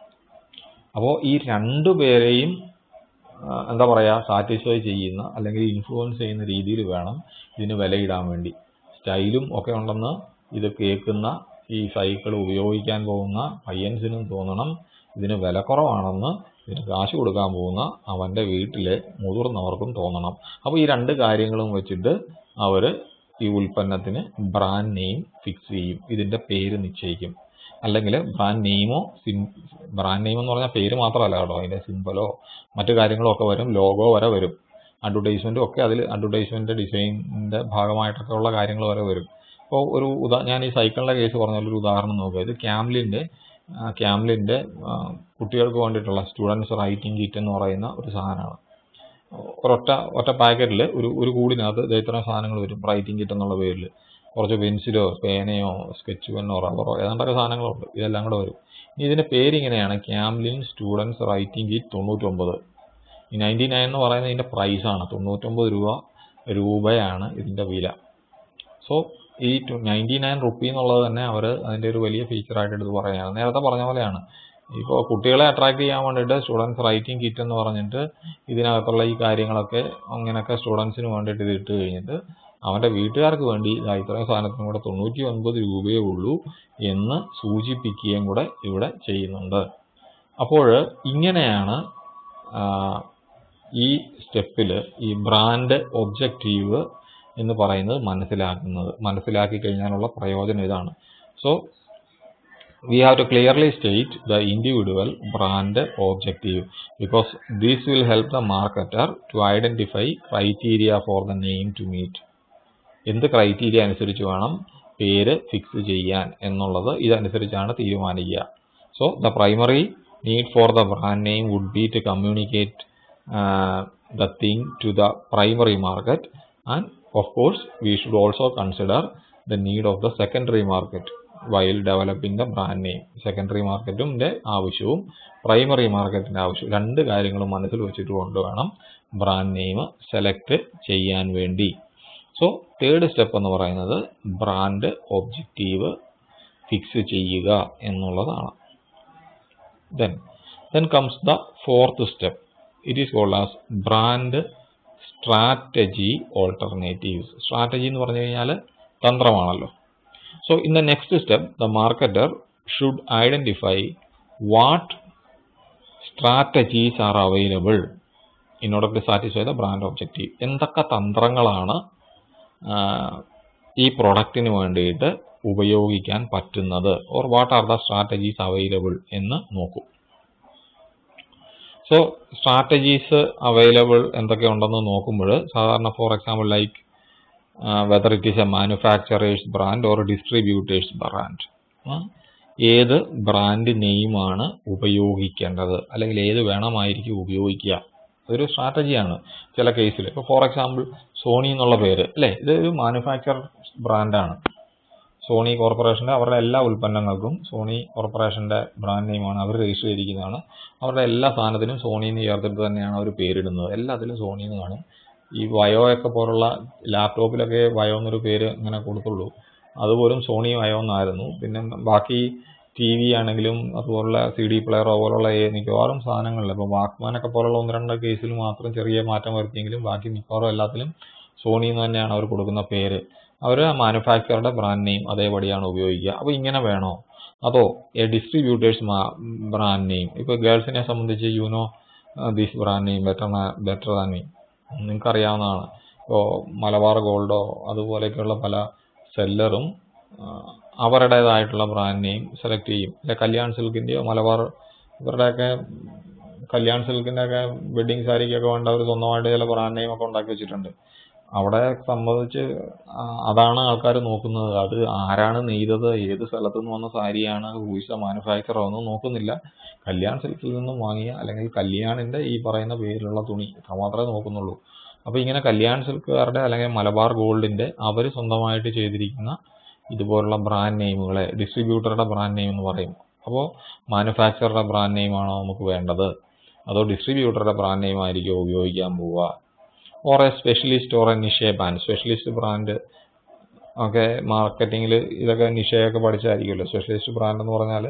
അപ്പോൾ ഈ രണ്ടു പേരെയും എന്താ പറയുക സാറ്റിസ്ഫൈ ചെയ്യുന്ന അല്ലെങ്കിൽ ഇൻഫ്ലുവൻസ് ചെയ്യുന്ന രീതിയിൽ വേണം ഇതിന് വിലയിടാൻ വേണ്ടി സ്റ്റൈലും ഒക്കെ ഉണ്ടെന്ന് ഇത് കേൾക്കുന്ന ഈ സൈക്കിൾ ഉപയോഗിക്കാൻ പോകുന്ന പയ്യൻസിനും തോന്നണം ഇതിന് വില കുറവാണെന്ന് ഇതിന് കാശ് കൊടുക്കാൻ പോകുന്ന അവൻ്റെ വീട്ടിലെ മുതിർന്നവർക്കും തോന്നണം അപ്പോൾ ഈ രണ്ട് കാര്യങ്ങളും വെച്ചിട്ട് അവർ ഈ ഉൽപ്പന്നത്തിന് ബ്രാൻഡ് നെയിം ഫിക്സ് ചെയ്യും ഇതിൻ്റെ പേര് നിശ്ചയിക്കും അല്ലെങ്കിൽ ബ്രാൻഡ് നെയിമോ സിം ബ്രാൻഡ് നെയിം എന്ന് പറഞ്ഞാൽ പേര് മാത്രമല്ല കേട്ടോ അതിൻ്റെ സിമ്പലോ മറ്റു കാര്യങ്ങളോ ഒക്കെ വരും ലോഗോ വരെ വരും അഡ്വർടൈസ്മെൻറ്റും ഒക്കെ അതിൽ അഡ്വർടൈസ്മെൻറ്റ് ഡിസൈനിൻ്റെ ഭാഗമായിട്ടൊക്കെ ഉള്ള കാര്യങ്ങൾ വരെ വരും ഇപ്പോൾ ഒരു ഉദാ ഞാൻ ഈ സൈക്കിളിൻ്റെ കേസ് പറഞ്ഞ ഒരു ഉദാഹരണം നോക്കുക ഇത് ക്യാംലിൻ്റെ ക്യാംലിൻ്റെ കുട്ടികൾക്ക് വേണ്ടിയിട്ടുള്ള സ്റ്റുഡൻസ് റൈറ്റിംഗ് കിറ്റ് എന്ന് പറയുന്ന ഒരു സാധനമാണ് ഒരൊറ്റ ഒറ്റ പാക്കറ്റിൽ ഒരു ഒരു കൂടിനകത്ത് ഇത് ഇത്രയും സാധനങ്ങൾ വരും റൈറ്റിംഗ് കിറ്റ് എന്നുള്ള പേരിൽ കുറച്ച് പെൻസിലോ പേനയോ സ്കെച്ച് പെന്നോ റബ്ബറോ ഏതാണ്ടൊക്കെ സാധനങ്ങളുണ്ട് ഇതെല്ലാം കൂടെ വരും ഇനി ഇതിൻ്റെ പേരിങ്ങനെയാണ് ക്യാംലിൻ സ്റ്റുഡൻസ് റൈറ്റിംഗ് കിറ്റ് തൊണ്ണൂറ്റൊമ്പത് ഈ നയൻറ്റി നയൻ എന്ന് പറയുന്നത് ഇതിൻ്റെ പ്രൈസാണ് തൊണ്ണൂറ്റൊമ്പത് രൂപ രൂപയാണ് ഇതിൻ്റെ വില സോ ഈ നയൻറ്റി നയൻ റുപ്പി എന്നുള്ളത് തന്നെ അവർ അതിൻ്റെ ഒരു വലിയ ഫീച്ചറായിട്ട് എടുത്ത് പറയുകയാണ് നേരത്തെ പറഞ്ഞ പോലെയാണ് ഇപ്പോൾ കുട്ടികളെ അട്രാക്ട് ചെയ്യാൻ വേണ്ടിയിട്ട് സ്റ്റുഡൻസ് റൈറ്റിംഗ് കിറ്റ് എന്ന് പറഞ്ഞിട്ട് ഇതിനകത്തുള്ള ഈ കാര്യങ്ങളൊക്കെ അങ്ങനെയൊക്കെ സ്റ്റുഡൻസിന് വേണ്ടിയിട്ട് ഇത് ഇട്ട് കഴിഞ്ഞിട്ട് അവൻ്റെ വീട്ടുകാർക്ക് വേണ്ടി ഇതാ ഇത്രയും സാധനത്തിനും കൂടെ തൊണ്ണൂറ്റി ഒൻപത് രൂപയേ ഉള്ളൂ എന്ന് സൂചിപ്പിക്കുകയും കൂടെ ഇവിടെ ചെയ്യുന്നുണ്ട് അപ്പോൾ ഇങ്ങനെയാണ് ഈ സ്റ്റെപ്പിൽ ഈ ബ്രാൻഡ് ഒബ്ജക്റ്റീവ് എന്ന് പറയുന്നത് മനസ്സിലാക്കുന്നത് മനസ്സിലാക്കി കഴിഞ്ഞാലുള്ള പ്രയോജനം ഇതാണ് so we have to clearly state the individual brand objective because this will help the marketer to identify criteria for the name to meet എന്ത് ക്രൈറ്റീരിയ അനുസരിച്ച് വേണം പേര് ഫിക്സ് ചെയ്യാൻ എന്നുള്ളത് ഇതനുസരിച്ചാണ് തീരുമാനിക്കുക so the primary need for the brand name would be to communicate the thing to the primary market and of course we should also consider the need of the secondary market while developing the brand name secondary മാർക്കറ്റിൻ്റെ ആവശ്യവും primary മാർക്കറ്റിൻ്റെ ആവശ്യവും രണ്ട് കാര്യങ്ങളും മനസ്സിൽ വെച്ചിട്ട് കൊണ്ട് വേണം ബ്രാൻഡ് നെയിം സെലക്ട് ചെയ്യാൻ വേണ്ടി സോ തേർഡ് സ്റ്റെപ്പ് എന്ന് പറയുന്നത് ബ്രാൻഡ് ഒബ്ജക്റ്റീവ് ഫിക്സ് ചെയ്യുക എന്നുള്ളതാണ് then then comes the fourth step it is called as brand strategy alternatives strategy എന്ന് പറഞ്ഞു കഴിഞ്ഞാൽ തന്ത്രമാണല്ലോ So in the next step, the marketer should identify what strategies are available in order to satisfy the brand objective. എന്തൊക്കെ തന്ത്രങ്ങളാണ് ഈ പ്രൊഡക്റ്റിന് വേണ്ടിയിട്ട് ഉപയോഗിക്കാൻ പറ്റുന്നത് or what are the strategies available എന്ന് നോക്കും സോ സ്ട്രാറ്റജീസ് അവൈലബിൾ എന്തൊക്കെ ഉണ്ടെന്ന് നോക്കുമ്പോൾ സാധാരണ for example like whether it is a manufacturers brand or distributors brand ഏത് ബ്രാൻഡ് നെയിമാണ് ഉപയോഗിക്കേണ്ടത് അല്ലെങ്കിൽ ഏത് വേണമായിരിക്കും ഉപയോഗിക്കുക അതൊരു സ്ട്രാറ്റജിയാണ് ചില കേസിൽ ഇപ്പോൾ ഫോർ എക്സാമ്പിൾ സോണി എന്നുള്ള പേര് അല്ലേ ഇത് ഒരു മാനുഫാക്ചർ ബ്രാൻഡാണ് സോണി കോർപ്പറേഷൻ്റെ അവരുടെ എല്ലാ ഉൽപ്പന്നങ്ങൾക്കും സോണി കോർപ്പറേഷൻ്റെ ബ്രാൻഡ് നെയിമാണ് അവർ രജിസ്റ്റർ ചെയ്തിരിക്കുന്നതാണ് അവരുടെ എല്ലാ സാധനത്തിനും സോണി എന്ന് ചേർത്തിട്ട് തന്നെയാണ് അവർ പേരിടുന്നത് എല്ലാത്തിലും സോണി എന്ന് കാണും ഈ വയോ ഒക്കെ പോലുള്ള ലാപ്ടോപ്പിലൊക്കെ വയോ എന്നൊരു പേര് ഇങ്ങനെ കൊടുത്തുള്ളൂ അതുപോലും സോണി വയോ എന്നായിരുന്നു പിന്നെ ബാക്കി ടി വി ആണെങ്കിലും അതുപോലുള്ള സി ഡി പ്ലെയറോ പോലുള്ള ഏ- മിക്കവാറും സാധനങ്ങളിൽ ഇപ്പോൾ വാക്മാനൊക്കെ പോലുള്ള ഒന്ന് രണ്ട് കേസിൽ മാത്രം ചെറിയ മാറ്റം വരുത്തിയെങ്കിലും ബാക്കി മിക്കവാറും എല്ലാത്തിലും സോണി എന്ന് തന്നെയാണ് അവർ കൊടുക്കുന്ന പേര് അവർ മാനുഫാക്ചറുടെ ബ്രാൻഡ് നെയിം അതേപടിയാണ് ഉപയോഗിക്കുക അപ്പോൾ ഇങ്ങനെ വേണോ അതോ എ ഡിസ്ട്രിബ്യൂട്ടേഴ്സ് ബ്രാൻഡ് നെയിം ഇപ്പോൾ ഗേൾസിനെ സംബന്ധിച്ച് you know this brand name better better than me നിങ്ങൾക്ക് അറിയാവുന്നതാണ് ഇപ്പോൾ മലബാർ ഗോൾഡോ അതുപോലെയൊക്കെയുള്ള പല സെല്ലറും അവരുടേതായിട്ടുള്ള ബ്രാൻഡ് നെയിം സെലക്ട് ചെയ്യും അല്ലെ കല്യാൺ സിൽക്കിൻ്റെയോ മലബാർ ഇവരുടെയൊക്കെ കല്യാൺ സിൽക്കിൻ്റെ ഒക്കെ വെഡ്ഡിങ് സാരിക്കൊക്കെ വേണ്ട അവർ സ്വന്തമായിട്ട് ചില ബ്രാൻഡ് നെയിം ഒക്കെ ഉണ്ടാക്കി വെച്ചിട്ടുണ്ട് അവിടെ സംബന്ധിച്ച് ആ, അതാണ് ആൾക്കാർ നോക്കുന്നത് അത് ആരാണ് നെയ്തത് ഏത് സ്ഥലത്തു നിന്ന് വന്ന സാരിയാണ് ഹൂയിസ മാനുഫാക്ചറോ ഒന്നും നോക്കുന്നില്ല കല്യാൺ സിൽക്കിൽ നിന്നും വാങ്ങിയ അല്ലെങ്കിൽ കല്യാണിൻ്റെ ഈ പറയുന്ന പേരിലുള്ള തുണി അത് മാത്രമേ നോക്കുന്നുള്ളൂ അപ്പോൾ ഇങ്ങനെ കല്യാൺ സിൽക്കുകാരുടെ അല്ലെങ്കിൽ മലബാർ ഗോൾഡിൻ്റെ അവർ സ്വന്തമായിട്ട് ചെയ്തിരിക്കുന്ന ഇതുപോലുള്ള ബ്രാൻഡ് നെയിമുകളെ ഡിസ്ട്രിബ്യൂട്ടറുടെ ബ്രാൻഡ് നെയിം എന്ന് പറയും അപ്പോൾ മാനുഫാക്ചറുടെ ബ്രാൻഡ് നെയിമാണോ നമുക്ക് വേണ്ടത് അതോ ഡിസ്ട്രിബ്യൂട്ടറുടെ ബ്രാൻഡ് നെയിം ആയിരിക്കുമോ ഉപയോഗിക്കാൻ പോവുക or a specialist or a niche brand specialist brand ഒക്കെ മാർക്കറ്റിങ്ങിൽ ഇതൊക്കെ നിഷയൊക്കെ പഠിച്ചായിരിക്കുമല്ലോ സ്പെഷ്യലിസ്റ്റ് ബ്രാൻഡ് എന്ന് പറഞ്ഞാൽ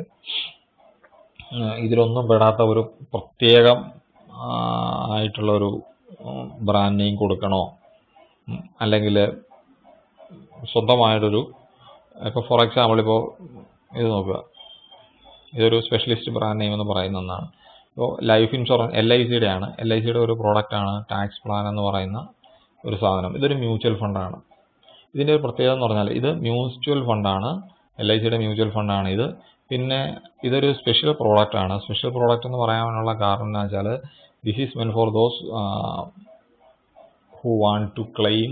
ഇതിലൊന്നും പെടാത്ത ഒരു പ്രത്യേകം ആ, ആയിട്ടുള്ള ഒരു ബ്രാൻഡ് നെയിം കൊടുക്കണോ ഉം, അല്ലെങ്കിൽ സ്വന്തമായിട്ടൊരു ഇപ്പോൾ ഫോർ എക്സാമ്പിൾ ഇപ്പോൾ ഇത് നോക്കുക ഇതൊരു സ്പെഷ്യലിസ്റ്റ് ബ്രാൻഡ് നെയിം എന്ന് പറയുന്ന ഒന്നാണ് ഇപ്പോൾ ലൈഫ് ഇൻഷുറൻസ് എൽ ഐ സിയുടെ ആണ് എൽ ഐ സിയുടെ ഒരു പ്രോഡക്റ്റാണ് ടാക്സ് പ്ലാൻ എന്ന് പറയുന്ന ഒരു സാധനം ഇതൊരു മ്യൂച്വൽ ഫണ്ടാണ് ഇതിൻ്റെ ഒരു പ്രത്യേകത എന്ന് പറഞ്ഞാൽ ഇത് മ്യൂച്വൽ ഫണ്ടാണ് എൽ ഐ സിയുടെ മ്യൂച്വൽ ഫണ്ടാണ് ഇത് പിന്നെ ഇതൊരു സ്പെഷ്യൽ പ്രോഡക്റ്റ് ആണ് സ്പെഷ്യൽ പ്രോഡക്റ്റ് എന്ന് പറയാനുള്ള കാരണം എന്ന് വെച്ചാൽ this is meant for those who want to claim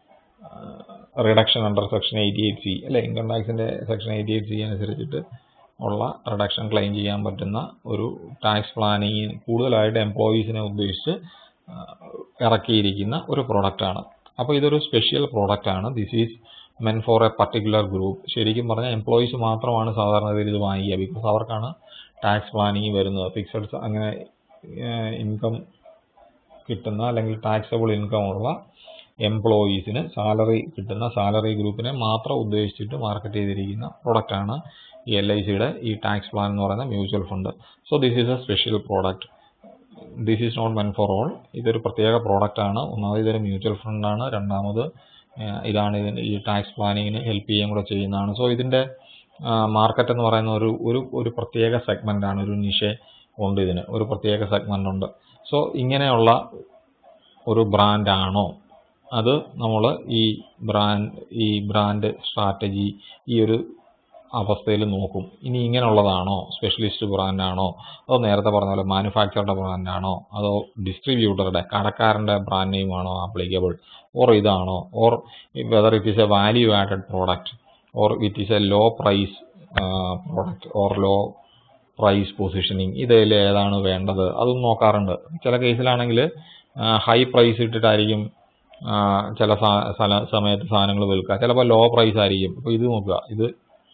reduction under section eighty eight C അല്ലെ ഇൻകം ടാക്സിൻ്റെ സെക്ഷൻ എയ്റ്റി എയ്റ്റ് സി അനുസരിച്ചിട്ട് ഉള്ള റിഡക്ഷൻ ക്ലെയിം ചെയ്യാൻ പറ്റുന്ന ഒരു ടാക്സ് പ്ലാനിങ് കൂടുതലായിട്ട് എംപ്ലോയീസിനെ ഉദ്ദേശിച്ച് ആ, ഇറക്കിയിരിക്കുന്ന ഒരു പ്രോഡക്റ്റാണ് അപ്പോൾ ഇതൊരു സ്പെഷ്യൽ പ്രോഡക്റ്റാണ് this is meant for a particular group ശരിക്കും പറഞ്ഞാൽ എംപ്ലോയീസ് മാത്രമാണ് സാധാരണഗതിയിൽ ഇത് വാങ്ങിക്കുക ബിക്കോസ് അവർക്കാണ് ടാക്സ് പ്ലാനിങ് വരുന്നത് ഫിക്സഡ് അങ്ങനെ ഇൻകം കിട്ടുന്ന അല്ലെങ്കിൽ ടാക്സബിൾ ഇൻകം ഉള്ള എംപ്ലോയീസിന് സാലറി കിട്ടുന്ന സാലറി ഗ്രൂപ്പിനെ മാത്രം ഉദ്ദേശിച്ചിട്ട് മാർക്കറ്റ് ചെയ്തിരിക്കുന്ന പ്രൊഡക്റ്റാണ് ഈ എൽ ഐ സിയുടെ ഈ ടാക്സ് പ്ലാൻ എന്ന് പറയുന്ന mutual fund so this is a special product this is not meant for all ഇതൊരു പ്രത്യേക പ്രോഡക്റ്റാണ് ഒന്നാമത് ഇതൊരു മ്യൂച്വൽ ഫണ്ടാണ് രണ്ടാമത് ഏഹ്, ഇതാണ് ഇതിന് ഈ ടാക്സ് പ്ലാനിങ്ങിന് ഹെൽപ്പ് ചെയ്യുകയും കൂടെ ചെയ്യുന്നതാണ് സോ ഇതിൻ്റെ മാർക്കറ്റ് എന്ന് പറയുന്ന ഒരു ഒരു ഒരു പ്രത്യേക സെഗ്മെൻ്റ് ആണ് ഒരു നിഷ ഉണ്ട് ഇതിന് ഒരു പ്രത്യേക സെഗ്മെൻ്റ് ഉണ്ട് സോ ഇങ്ങനെയുള്ള ഒരു ബ്രാൻഡാണോ അത് നമ്മൾ ഈ ബ്രാൻഡ് ഈ ബ്രാൻഡ് സ്ട്രാറ്റജി ഈ ഒരു അവസ്ഥയിൽ നോക്കും ഇനി ഇങ്ങനെയുള്ളതാണോ സ്പെഷ്യലിസ്റ്റ് ബ്രാൻഡാണോ അതോ നേരത്തെ പറഞ്ഞ പോലെ മാനുഫാക്ചറുടെ ബ്രാൻഡാണോ അതോ ഡിസ്ട്രിബ്യൂട്ടറുടെ കടക്കാരൻ്റെ ബ്രാൻഡ് നെയിമാണോ ആപ്ലിക്കബിൾ ഓർ ഇതാണോ or whether it is a value added product or it is a low price product or low price positioning ഇതിൽ ഏതാണ് വേണ്ടത് അതും നോക്കാറുണ്ട് ചില കേസിലാണെങ്കിൽ ഹൈ പ്രൈസ് ഇട്ടിട്ടായിരിക്കും ആ, ചില സാ- സ്ഥല സമയത്ത് സാധനങ്ങൾ വിൽക്കുക ചിലപ്പോൾ ലോ പ്രൈസ് ആയിരിക്കും ഇപ്പോൾ ഇത് നോക്കുക ഇത്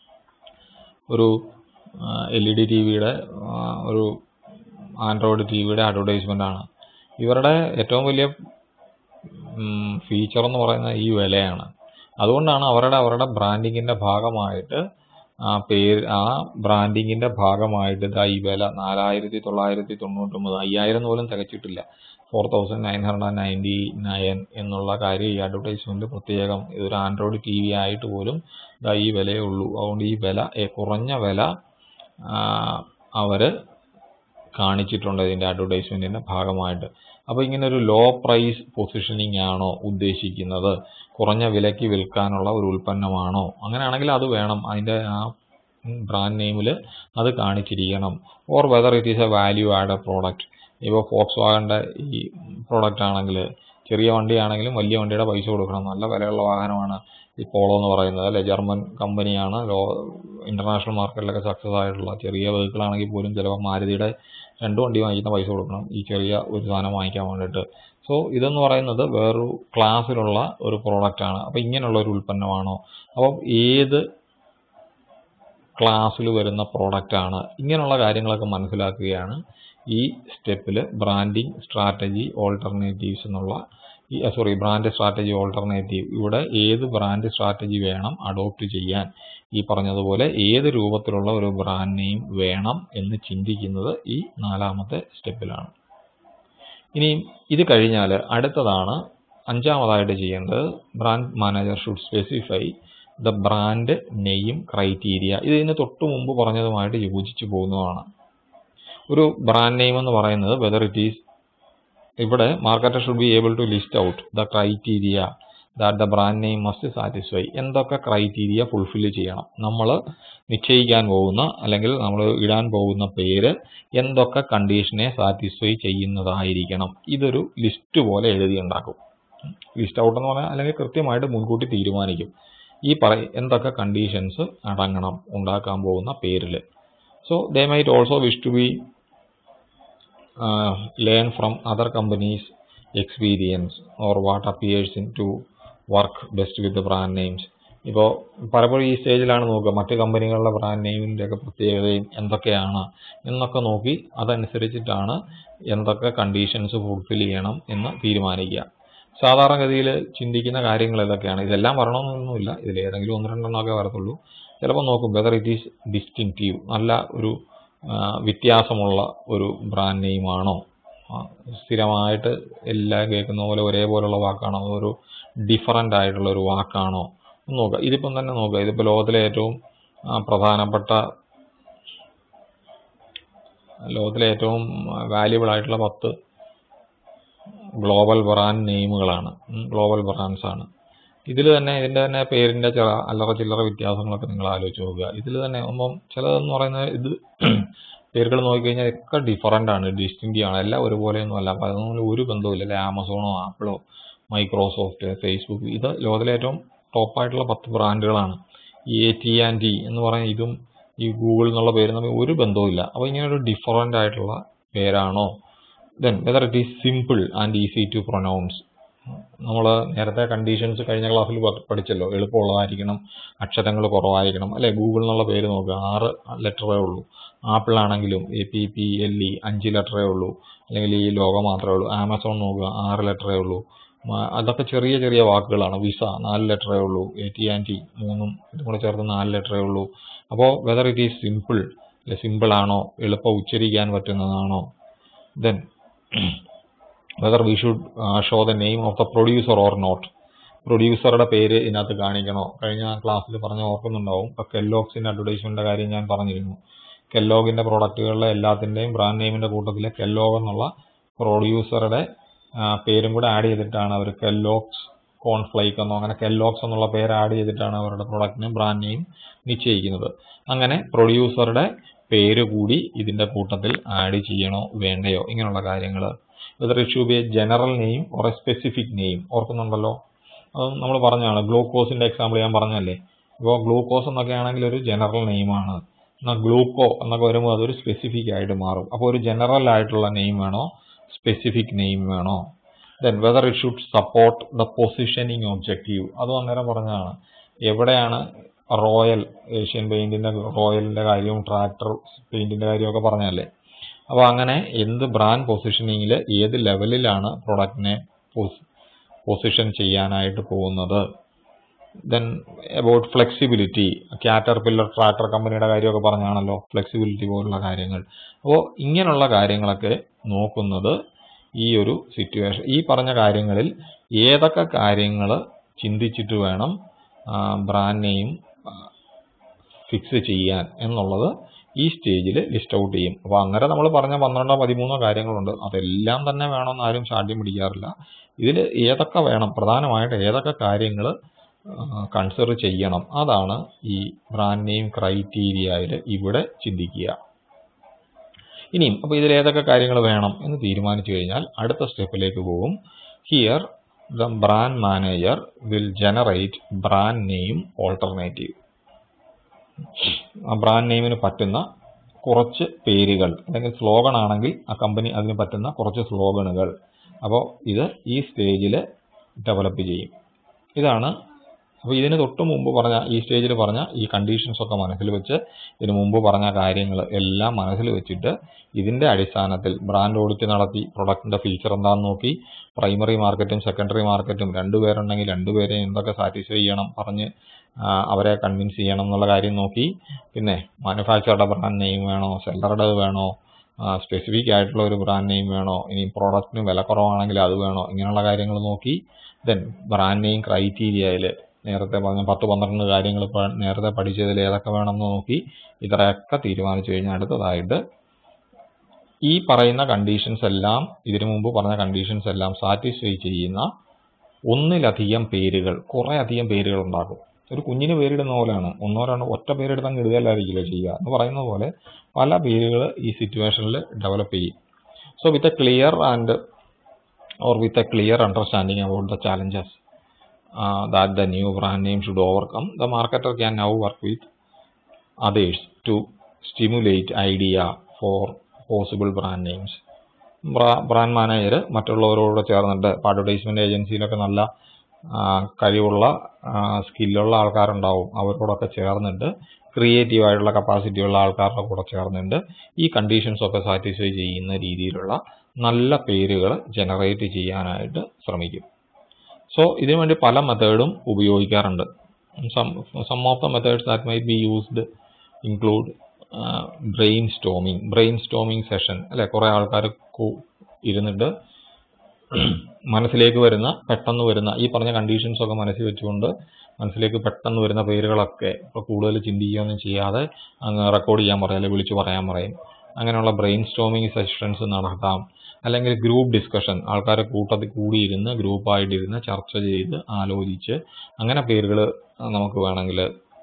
ഒരു എൽ ഇ ഡി ടി വിയുടെ ഒരു ആൻഡ്രോയിഡ് ടി വിയുടെ അഡ്വർടൈസ്മെൻ്റ് ആണ് ഇവരുടെ ഏറ്റവും വലിയ ഫീച്ചർ എന്ന് പറയുന്നത് ഈ വിലയാണ് അതുകൊണ്ടാണ് അവരുടെ അവരുടെ ബ്രാൻഡിങ്ങിൻ്റെ ഭാഗമായിട്ട് ആ പേര് ആ ബ്രാൻഡിങ്ങിൻ്റെ ഭാഗമായിട്ട് ഇതാ ഈ വില നാലായിരത്തി തൊള്ളായിരത്തി തൊണ്ണൂറ്റൊമ്പത് അയ്യായിരം പോലും തികച്ചിട്ടില്ല four thousand nine hundred and ninety nine എന്നുള്ള കാര്യം ഈ അഡ്വർടൈസ്മെൻറ്റ് പ്രത്യേകം ഇതൊരു ആൻഡ്രോയിഡ് ടി വി ആയിട്ട് പോലും ഇതാ ഈ വിലയേ ഉള്ളൂ അതുകൊണ്ട് ഈ വില ഏ, കുറഞ്ഞ വില അവർ കാണിച്ചിട്ടുണ്ട് ഇതിൻ്റെ അഡ്വർടൈസ്മെൻറ്റിൻ്റെ ഭാഗമായിട്ട് അപ്പോൾ ഇങ്ങനെ ഒരു ലോ പ്രൈസ് പൊസിഷനിങ് ആണോ ഉദ്ദേശിക്കുന്നത് കുറഞ്ഞ വിലയ്ക്ക് വിൽക്കാനുള്ള ഒരു ഉൽപ്പന്നമാണോ അങ്ങനെയാണെങ്കിൽ അത് വേണം അതിൻ്റെ ആ ബ്രാൻഡ് നെയിമിൽ അത് കാണിച്ചിരിക്കണം or whether it is a value add product ഇപ്പോൾ ഫോക്സ് വാഗൻ്റെ ഈ പ്രോഡക്റ്റ് ആണെങ്കിൽ ചെറിയ വണ്ടിയാണെങ്കിലും വലിയ വണ്ടിയുടെ പൈസ കൊടുക്കണം നല്ല വിലയുള്ള വാഹനമാണ് ഈ പോളോ എന്ന് പറയുന്നത് അല്ലെ ജർമ്മൻ കമ്പനിയാണ് ലോ ഇൻ്റർനാഷണൽ മാർക്കറ്റിലൊക്കെ സക്സസ് ആയിട്ടുള്ള ചെറിയ വെഹിക്കിൾ ആണെങ്കിൽ പോലും ചിലപ്പോൾ മാരുതിയുടെ രണ്ട് വണ്ടി വാങ്ങിക്കുന്ന പൈസ കൊടുക്കണം ഈ ചെറിയ ഒരു സാധനം വാങ്ങിക്കാൻ വേണ്ടിയിട്ട് സോ ഇതെന്ന് പറയുന്നത് വേറൊരു ക്ലാസ്സിലുള്ള ഒരു പ്രോഡക്റ്റാണ് അപ്പോൾ ഇങ്ങനെയുള്ള ഒരു ഉൽപ്പന്നമാണോ അപ്പം ഏത് ക്ലാസ്സിൽ വരുന്ന പ്രോഡക്റ്റാണ് ഇങ്ങനെയുള്ള കാര്യങ്ങളൊക്കെ മനസ്സിലാക്കുകയാണ് ഈ സ്റ്റെപ്പിൽ ബ്രാൻഡിങ് സ്ട്രാറ്റജി ഓൾട്ടർനേറ്റീവ്സ് എന്നുള്ള ഈ സോറി ബ്രാൻഡ് സ്ട്രാറ്റജി ഓൾട്ടർനേറ്റീവ് ഇവിടെ ഏത് ബ്രാൻഡ് സ്ട്രാറ്റജി വേണം അഡോപ്റ്റ് ചെയ്യാൻ ഈ പറഞ്ഞതുപോലെ ഏത് രൂപത്തിലുള്ള ഒരു ബ്രാൻഡ് നെയിം വേണം എന്ന് ചിന്തിക്കുന്നത് ഈ നാലാമത്തെ സ്റ്റെപ്പിലാണ് ഇനി ഇത് കഴിഞ്ഞാൽ അടുത്തതാണ് അഞ്ചാമതായിട്ട് ചെയ്യേണ്ടത് brand manager should specify the brand name criteria ഇത് ഇതിന് തൊട്ട് മുമ്പ് പറഞ്ഞതുമായിട്ട് യോജിച്ചു പോകുന്നതാണ് ഒരു ബ്രാൻഡ് നെയിം എന്ന് പറയുന്നത് വെദർ ഇറ്റ് ഈസ് ഇവിടെ marketer should be able to list out the criteria that the brand name must satisfy എന്തൊക്കെ ക്രൈറ്റീരിയ ഫുൾഫിൽ ചെയ്യണം നമ്മൾ നിശ്ചയിക്കാൻ പോകുന്ന അല്ലെങ്കിൽ നമ്മൾ ഇടാൻ പോകുന്ന പേര് എന്തൊക്കെ കണ്ടീഷനെ സാറ്റിസ്ഫൈ ചെയ്യുന്നതായിരിക്കണം ഇതൊരു ലിസ്റ്റ് പോലെ എഴുതി ഉണ്ടാക്കും ലിസ്റ്റ് ഔട്ട് എന്ന് പറഞ്ഞാൽ അല്ലെങ്കിൽ കൃത്യമായിട്ട് മുൻകൂട്ടി തീരുമാനിക്കും ഈ പറ എന്തൊക്കെ കണ്ടീഷൻസ് അടങ്ങണം ഉണ്ടാക്കാൻ പോകുന്ന പേരിൽ so they might also wish to be learn from other companies experience or what appears in to work best with brand names ഇപ്പോൾ പലപ്പോഴും ഈ സ്റ്റേജിലാണ് നോക്കുക മറ്റ് കമ്പനികളുടെ ബ്രാൻഡ് നെയിമിൻ്റെ ഒക്കെ പ്രത്യേകതയും എന്തൊക്കെയാണ് എന്നൊക്കെ നോക്കി അതനുസരിച്ചിട്ടാണ് എന്തൊക്കെ കണ്ടീഷൻസ് ഫുൾഫിൽ ചെയ്യണം എന്ന് തീരുമാനിക്കുക സാധാരണഗതിയിൽ ചിന്തിക്കുന്ന കാര്യങ്ങൾ ഇതൊക്കെയാണ് ഇതെല്ലാം വരണമെന്നൊന്നുമില്ല ഇതിൽ ഏതെങ്കിലും ഒന്ന് രണ്ടെണ്ണമൊക്കെ വരത്തുള്ളൂ ചിലപ്പോൾ നോക്കും വെദർ ഇറ്റ് ഈസ് ഡിസ്റ്റിങ്റ്റീവ് നല്ല ഒരു വ്യത്യാസമുള്ള ഒരു ബ്രാൻഡ് നെയിമാണോ സ്ഥിരമായിട്ട് എല്ലാം കേൾക്കുന്ന പോലെ ഒരേപോലുള്ള വാക്കാണോ അതോ ഒരു ഡിഫറൻ്റ് ആയിട്ടുള്ള ഒരു വാക്കാണോ ഒന്ന് നോക്കുക ഇതിപ്പം തന്നെ നോക്കുക ഇതിപ്പോൾ ലോകത്തിലെ ഏറ്റവും പ്രധാനപ്പെട്ട ലോകത്തിലെ ഏറ്റവും വാല്യുബിൾ ആയിട്ടുള്ള പത്ത് ഗ്ലോബൽ ബ്രാൻഡ് നെയിമുകളാണ് ഗ്ലോബൽ ബ്രാൻഡ്സ് ആണ് ഇതിൽ തന്നെ ഇതിൻ്റെ തന്നെ പേരിൻ്റെ ചില അല്ലറ ചില്ലറ വ്യത്യാസങ്ങളൊക്കെ നിങ്ങൾ ആലോചിച്ച് നോക്കുക ഇതിൽ തന്നെ ആകുമ്പം ചിലതെന്ന് പറയുന്നത് ഇത് പേരുകൾ നോക്കിക്കഴിഞ്ഞാൽ ഒക്കെ ഡിഫറൻ്റ് ആണ് ഡിസ്റ്റിങ്റ്റീവ് ആണ് എല്ലാം ഒരുപോലെയൊന്നും അല്ല അപ്പോൾ അതൊന്നും ഒരു ബന്ധവുമില്ല അല്ലെ ആമസോണോ ആപ്പിളോ മൈക്രോസോഫ്റ്റ് ഫേസ്ബുക്ക് ഇത് ലോകത്തിലെ ഏറ്റവും ടോപ്പായിട്ടുള്ള പത്ത് ബ്രാൻഡുകളാണ് ഈ എ ടി ആൻഡ് ടി എന്ന് പറയുന്ന ഇതും ഈ ഗൂഗിൾ എന്നുള്ള പേരും തമ്മിൽ ഒരു ബന്ധവുമില്ല അപ്പോൾ ഇങ്ങനെ ഒരു ഡിഫറൻ്റ് ആയിട്ടുള്ള പേരാണോ then whether it is simple and easy to pronounce നമ്മൾ നേരത്തെ കണ്ടീഷൻസ് കഴിഞ്ഞ ക്ലാസ്സിൽ പഠിച്ചല്ലോ എളുപ്പമുള്ളതായിരിക്കണം അക്ഷരങ്ങൾ കുറവായിരിക്കണം അല്ലെ ഗൂഗിൾ എന്നുള്ള പേര് നോക്കുക ആറ് ലെറ്ററേ ഉള്ളൂ ആപ്പിൾ ആണെങ്കിലും A P P L E അഞ്ച് ലെറ്ററേ ഉള്ളൂ അല്ലെങ്കിൽ ഈ ലോഗോ മാത്രമേ ഉള്ളൂ ആമസോൺ നോക്കുക ആറ് ലെറ്ററേ ഉള്ളൂ അതൊക്കെ ചെറിയ ചെറിയ വാക്കുകളാണ് വിസ നാല് ലെറ്ററേ ഉള്ളൂ എ ടി ആൻഡ് ടി മൂന്നും ഇതും കൂടെ ചേർത്ത് നാല് ലെറ്ററേ ഉള്ളൂ അപ്പോൾ വെദർ ഇറ്റ് ഈസ് സിമ്പിൾ അല്ലെ സിമ്പിൾ ആണോ എളുപ്പം ഉച്ചരിക്കാൻ പറ്റുന്നതാണോ then whether we should show the name of the producer or not പ്രൊഡ്യൂസറുടെ പേര് ഇതിനകത്ത് കാണിക്കണോ കഴിഞ്ഞ ക്ലാസ്സിൽ പറഞ്ഞ് ഓർക്കുന്നുണ്ടാവും ഇപ്പോൾ കെല്ലോക്സിൻ്റെ അഡ്വർടൈസ്മെൻ്റിൻ്റെ കാര്യം ഞാൻ പറഞ്ഞിരുന്നു കെല്ലോഗിൻ്റെ പ്രോഡക്റ്റുകളിലെ എല്ലാത്തിൻ്റെയും ബ്രാൻഡ് നെയിമിൻ്റെ കൂട്ടത്തിൽ കെല്ലോഗ് എന്നുള്ള പ്രൊഡ്യൂസറുടെ പേരും കൂടെ ആഡ് ചെയ്തിട്ടാണ് അവർ കെല്ലോക്സ് കോൺഫ്ലൈക്ക് എന്നോ അങ്ങനെ കെല്ലോക്സ് എന്നുള്ള പേര് ആഡ് ചെയ്തിട്ടാണ് അവരുടെ പ്രൊഡക്റ്റിന് ബ്രാൻഡ് നെയിം നിശ്ചയിക്കുന്നത് അങ്ങനെ പ്രൊഡ്യൂസറുടെ പേര് കൂടി ഇതിൻ്റെ കൂട്ടത്തിൽ ആഡ് ചെയ്യണോ വേണ്ടയോ ഇങ്ങനെയുള്ള കാര്യങ്ങൾ whether it should be a general name or a specific name ഓർക്കുന്നുണ്ടല്ലോ അത് നമ്മൾ പറഞ്ഞതാണ് ഗ്ലൂക്കോസിൻ്റെ എക്സാമ്പിൾ ഞാൻ പറഞ്ഞല്ലേ ഇപ്പോൾ ഗ്ലൂക്കോസ് എന്നൊക്കെ ആണെങ്കിൽ ഒരു ജനറൽ നെയിമാണ് എന്നാൽ ഗ്ലൂക്കോ എന്നൊക്കെ വരുമ്പോൾ അതൊരു സ്പെസിഫിക് ആയിട്ട് മാറും അപ്പോൾ ഒരു ജനറൽ ആയിട്ടുള്ള നെയിം വേണോ സ്പെസിഫിക് നെയിം വേണോ then whether it should support the positioning objective അതും അന്നേരം പറഞ്ഞതാണ് എവിടെയാണ് റോയൽ ഏഷ്യൻ പെയിൻറ്റിൻ്റെ റോയലിൻ്റെ കാര്യവും ട്രാക്ടർ പെയിൻറ്റിൻ്റെ കാര്യമൊക്കെ പറഞ്ഞല്ലേ അപ്പോൾ അങ്ങനെ എന്ത് ബ്രാൻഡ് പൊസിഷനിങ്ങിൽ ഏത് ലെവലിലാണ് പ്രൊഡക്റ്റിനെ പൊസിഷൻ ചെയ്യാനായിട്ട് പോകുന്നത് then about flexibility Caterpillar tractor കമ്പനിയുടെ കാര്യമൊക്കെ പറഞ്ഞാണല്ലോ ഫ്ലെക്സിബിലിറ്റി പോലുള്ള കാര്യങ്ങൾ അപ്പോൾ ഇങ്ങനെയുള്ള കാര്യങ്ങളൊക്കെ നോക്കുന്നത് ഈ ഒരു സിറ്റുവേഷൻ ഈ പറഞ്ഞ കാര്യങ്ങളിൽ ഏതൊക്കെ കാര്യങ്ങൾ ചിന്തിച്ചിട്ട് വേണം ബ്രാൻഡ് നെയിം ഫിക്സ് ചെയ്യാൻ എന്നുള്ളത് ഈ സ്റ്റേജിൽ ലിസ്റ്റ് ഔട്ട് ചെയ്യും അപ്പോൾ അങ്ങനെ നമ്മൾ പറഞ്ഞ പന്ത്രണ്ടോ പതിമൂന്നോ കാര്യങ്ങളുണ്ട് അതെല്ലാം തന്നെ വേണമെന്ന് ആരും ശാഠ്യം പിടിക്കാറില്ല ഇതിൽ ഏതൊക്കെ വേണം പ്രധാനമായിട്ട് ഏതൊക്കെ കാര്യങ്ങൾ കൺസിഡർ ചെയ്യണം അതാണ് ഈ ബ്രാൻഡ് നെയിം ക്രൈറ്റീരിയയിൽ ഇവിടെ ചിന്തിക്കുക ഇനിയും അപ്പോൾ ഇതിൽ ഏതൊക്കെ കാര്യങ്ങൾ വേണം എന്ന് തീരുമാനിച്ചു കഴിഞ്ഞാൽ അടുത്ത സ്റ്റെപ്പിലേക്ക് പോകും here the brand manager will generate brand name alternative ആ ബ്രാൻഡ് നെയിമിന് പറ്റുന്ന കുറച്ച് പേരുകൾ അല്ലെങ്കിൽ സ്ലോഗൺ ആണെങ്കിൽ ആ കമ്പനി അതിന് പറ്റുന്ന കുറച്ച് സ്ലോഗണുകൾ അപ്പോൾ ഇത് ഈ സ്റ്റേജിൽ ഡെവലപ്പ് ചെയ്യും ഇതാണ് അപ്പോൾ ഇതിന് തൊട്ട് മുമ്പ് പറഞ്ഞ ഈ സ്റ്റേജിൽ പറഞ്ഞ ഈ കണ്ടീഷൻസ് ഒക്കെ മനസ്സിൽ വെച്ച് ഇതിന് മുമ്പ് പറഞ്ഞ കാര്യങ്ങൾ എല്ലാം മനസ്സിൽ വെച്ചിട്ട് ഇതിൻ്റെ അടിസ്ഥാനത്തിൽ ബ്രാൻഡ് ഓഡിറ്റ് നടത്തി പ്രൊഡക്റ്റിൻ്റെ ഫീച്ചർ എന്താണെന്ന് നോക്കി പ്രൈമറി മാർക്കറ്റും സെക്കൻഡറി മാർക്കറ്റും രണ്ടുപേരുണ്ടെങ്കിൽ രണ്ടുപേരെയും എന്തൊക്കെ സാറ്റിസ്ഫൈ ചെയ്യണം പറഞ്ഞ് ആ, അവരെ കൺവിൻസ് ചെയ്യണം എന്നുള്ള കാര്യം നോക്കി പിന്നെ മാനുഫാക്ചറുടെ ബ്രാൻഡ് നെയിം വേണോ സെല്ലറുടെ വേണോ സ്പെസിഫിക് ആയിട്ടുള്ള ഒരു ബ്രാൻഡ് നെയിം വേണോ ഇനി പ്രോഡക്റ്റിന് വില കുറവാണെങ്കിൽ അത് വേണോ ഇങ്ങനെയുള്ള കാര്യങ്ങൾ നോക്കി ദെൻ ബ്രാൻഡ് നെയിം ക്രൈറ്റീരിയയിൽ നേരത്തെ പറഞ്ഞ പത്ത് പന്ത്രണ്ട് കാര്യങ്ങൾ പ- നേരത്തെ പഠിച്ചതിൽ ഏതൊക്കെ വേണമെന്ന് നോക്കി ഇത്രയൊക്കെ തീരുമാനിച്ചു കഴിഞ്ഞാൽ അടുത്തതായിട്ട് ഈ പറയുന്ന കണ്ടീഷൻസ് എല്ലാം ഇതിനു മുമ്പ് പറഞ്ഞ കണ്ടീഷൻസ് എല്ലാം സാറ്റിസ്ഫൈ ചെയ്യുന്ന ഒന്നിലധികം പേരുകൾ കുറേ അധികം പേരുകൾ ഉണ്ടാക്കും ഒരു കുഞ്ഞിന് പേരിടുന്ന പോലെയാണ് ഒന്നോ രണ്ടോ ഒറ്റ പേരെടുത്ത് അങ്ങ് ഇടുകയല്ലായിരിക്കില്ല ചെയ്യുക എന്ന് പറയുന്ന പോലെ പല പേരുകൾ ഈ സിറ്റുവേഷനിൽ ഡെവലപ്പ് ചെയ്യും so with a clear and or with a clear understanding about the challenges uh, that the new brand name should overcome, the marketer can now work with others to stimulate idea for possible brand names. Brand manager മറ്റുള്ളവരോട് ചേർന്നിട്ട് ഇപ്പോൾ advertisement ഏജൻസിയിലൊക്കെ നല്ല ആ, കഴിവുള്ള സ്കില്ലുള്ള ആൾക്കാരുണ്ടാവും അവരോടൊക്കെ ചേർന്നിട്ട് creative ആയിട്ടുള്ള കപ്പാസിറ്റി ഉള്ള ആൾക്കാരുടെ കൂടെ ചേർന്നിട്ട് ഈ കണ്ടീഷൻസ് ഒക്കെ സാറ്റിസ്ഫൈ ചെയ്യുന്ന രീതിയിലുള്ള നല്ല പേരുകൾ ജനറേറ്റ് ചെയ്യാനായിട്ട് ശ്രമിക്കും സോ ഇതിനു വേണ്ടി പല മെത്തേഡും ഉപയോഗിക്കാറുണ്ട് some of the methods that might be used include brainstorming brainstorming session അല്ലെ കുറേ ആൾക്കാർ ഇരുന്നിട്ട് മനസ്സിലേക്ക് വരുന്ന പെട്ടെന്ന് വരുന്ന ഈ പറഞ്ഞ കണ്ടീഷൻസ് ഒക്കെ മനസ്സിൽ വെച്ചുകൊണ്ട് മനസ്സിലേക്ക് പെട്ടെന്ന് വരുന്ന പേരുകളൊക്കെ ഇപ്പോൾ കൂടുതൽ ചിന്തിക്കുകയൊന്നും ചെയ്യാതെ അങ്ങ് റെക്കോർഡ് ചെയ്യാൻ പറയും അല്ലെങ്കിൽ വിളിച്ചു പറയാൻ പറയും അങ്ങനെയുള്ള ബ്രെയിൻ സ്റ്റോമിങ് സെഷൻസ് നടത്താം അല്ലെങ്കിൽ ഗ്രൂപ്പ് ഡിസ്കഷൻ ആൾക്കാരെ കൂട്ടത്തിൽ കൂടിയിരുന്ന് ഗ്രൂപ്പായിട്ടിരുന്ന് ചർച്ച ചെയ്ത് ആലോചിച്ച് അങ്ങനെ പേരുകൾ നമുക്ക് വേണമെങ്കിൽ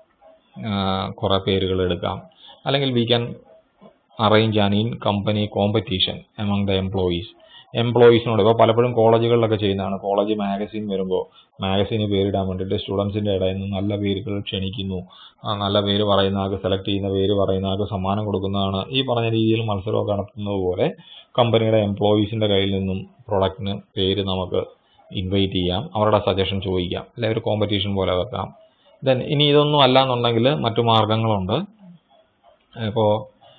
കുറേ പേരുകൾ എടുക്കാം അല്ലെങ്കിൽ we can arrange an in company competition among the employees എംപ്ലോയീസിനോട് ഇപ്പോൾ പലപ്പോഴും കോളേജുകളിലൊക്കെ ചെയ്യുന്നതാണ് കോളേജ് മാഗസിൻ വരുമ്പോൾ മാഗസിന് പേരിടാൻ വേണ്ടിയിട്ട് സ്റ്റുഡൻസിൻ്റെ ഇടയിൽ നിന്ന് നല്ല പേരുകൾ ക്ഷണിക്കുന്നു ആ നല്ല പേര് പറയുന്ന ആൾക്ക് സെലക്ട് ചെയ്യുന്ന പേര് പറയുന്ന ആൾക്ക് സമ്മാനം കൊടുക്കുന്നതാണ് ഈ പറഞ്ഞ രീതിയിൽ മത്സരമൊക്കെ നടത്തുന്നത് പോലെ കമ്പനിയുടെ എംപ്ലോയീസിൻ്റെ കയ്യിൽ നിന്നും പ്രൊഡക്റ്റിന് പേര് നമുക്ക് ഇൻവൈറ്റ് ചെയ്യാം അവരുടെ സജഷൻ ചോദിക്കാം അല്ലെ ഒരു കോമ്പറ്റീഷൻ പോലെ വെക്കാം ദെൻ ഇനി ഇതൊന്നും അല്ല എന്നുണ്ടെങ്കിൽ മറ്റു മാർഗങ്ങളുണ്ട് ഇപ്പോൾ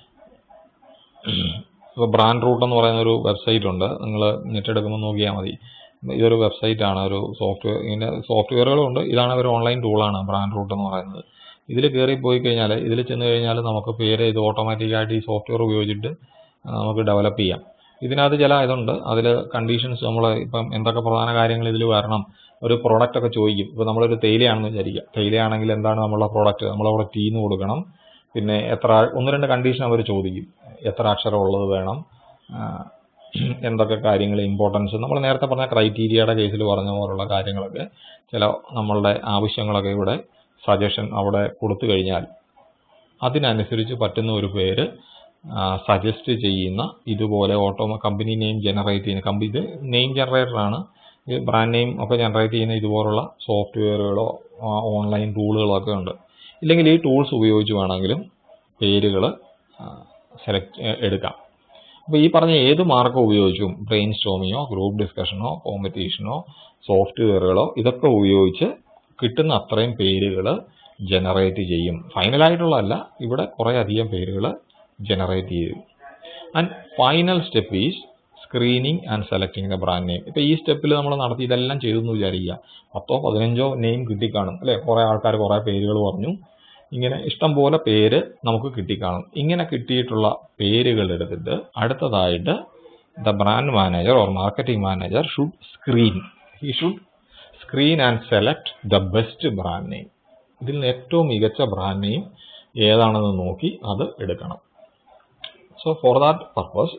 ഇപ്പോൾ ബ്രാൻഡ് റൂട്ട് എന്ന് പറയുന്ന ഒരു വെബ്സൈറ്റ് ഉണ്ട് നിങ്ങൾ നെറ്റ് എടുക്കുമ്പോൾ നോക്കിയാൽ മതി ഇതൊരു വെബ്സൈറ്റ് ആണ് ഒരു സോഫ്റ്റ്വെയർ ഇതിൻ്റെ സോഫ്റ്റ്വെയറുകളുണ്ട് ഇതാണ് ഒരു ഓൺലൈൻ ടൂളാണ് ബ്രാൻഡ് റൂട്ട് എന്ന് പറയുന്നത് ഇതിൽ കയറി പോയി കഴിഞ്ഞാൽ ഇതിൽ ചെന്ന് കഴിഞ്ഞാൽ നമുക്ക് പേര് ഇത് ഓട്ടോമാറ്റിക്കായിട്ട് ഈ സോഫ്റ്റ്വെയർ ഉപയോഗിച്ചിട്ട് ആ, നമുക്ക് ഡെവലപ്പ് ചെയ്യാം ഇതിനകത്ത് ചില ഇതുണ്ട് അതിൽ കണ്ടീഷൻസ് നമ്മൾ ഇപ്പം എന്തൊക്കെ പ്രധാന കാര്യങ്ങൾ ഇതിൽ വരണം ഒരു പ്രോഡക്റ്റ് ഒക്കെ ചോദിക്കും ഇപ്പോൾ നമ്മളൊരു തേയിലയാണെന്ന് വിചാരിക്കുക തേയിലയാണെങ്കിൽ എന്താണ് നമ്മളുടെ പ്രോഡക്റ്റ് നമ്മളവിടെ ടീന്ന് കൊടുക്കണം പിന്നെ എത്ര ഒന്ന് രണ്ട് കണ്ടീഷൻ അവർ ചോദിക്കും എത്ര അക്ഷരം ഉള്ളത് വേണം ആ, എന്തൊക്കെ കാര്യങ്ങൾ ഇമ്പോർട്ടൻസ് നമ്മൾ നേരത്തെ പറഞ്ഞ ക്രൈറ്റീരിയയുടെ കേസിൽ പറഞ്ഞ പോലുള്ള കാര്യങ്ങളൊക്കെ ചില നമ്മളുടെ ആവശ്യങ്ങളൊക്കെ ഇവിടെ സജഷൻ അവിടെ കൊടുത്തു കഴിഞ്ഞാൽ അതിനനുസരിച്ച് പറ്റുന്ന ഒരു പേര് സജസ്റ്റ് ചെയ്യുന്ന ഇതുപോലെ ഓട്ടോ കമ്പനി നെയിം ജനറേറ്റ് ചെയ്യുന്ന കമ്പനി ഇത് നെയിം ജനറേറ്ററാണ് ഈ ബ്രാൻഡ് നെയിം ഒക്കെ ജനറേറ്റ് ചെയ്യുന്ന ഇതുപോലുള്ള സോഫ്റ്റ്വെയറുകളോ ഓൺലൈൻ ടൂളുകളോ ഒക്കെ ഉണ്ട് ഇല്ലെങ്കിൽ ഈ ടൂൾസ് ഉപയോഗിച്ച് വേണമെങ്കിലും പേരുകൾ സെലക്ട് എടുക്കാം അപ്പോൾ ഈ പറഞ്ഞ ഏത് മാർഗം ഉപയോഗിച്ചും ബ്രെയിൻ സ്റ്റോമിങ്ങോ ഗ്രൂപ്പ് ഡിസ്കഷനോ കോമ്പറ്റീഷനോ സോഫ്റ്റ്വെയറുകളോ ഇതൊക്കെ ഉപയോഗിച്ച് കിട്ടുന്ന അത്രയും പേരുകൾ ജനറേറ്റ് ചെയ്യും ഫൈനലായിട്ടുള്ളതല്ല ഇവിടെ കുറേ അധികം പേരുകൾ ജനറേറ്റ് ചെയ്യും and final step is screening and selecting the brand name ഇപ്പോൾ ഈ സ്റ്റെപ്പിൽ നമ്മൾ നടത്തി ഇതെല്ലാം ചെയ്തു എന്ന് വിചാരിക്കുക പത്തോ പതിനഞ്ചോ നെയിം കിട്ടിക്കാണും അല്ലേ കുറേ ആൾക്കാർ കുറേ പേരുകൾ പറഞ്ഞു ഇങ്ങനെ ഇഷ്ടം പോലെ പേര് നമുക്ക് കിട്ടിക്കാണും ഇങ്ങനെ കിട്ടിയിട്ടുള്ള പേരുകൾ എടുത്തിട്ട് അടുത്തതായിട്ട് the brand manager or marketing manager should screen he should screen and select the best brand name ഇതിൽ നിന്ന് ഏറ്റവും മികച്ച ബ്രാൻഡ് നെയിം ഏതാണെന്ന് നോക്കി അത് എടുക്കണം so for that purpose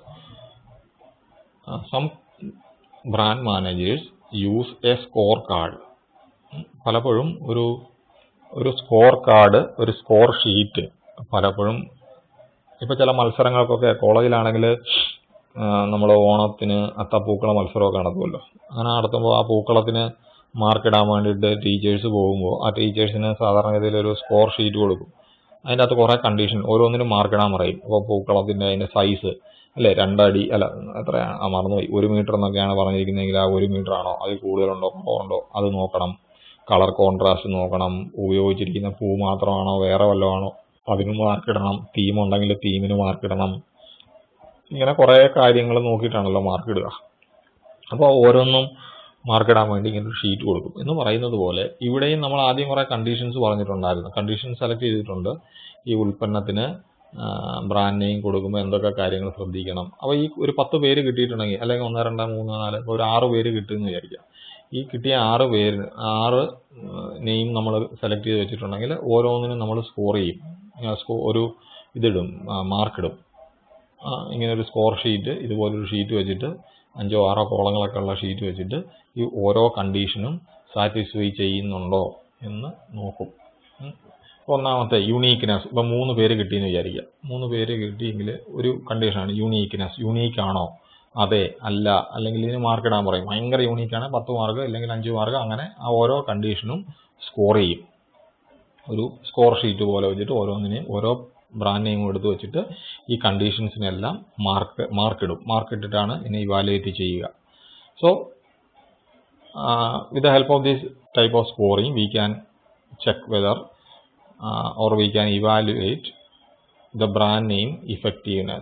some brand managers use a scorecard പലപ്പോഴും ഒരു ഒരു സ്കോർ കാർഡ് ഒരു സ്കോർ ഷീറ്റ് പലപ്പോഴും ഇപ്പൊ ചില മത്സരങ്ങൾക്കൊക്കെ കോളേജിലാണെങ്കിൽ നമ്മൾ ഓണത്തിന് അത്തപ്പൂക്കള മത്സരമൊക്കെ നടത്തുമല്ലോ അങ്ങനെ നടത്തുമ്പോൾ ആ പൂക്കളത്തിന് മാർക്ക് ഇടാൻ വേണ്ടിയിട്ട് ടീച്ചേഴ്സ് പോകുമ്പോൾ ആ ടീച്ചേഴ്സിന് സാധാരണഗതിയിൽ ഒരു സ്കോർ ഷീറ്റ് കൊടുക്കും അതിൻ്റെ അകത്ത് കുറേ കണ്ടീഷൻ ഓരോന്നിനും മാർക്ക് ഇടാൻ പറയും അപ്പോൾ പൂക്കളത്തിൻ്റെ അതിൻ്റെ സൈസ് അല്ലേ രണ്ടടി അല്ല എത്രയാണ് ആ മറന്നുപോയി ഒരു മീറ്റർ എന്നൊക്കെയാണ് പറഞ്ഞിരിക്കുന്നതെങ്കിൽ ആ ഒരു മീറ്റർ ആണോ അതിൽ കൂടുതലുണ്ടോ കുറവുണ്ടോ അത് നോക്കണം കളർ കോൺട്രാസ്റ്റ് നോക്കണം ഉപയോഗിച്ചിരിക്കുന്ന പൂ മാത്രമാണോ വേറെ വല്ലതും ആണോ അതിന് മാർക്ക് ഇടണം തീം ഉണ്ടെങ്കിൽ തീമിന് മാർക്ക് ഇടണം ഇങ്ങനെ കുറേ കാര്യങ്ങൾ നോക്കിയിട്ടാണല്ലോ മാർക്ക് ഇടുക അപ്പോൾ ഓരോന്നും മാർക്ക് ഇടാൻ വേണ്ടി ഇങ്ങനെ ഒരു ഷീറ്റ് കൊടുക്കും എന്ന് പറയുന്നത് പോലെ ഇവിടെയും നമ്മൾ ആദ്യം കുറേ കണ്ടീഷൻസ് പറഞ്ഞിട്ടുണ്ടായിരുന്നു കണ്ടീഷൻ സെലക്ട് ചെയ്തിട്ടുണ്ട് ഈ ഉൽപ്പന്നത്തിന് ബ്രാൻഡ് നെയിം കൊടുക്കുമ്പോൾ എന്തൊക്കെ കാര്യങ്ങൾ ശ്രദ്ധിക്കണം അപ്പോൾ ഈ ഒരു പത്ത് പേര് കിട്ടിയിട്ടുണ്ടെങ്കിൽ അല്ലെങ്കിൽ ഒന്ന് രണ്ട് മൂന്ന് നാല് ഇപ്പോൾ ഒരു ആറ് പേര് കിട്ടുമെന്ന് വിചാരിക്കാം ഈ കിട്ടിയ ആറ് പേര് ആറ് നെയിം നമ്മൾ സെലക്ട് ചെയ്ത് വെച്ചിട്ടുണ്ടെങ്കിൽ ഓരോന്നിനും നമ്മൾ സ്കോർ ചെയ്യും ആ, സ്കോ- ഒരു ഇതിടും മാർക്കിടും ഇങ്ങനെ ഒരു സ്കോർ ഷീറ്റ് ഇതുപോലൊരു ഷീറ്റ് വെച്ചിട്ട് അഞ്ചോ ആറോ കോളങ്ങളൊക്കെ ഉള്ള ഷീറ്റ് വെച്ചിട്ട് ഈ ഓരോ കണ്ടീഷനും സാറ്റിസ്ഫൈ ചെയ്യുന്നുണ്ടോ എന്ന് നോക്കും ഉം. ഒന്നാമത്തെ യുണീക്ക്നെസ് ഇപ്പം മൂന്ന് പേര് കിട്ടിയെന്ന് വിചാരിക്കുക മൂന്ന് പേര് കിട്ടിയെങ്കിൽ ഒരു കണ്ടീഷനാണ് യുണീക്ക്നെസ് യുണീക്ക് ആണോ അതെ അല്ല അല്ലെങ്കിൽ ഇതിന് മാർക്ക് ഇടാൻ പറയും ഭയങ്കര യൂണീക്ക് ആണ് പത്ത് മാർക്ക് അല്ലെങ്കിൽ അഞ്ച് മാർക്ക് അങ്ങനെ ആ ഓരോ കണ്ടീഷനും സ്കോർ ചെയ്യും ഒരു സ്കോർ ഷീറ്റ് പോലെ വെച്ചിട്ട് ഓരോന്നിനെയും ഓരോ ബ്രാൻഡ് നെയിം എടുത്ത് വെച്ചിട്ട് ഈ കണ്ടീഷൻസിനെല്ലാം മാർക്ക് മാർക്ക് ഇടും മാർക്ക് ഇട്ടിട്ടാണ് ഇതിനെ ഇവാലുവേറ്റ് ചെയ്യുക so with the help of this type of scoring we can check whether or we can evaluate the brand name effectiveness.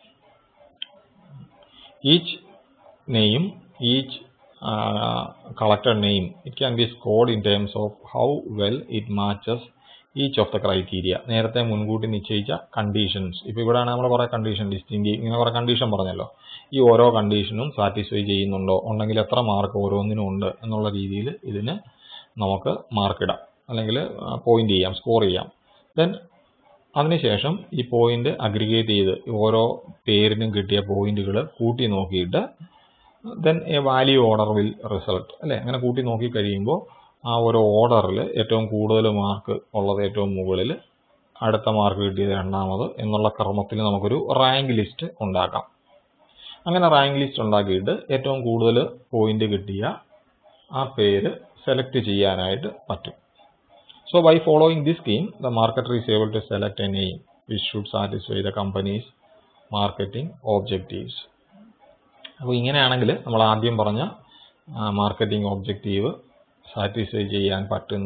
Each name, each uh, collected name, it can be scored in terms of how well it matches each of the criteria നേരത്തെ മുൻകൂട്ടി നിശ്ചയിച്ച conditions ഇപ്പോൾ ഇവിടെയാണ് നമ്മൾ കുറേ condition listing ഇങ്ങനെ കുറേ condition പറഞ്ഞല്ലോ ഈ ഓരോ കണ്ടീഷനും സാറ്റിസ്ഫൈ ചെയ്യുന്നുണ്ടോ ഉണ്ടെങ്കിൽ എത്ര മാർക്ക് ഓരോന്നിനും ഉണ്ട് എന്നുള്ള രീതിയിൽ ഇതിന് നമുക്ക് മാർക്ക് ഇടാം അല്ലെങ്കിൽ പോയിന്റ് ചെയ്യാം സ്കോർ ചെയ്യാം ദെൻ അതിനുശേഷം ഈ പോയിന്റ് അഗ്രിഗേറ്റ് ചെയ്ത് ഓരോ പേരിനും കിട്ടിയ പോയിന്റുകൾ കൂട്ടി നോക്കിയിട്ട് then a value order will result അല്ലേ അങ്ങനെ കൂട്ടി നോക്കി കഴിയുമ്പോൾ ആ ഒരു ഓർഡറിൽ ഏറ്റവും കൂടുതൽ മാർക്ക് ഉള്ളത് ഏറ്റവും മുകളിൽ അടുത്ത മാർക്ക് കിട്ടിയത് രണ്ടാമത് എന്നുള്ള ക്രമത്തിൽ നമുക്കൊരു റാങ്ക് ലിസ്റ്റ് ഉണ്ടാക്കാം അങ്ങനെ റാങ്ക് ലിസ്റ്റ് ഉണ്ടാക്കിയിട്ട് ഏറ്റവും കൂടുതൽ പോയിന്റ് കിട്ടിയ ആ പേര് സെലക്ട് ചെയ്യാനായിട്ട് പറ്റും So by following this scheme, the marketer is able to select a name which should satisfy the company's marketing objectives. അപ്പോൾ ഇങ്ങനെയാണെങ്കിൽ നമ്മൾ ആദ്യം പറഞ്ഞ മാർക്കറ്റിംഗ് ഒബ്ജക്റ്റീവ് സാറ്റിസ്ഫൈ ചെയ്യാൻ പറ്റുന്ന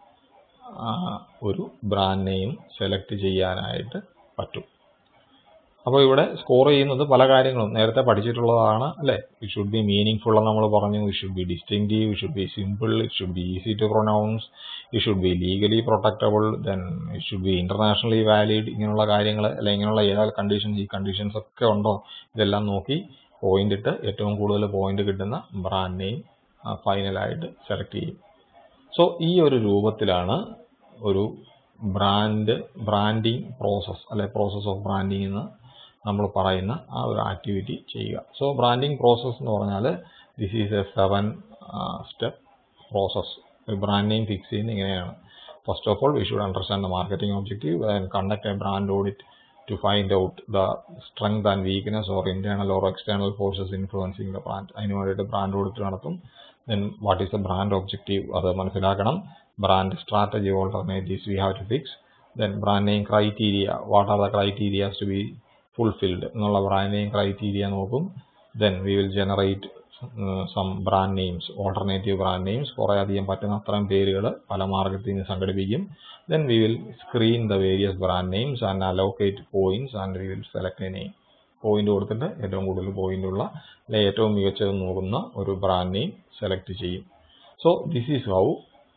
ആ, ഒരു ബ്രാൻഡ് നെയിം സെലക്ട് ചെയ്യാനായിട്ട് പറ്റും അപ്പോൾ ഇവിടെ സ്കോർ ചെയ്യുന്നത് പല കാര്യങ്ങളും നേരത്തെ പഠിച്ചിട്ടുള്ളതാണ് അല്ലേ it should be meaningful എന്ന് നമ്മൾ പറഞ്ഞു it should be distinctive it should be simple it should be easy to pronounce it should be legally protectable then it should be internationally valid ഇങ്ങനെയുള്ള കാര്യങ്ങൾ അല്ലെ ഇങ്ങനെയുള്ള ഏതൊക്കെ കണ്ടീഷൻസ് ഈ conditions ഒക്കെ ഉണ്ടോ ഇതെല്ലാം നോക്കി പോയിന്റ് ഇട്ട് ഏറ്റവും കൂടുതൽ പോയിന്റ് കിട്ടുന്ന ബ്രാൻഡ് നെയിം ഫൈനലായിട്ട് സെലക്ട് ചെയ്യും സോ ഈ ഒരു രൂപത്തിലാണ് ഒരു ബ്രാൻഡ് ബ്രാൻഡിങ് പ്രോസസ്സ് അല്ലെ പ്രോസസ് ഓഫ് ബ്രാൻഡിങ് എന്ന് നമ്മൾ പറയുന്ന ആ ഒരു ആക്ടിവിറ്റി ചെയ്യുക സോ ബ്രാൻഡിങ് പ്രോസസ്സ് എന്ന് പറഞ്ഞാൽ this is a seven step process ഒരു ബ്രാൻഡ് നെയിം ഫിക്സ് ചെയ്യുന്നത് ഇങ്ങനെയാണ് first of all we should understand the marketing objective and conduct a brand audit to find out the strength and weakness or internal or external forces influencing the brand അതിന് വേണ്ടിയിട്ട് brand audit നടത്തും then what is the brand objective അത് മനസ്സിലാക്കണം brand strategy alternatives we have to fix then brand name criteria what are the criterias to be fulfilled എന്നുള്ള brand name criteria നോക്കും then we will generate some brand names alternative brand names കുറേ അധികം പറ്റുന്ന അത്രയും പേരുകൾ പല മാർഗത്തിൽ നിന്ന് സംഘടിപ്പിക്കും then we will screen the various brand names and allocate points and we will select a name point കൊടുത്തിട്ട് ഏറ്റവും കൂടുതൽ പോയിന്റ് ഉള്ള അല്ലെ ഏറ്റവും മികച്ചത് നോക്കുന്ന ഒരു ബ്രാൻഡ് നെയിം സെലക്ട് ചെയ്യും so this is how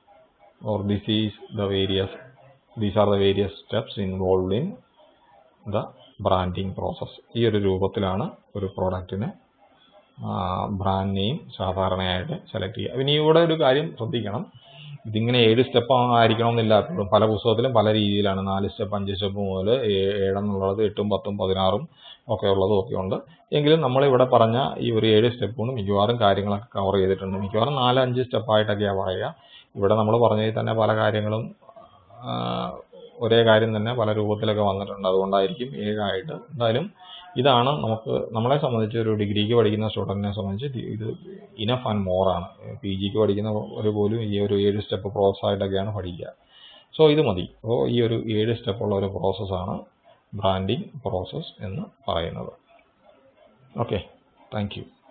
or this is the various these are the various steps involve in the branding process ഈ ഒരു രൂപത്തിലാണ് ഒരു പ്രോഡക്റ്റിന് ബ്രാൻഡ് നെയിം സാധാരണയായിട്ട് സെലക്ട് ചെയ്യുക പിന്നെ ഇവിടെ ഒരു കാര്യം ശ്രദ്ധിക്കണം ഇതിങ്ങനെ ഏഴ് സ്റ്റെപ്പ് ആയിരിക്കണമെന്നില്ല എപ്പോഴും പല പുസ്തകത്തിലും പല രീതിയിലാണ് നാല് സ്റ്റെപ്പ് അഞ്ച് സ്റ്റെപ്പ് മുതൽ ഏഴെന്നുള്ളത് എട്ടും പത്തും പതിനാറും ഒക്കെ ഉള്ളതും ഒക്കെ ഉണ്ട് എങ്കിലും നമ്മളിവിടെ പറഞ്ഞ ഈ ഒരു ഏഴ് സ്റ്റെപ്പ് കൊണ്ട് മിക്കവാറും കാര്യങ്ങളൊക്കെ കവർ ചെയ്തിട്ടുണ്ട് മിക്കവാറും നാല് അഞ്ച് സ്റ്റെപ്പായിട്ടൊക്കെയാണ് പറയുക ഇവിടെ നമ്മൾ പറഞ്ഞതിൽ തന്നെ പല കാര്യങ്ങളും ആ, ഒരേ കാര്യം തന്നെ പല രൂപത്തിലൊക്കെ വന്നിട്ടുണ്ട് അതുകൊണ്ടായിരിക്കും ഏഴായിട്ട് എന്തായാലും ഇതാണ് നമുക്ക് നമ്മളെ സംബന്ധിച്ച് ഒരു ഡിഗ്രിക്ക് പഠിക്കുന്ന സ്റ്റുഡൻറ്റിനെ സംബന്ധിച്ച് ഇത് ഇത് ഇനഫ് ആൻഡ് മോറാണ് പി ജിക്ക് പഠിക്കുന്ന ഒരു പോലും ഈ ഒരു ഏഴ് സ്റ്റെപ്പ് പ്രോസസ്സായിട്ടൊക്കെയാണ് പഠിക്കുക സോ ഇത് മതി അപ്പോൾ ഈ ഒരു ഏഴ് സ്റ്റെപ്പുള്ള ഒരു പ്രോസസ്സാണ് ബ്രാൻഡിങ് പ്രോസസ്സ് എന്ന് പറയുന്നത് ഓക്കെ താങ്ക് യു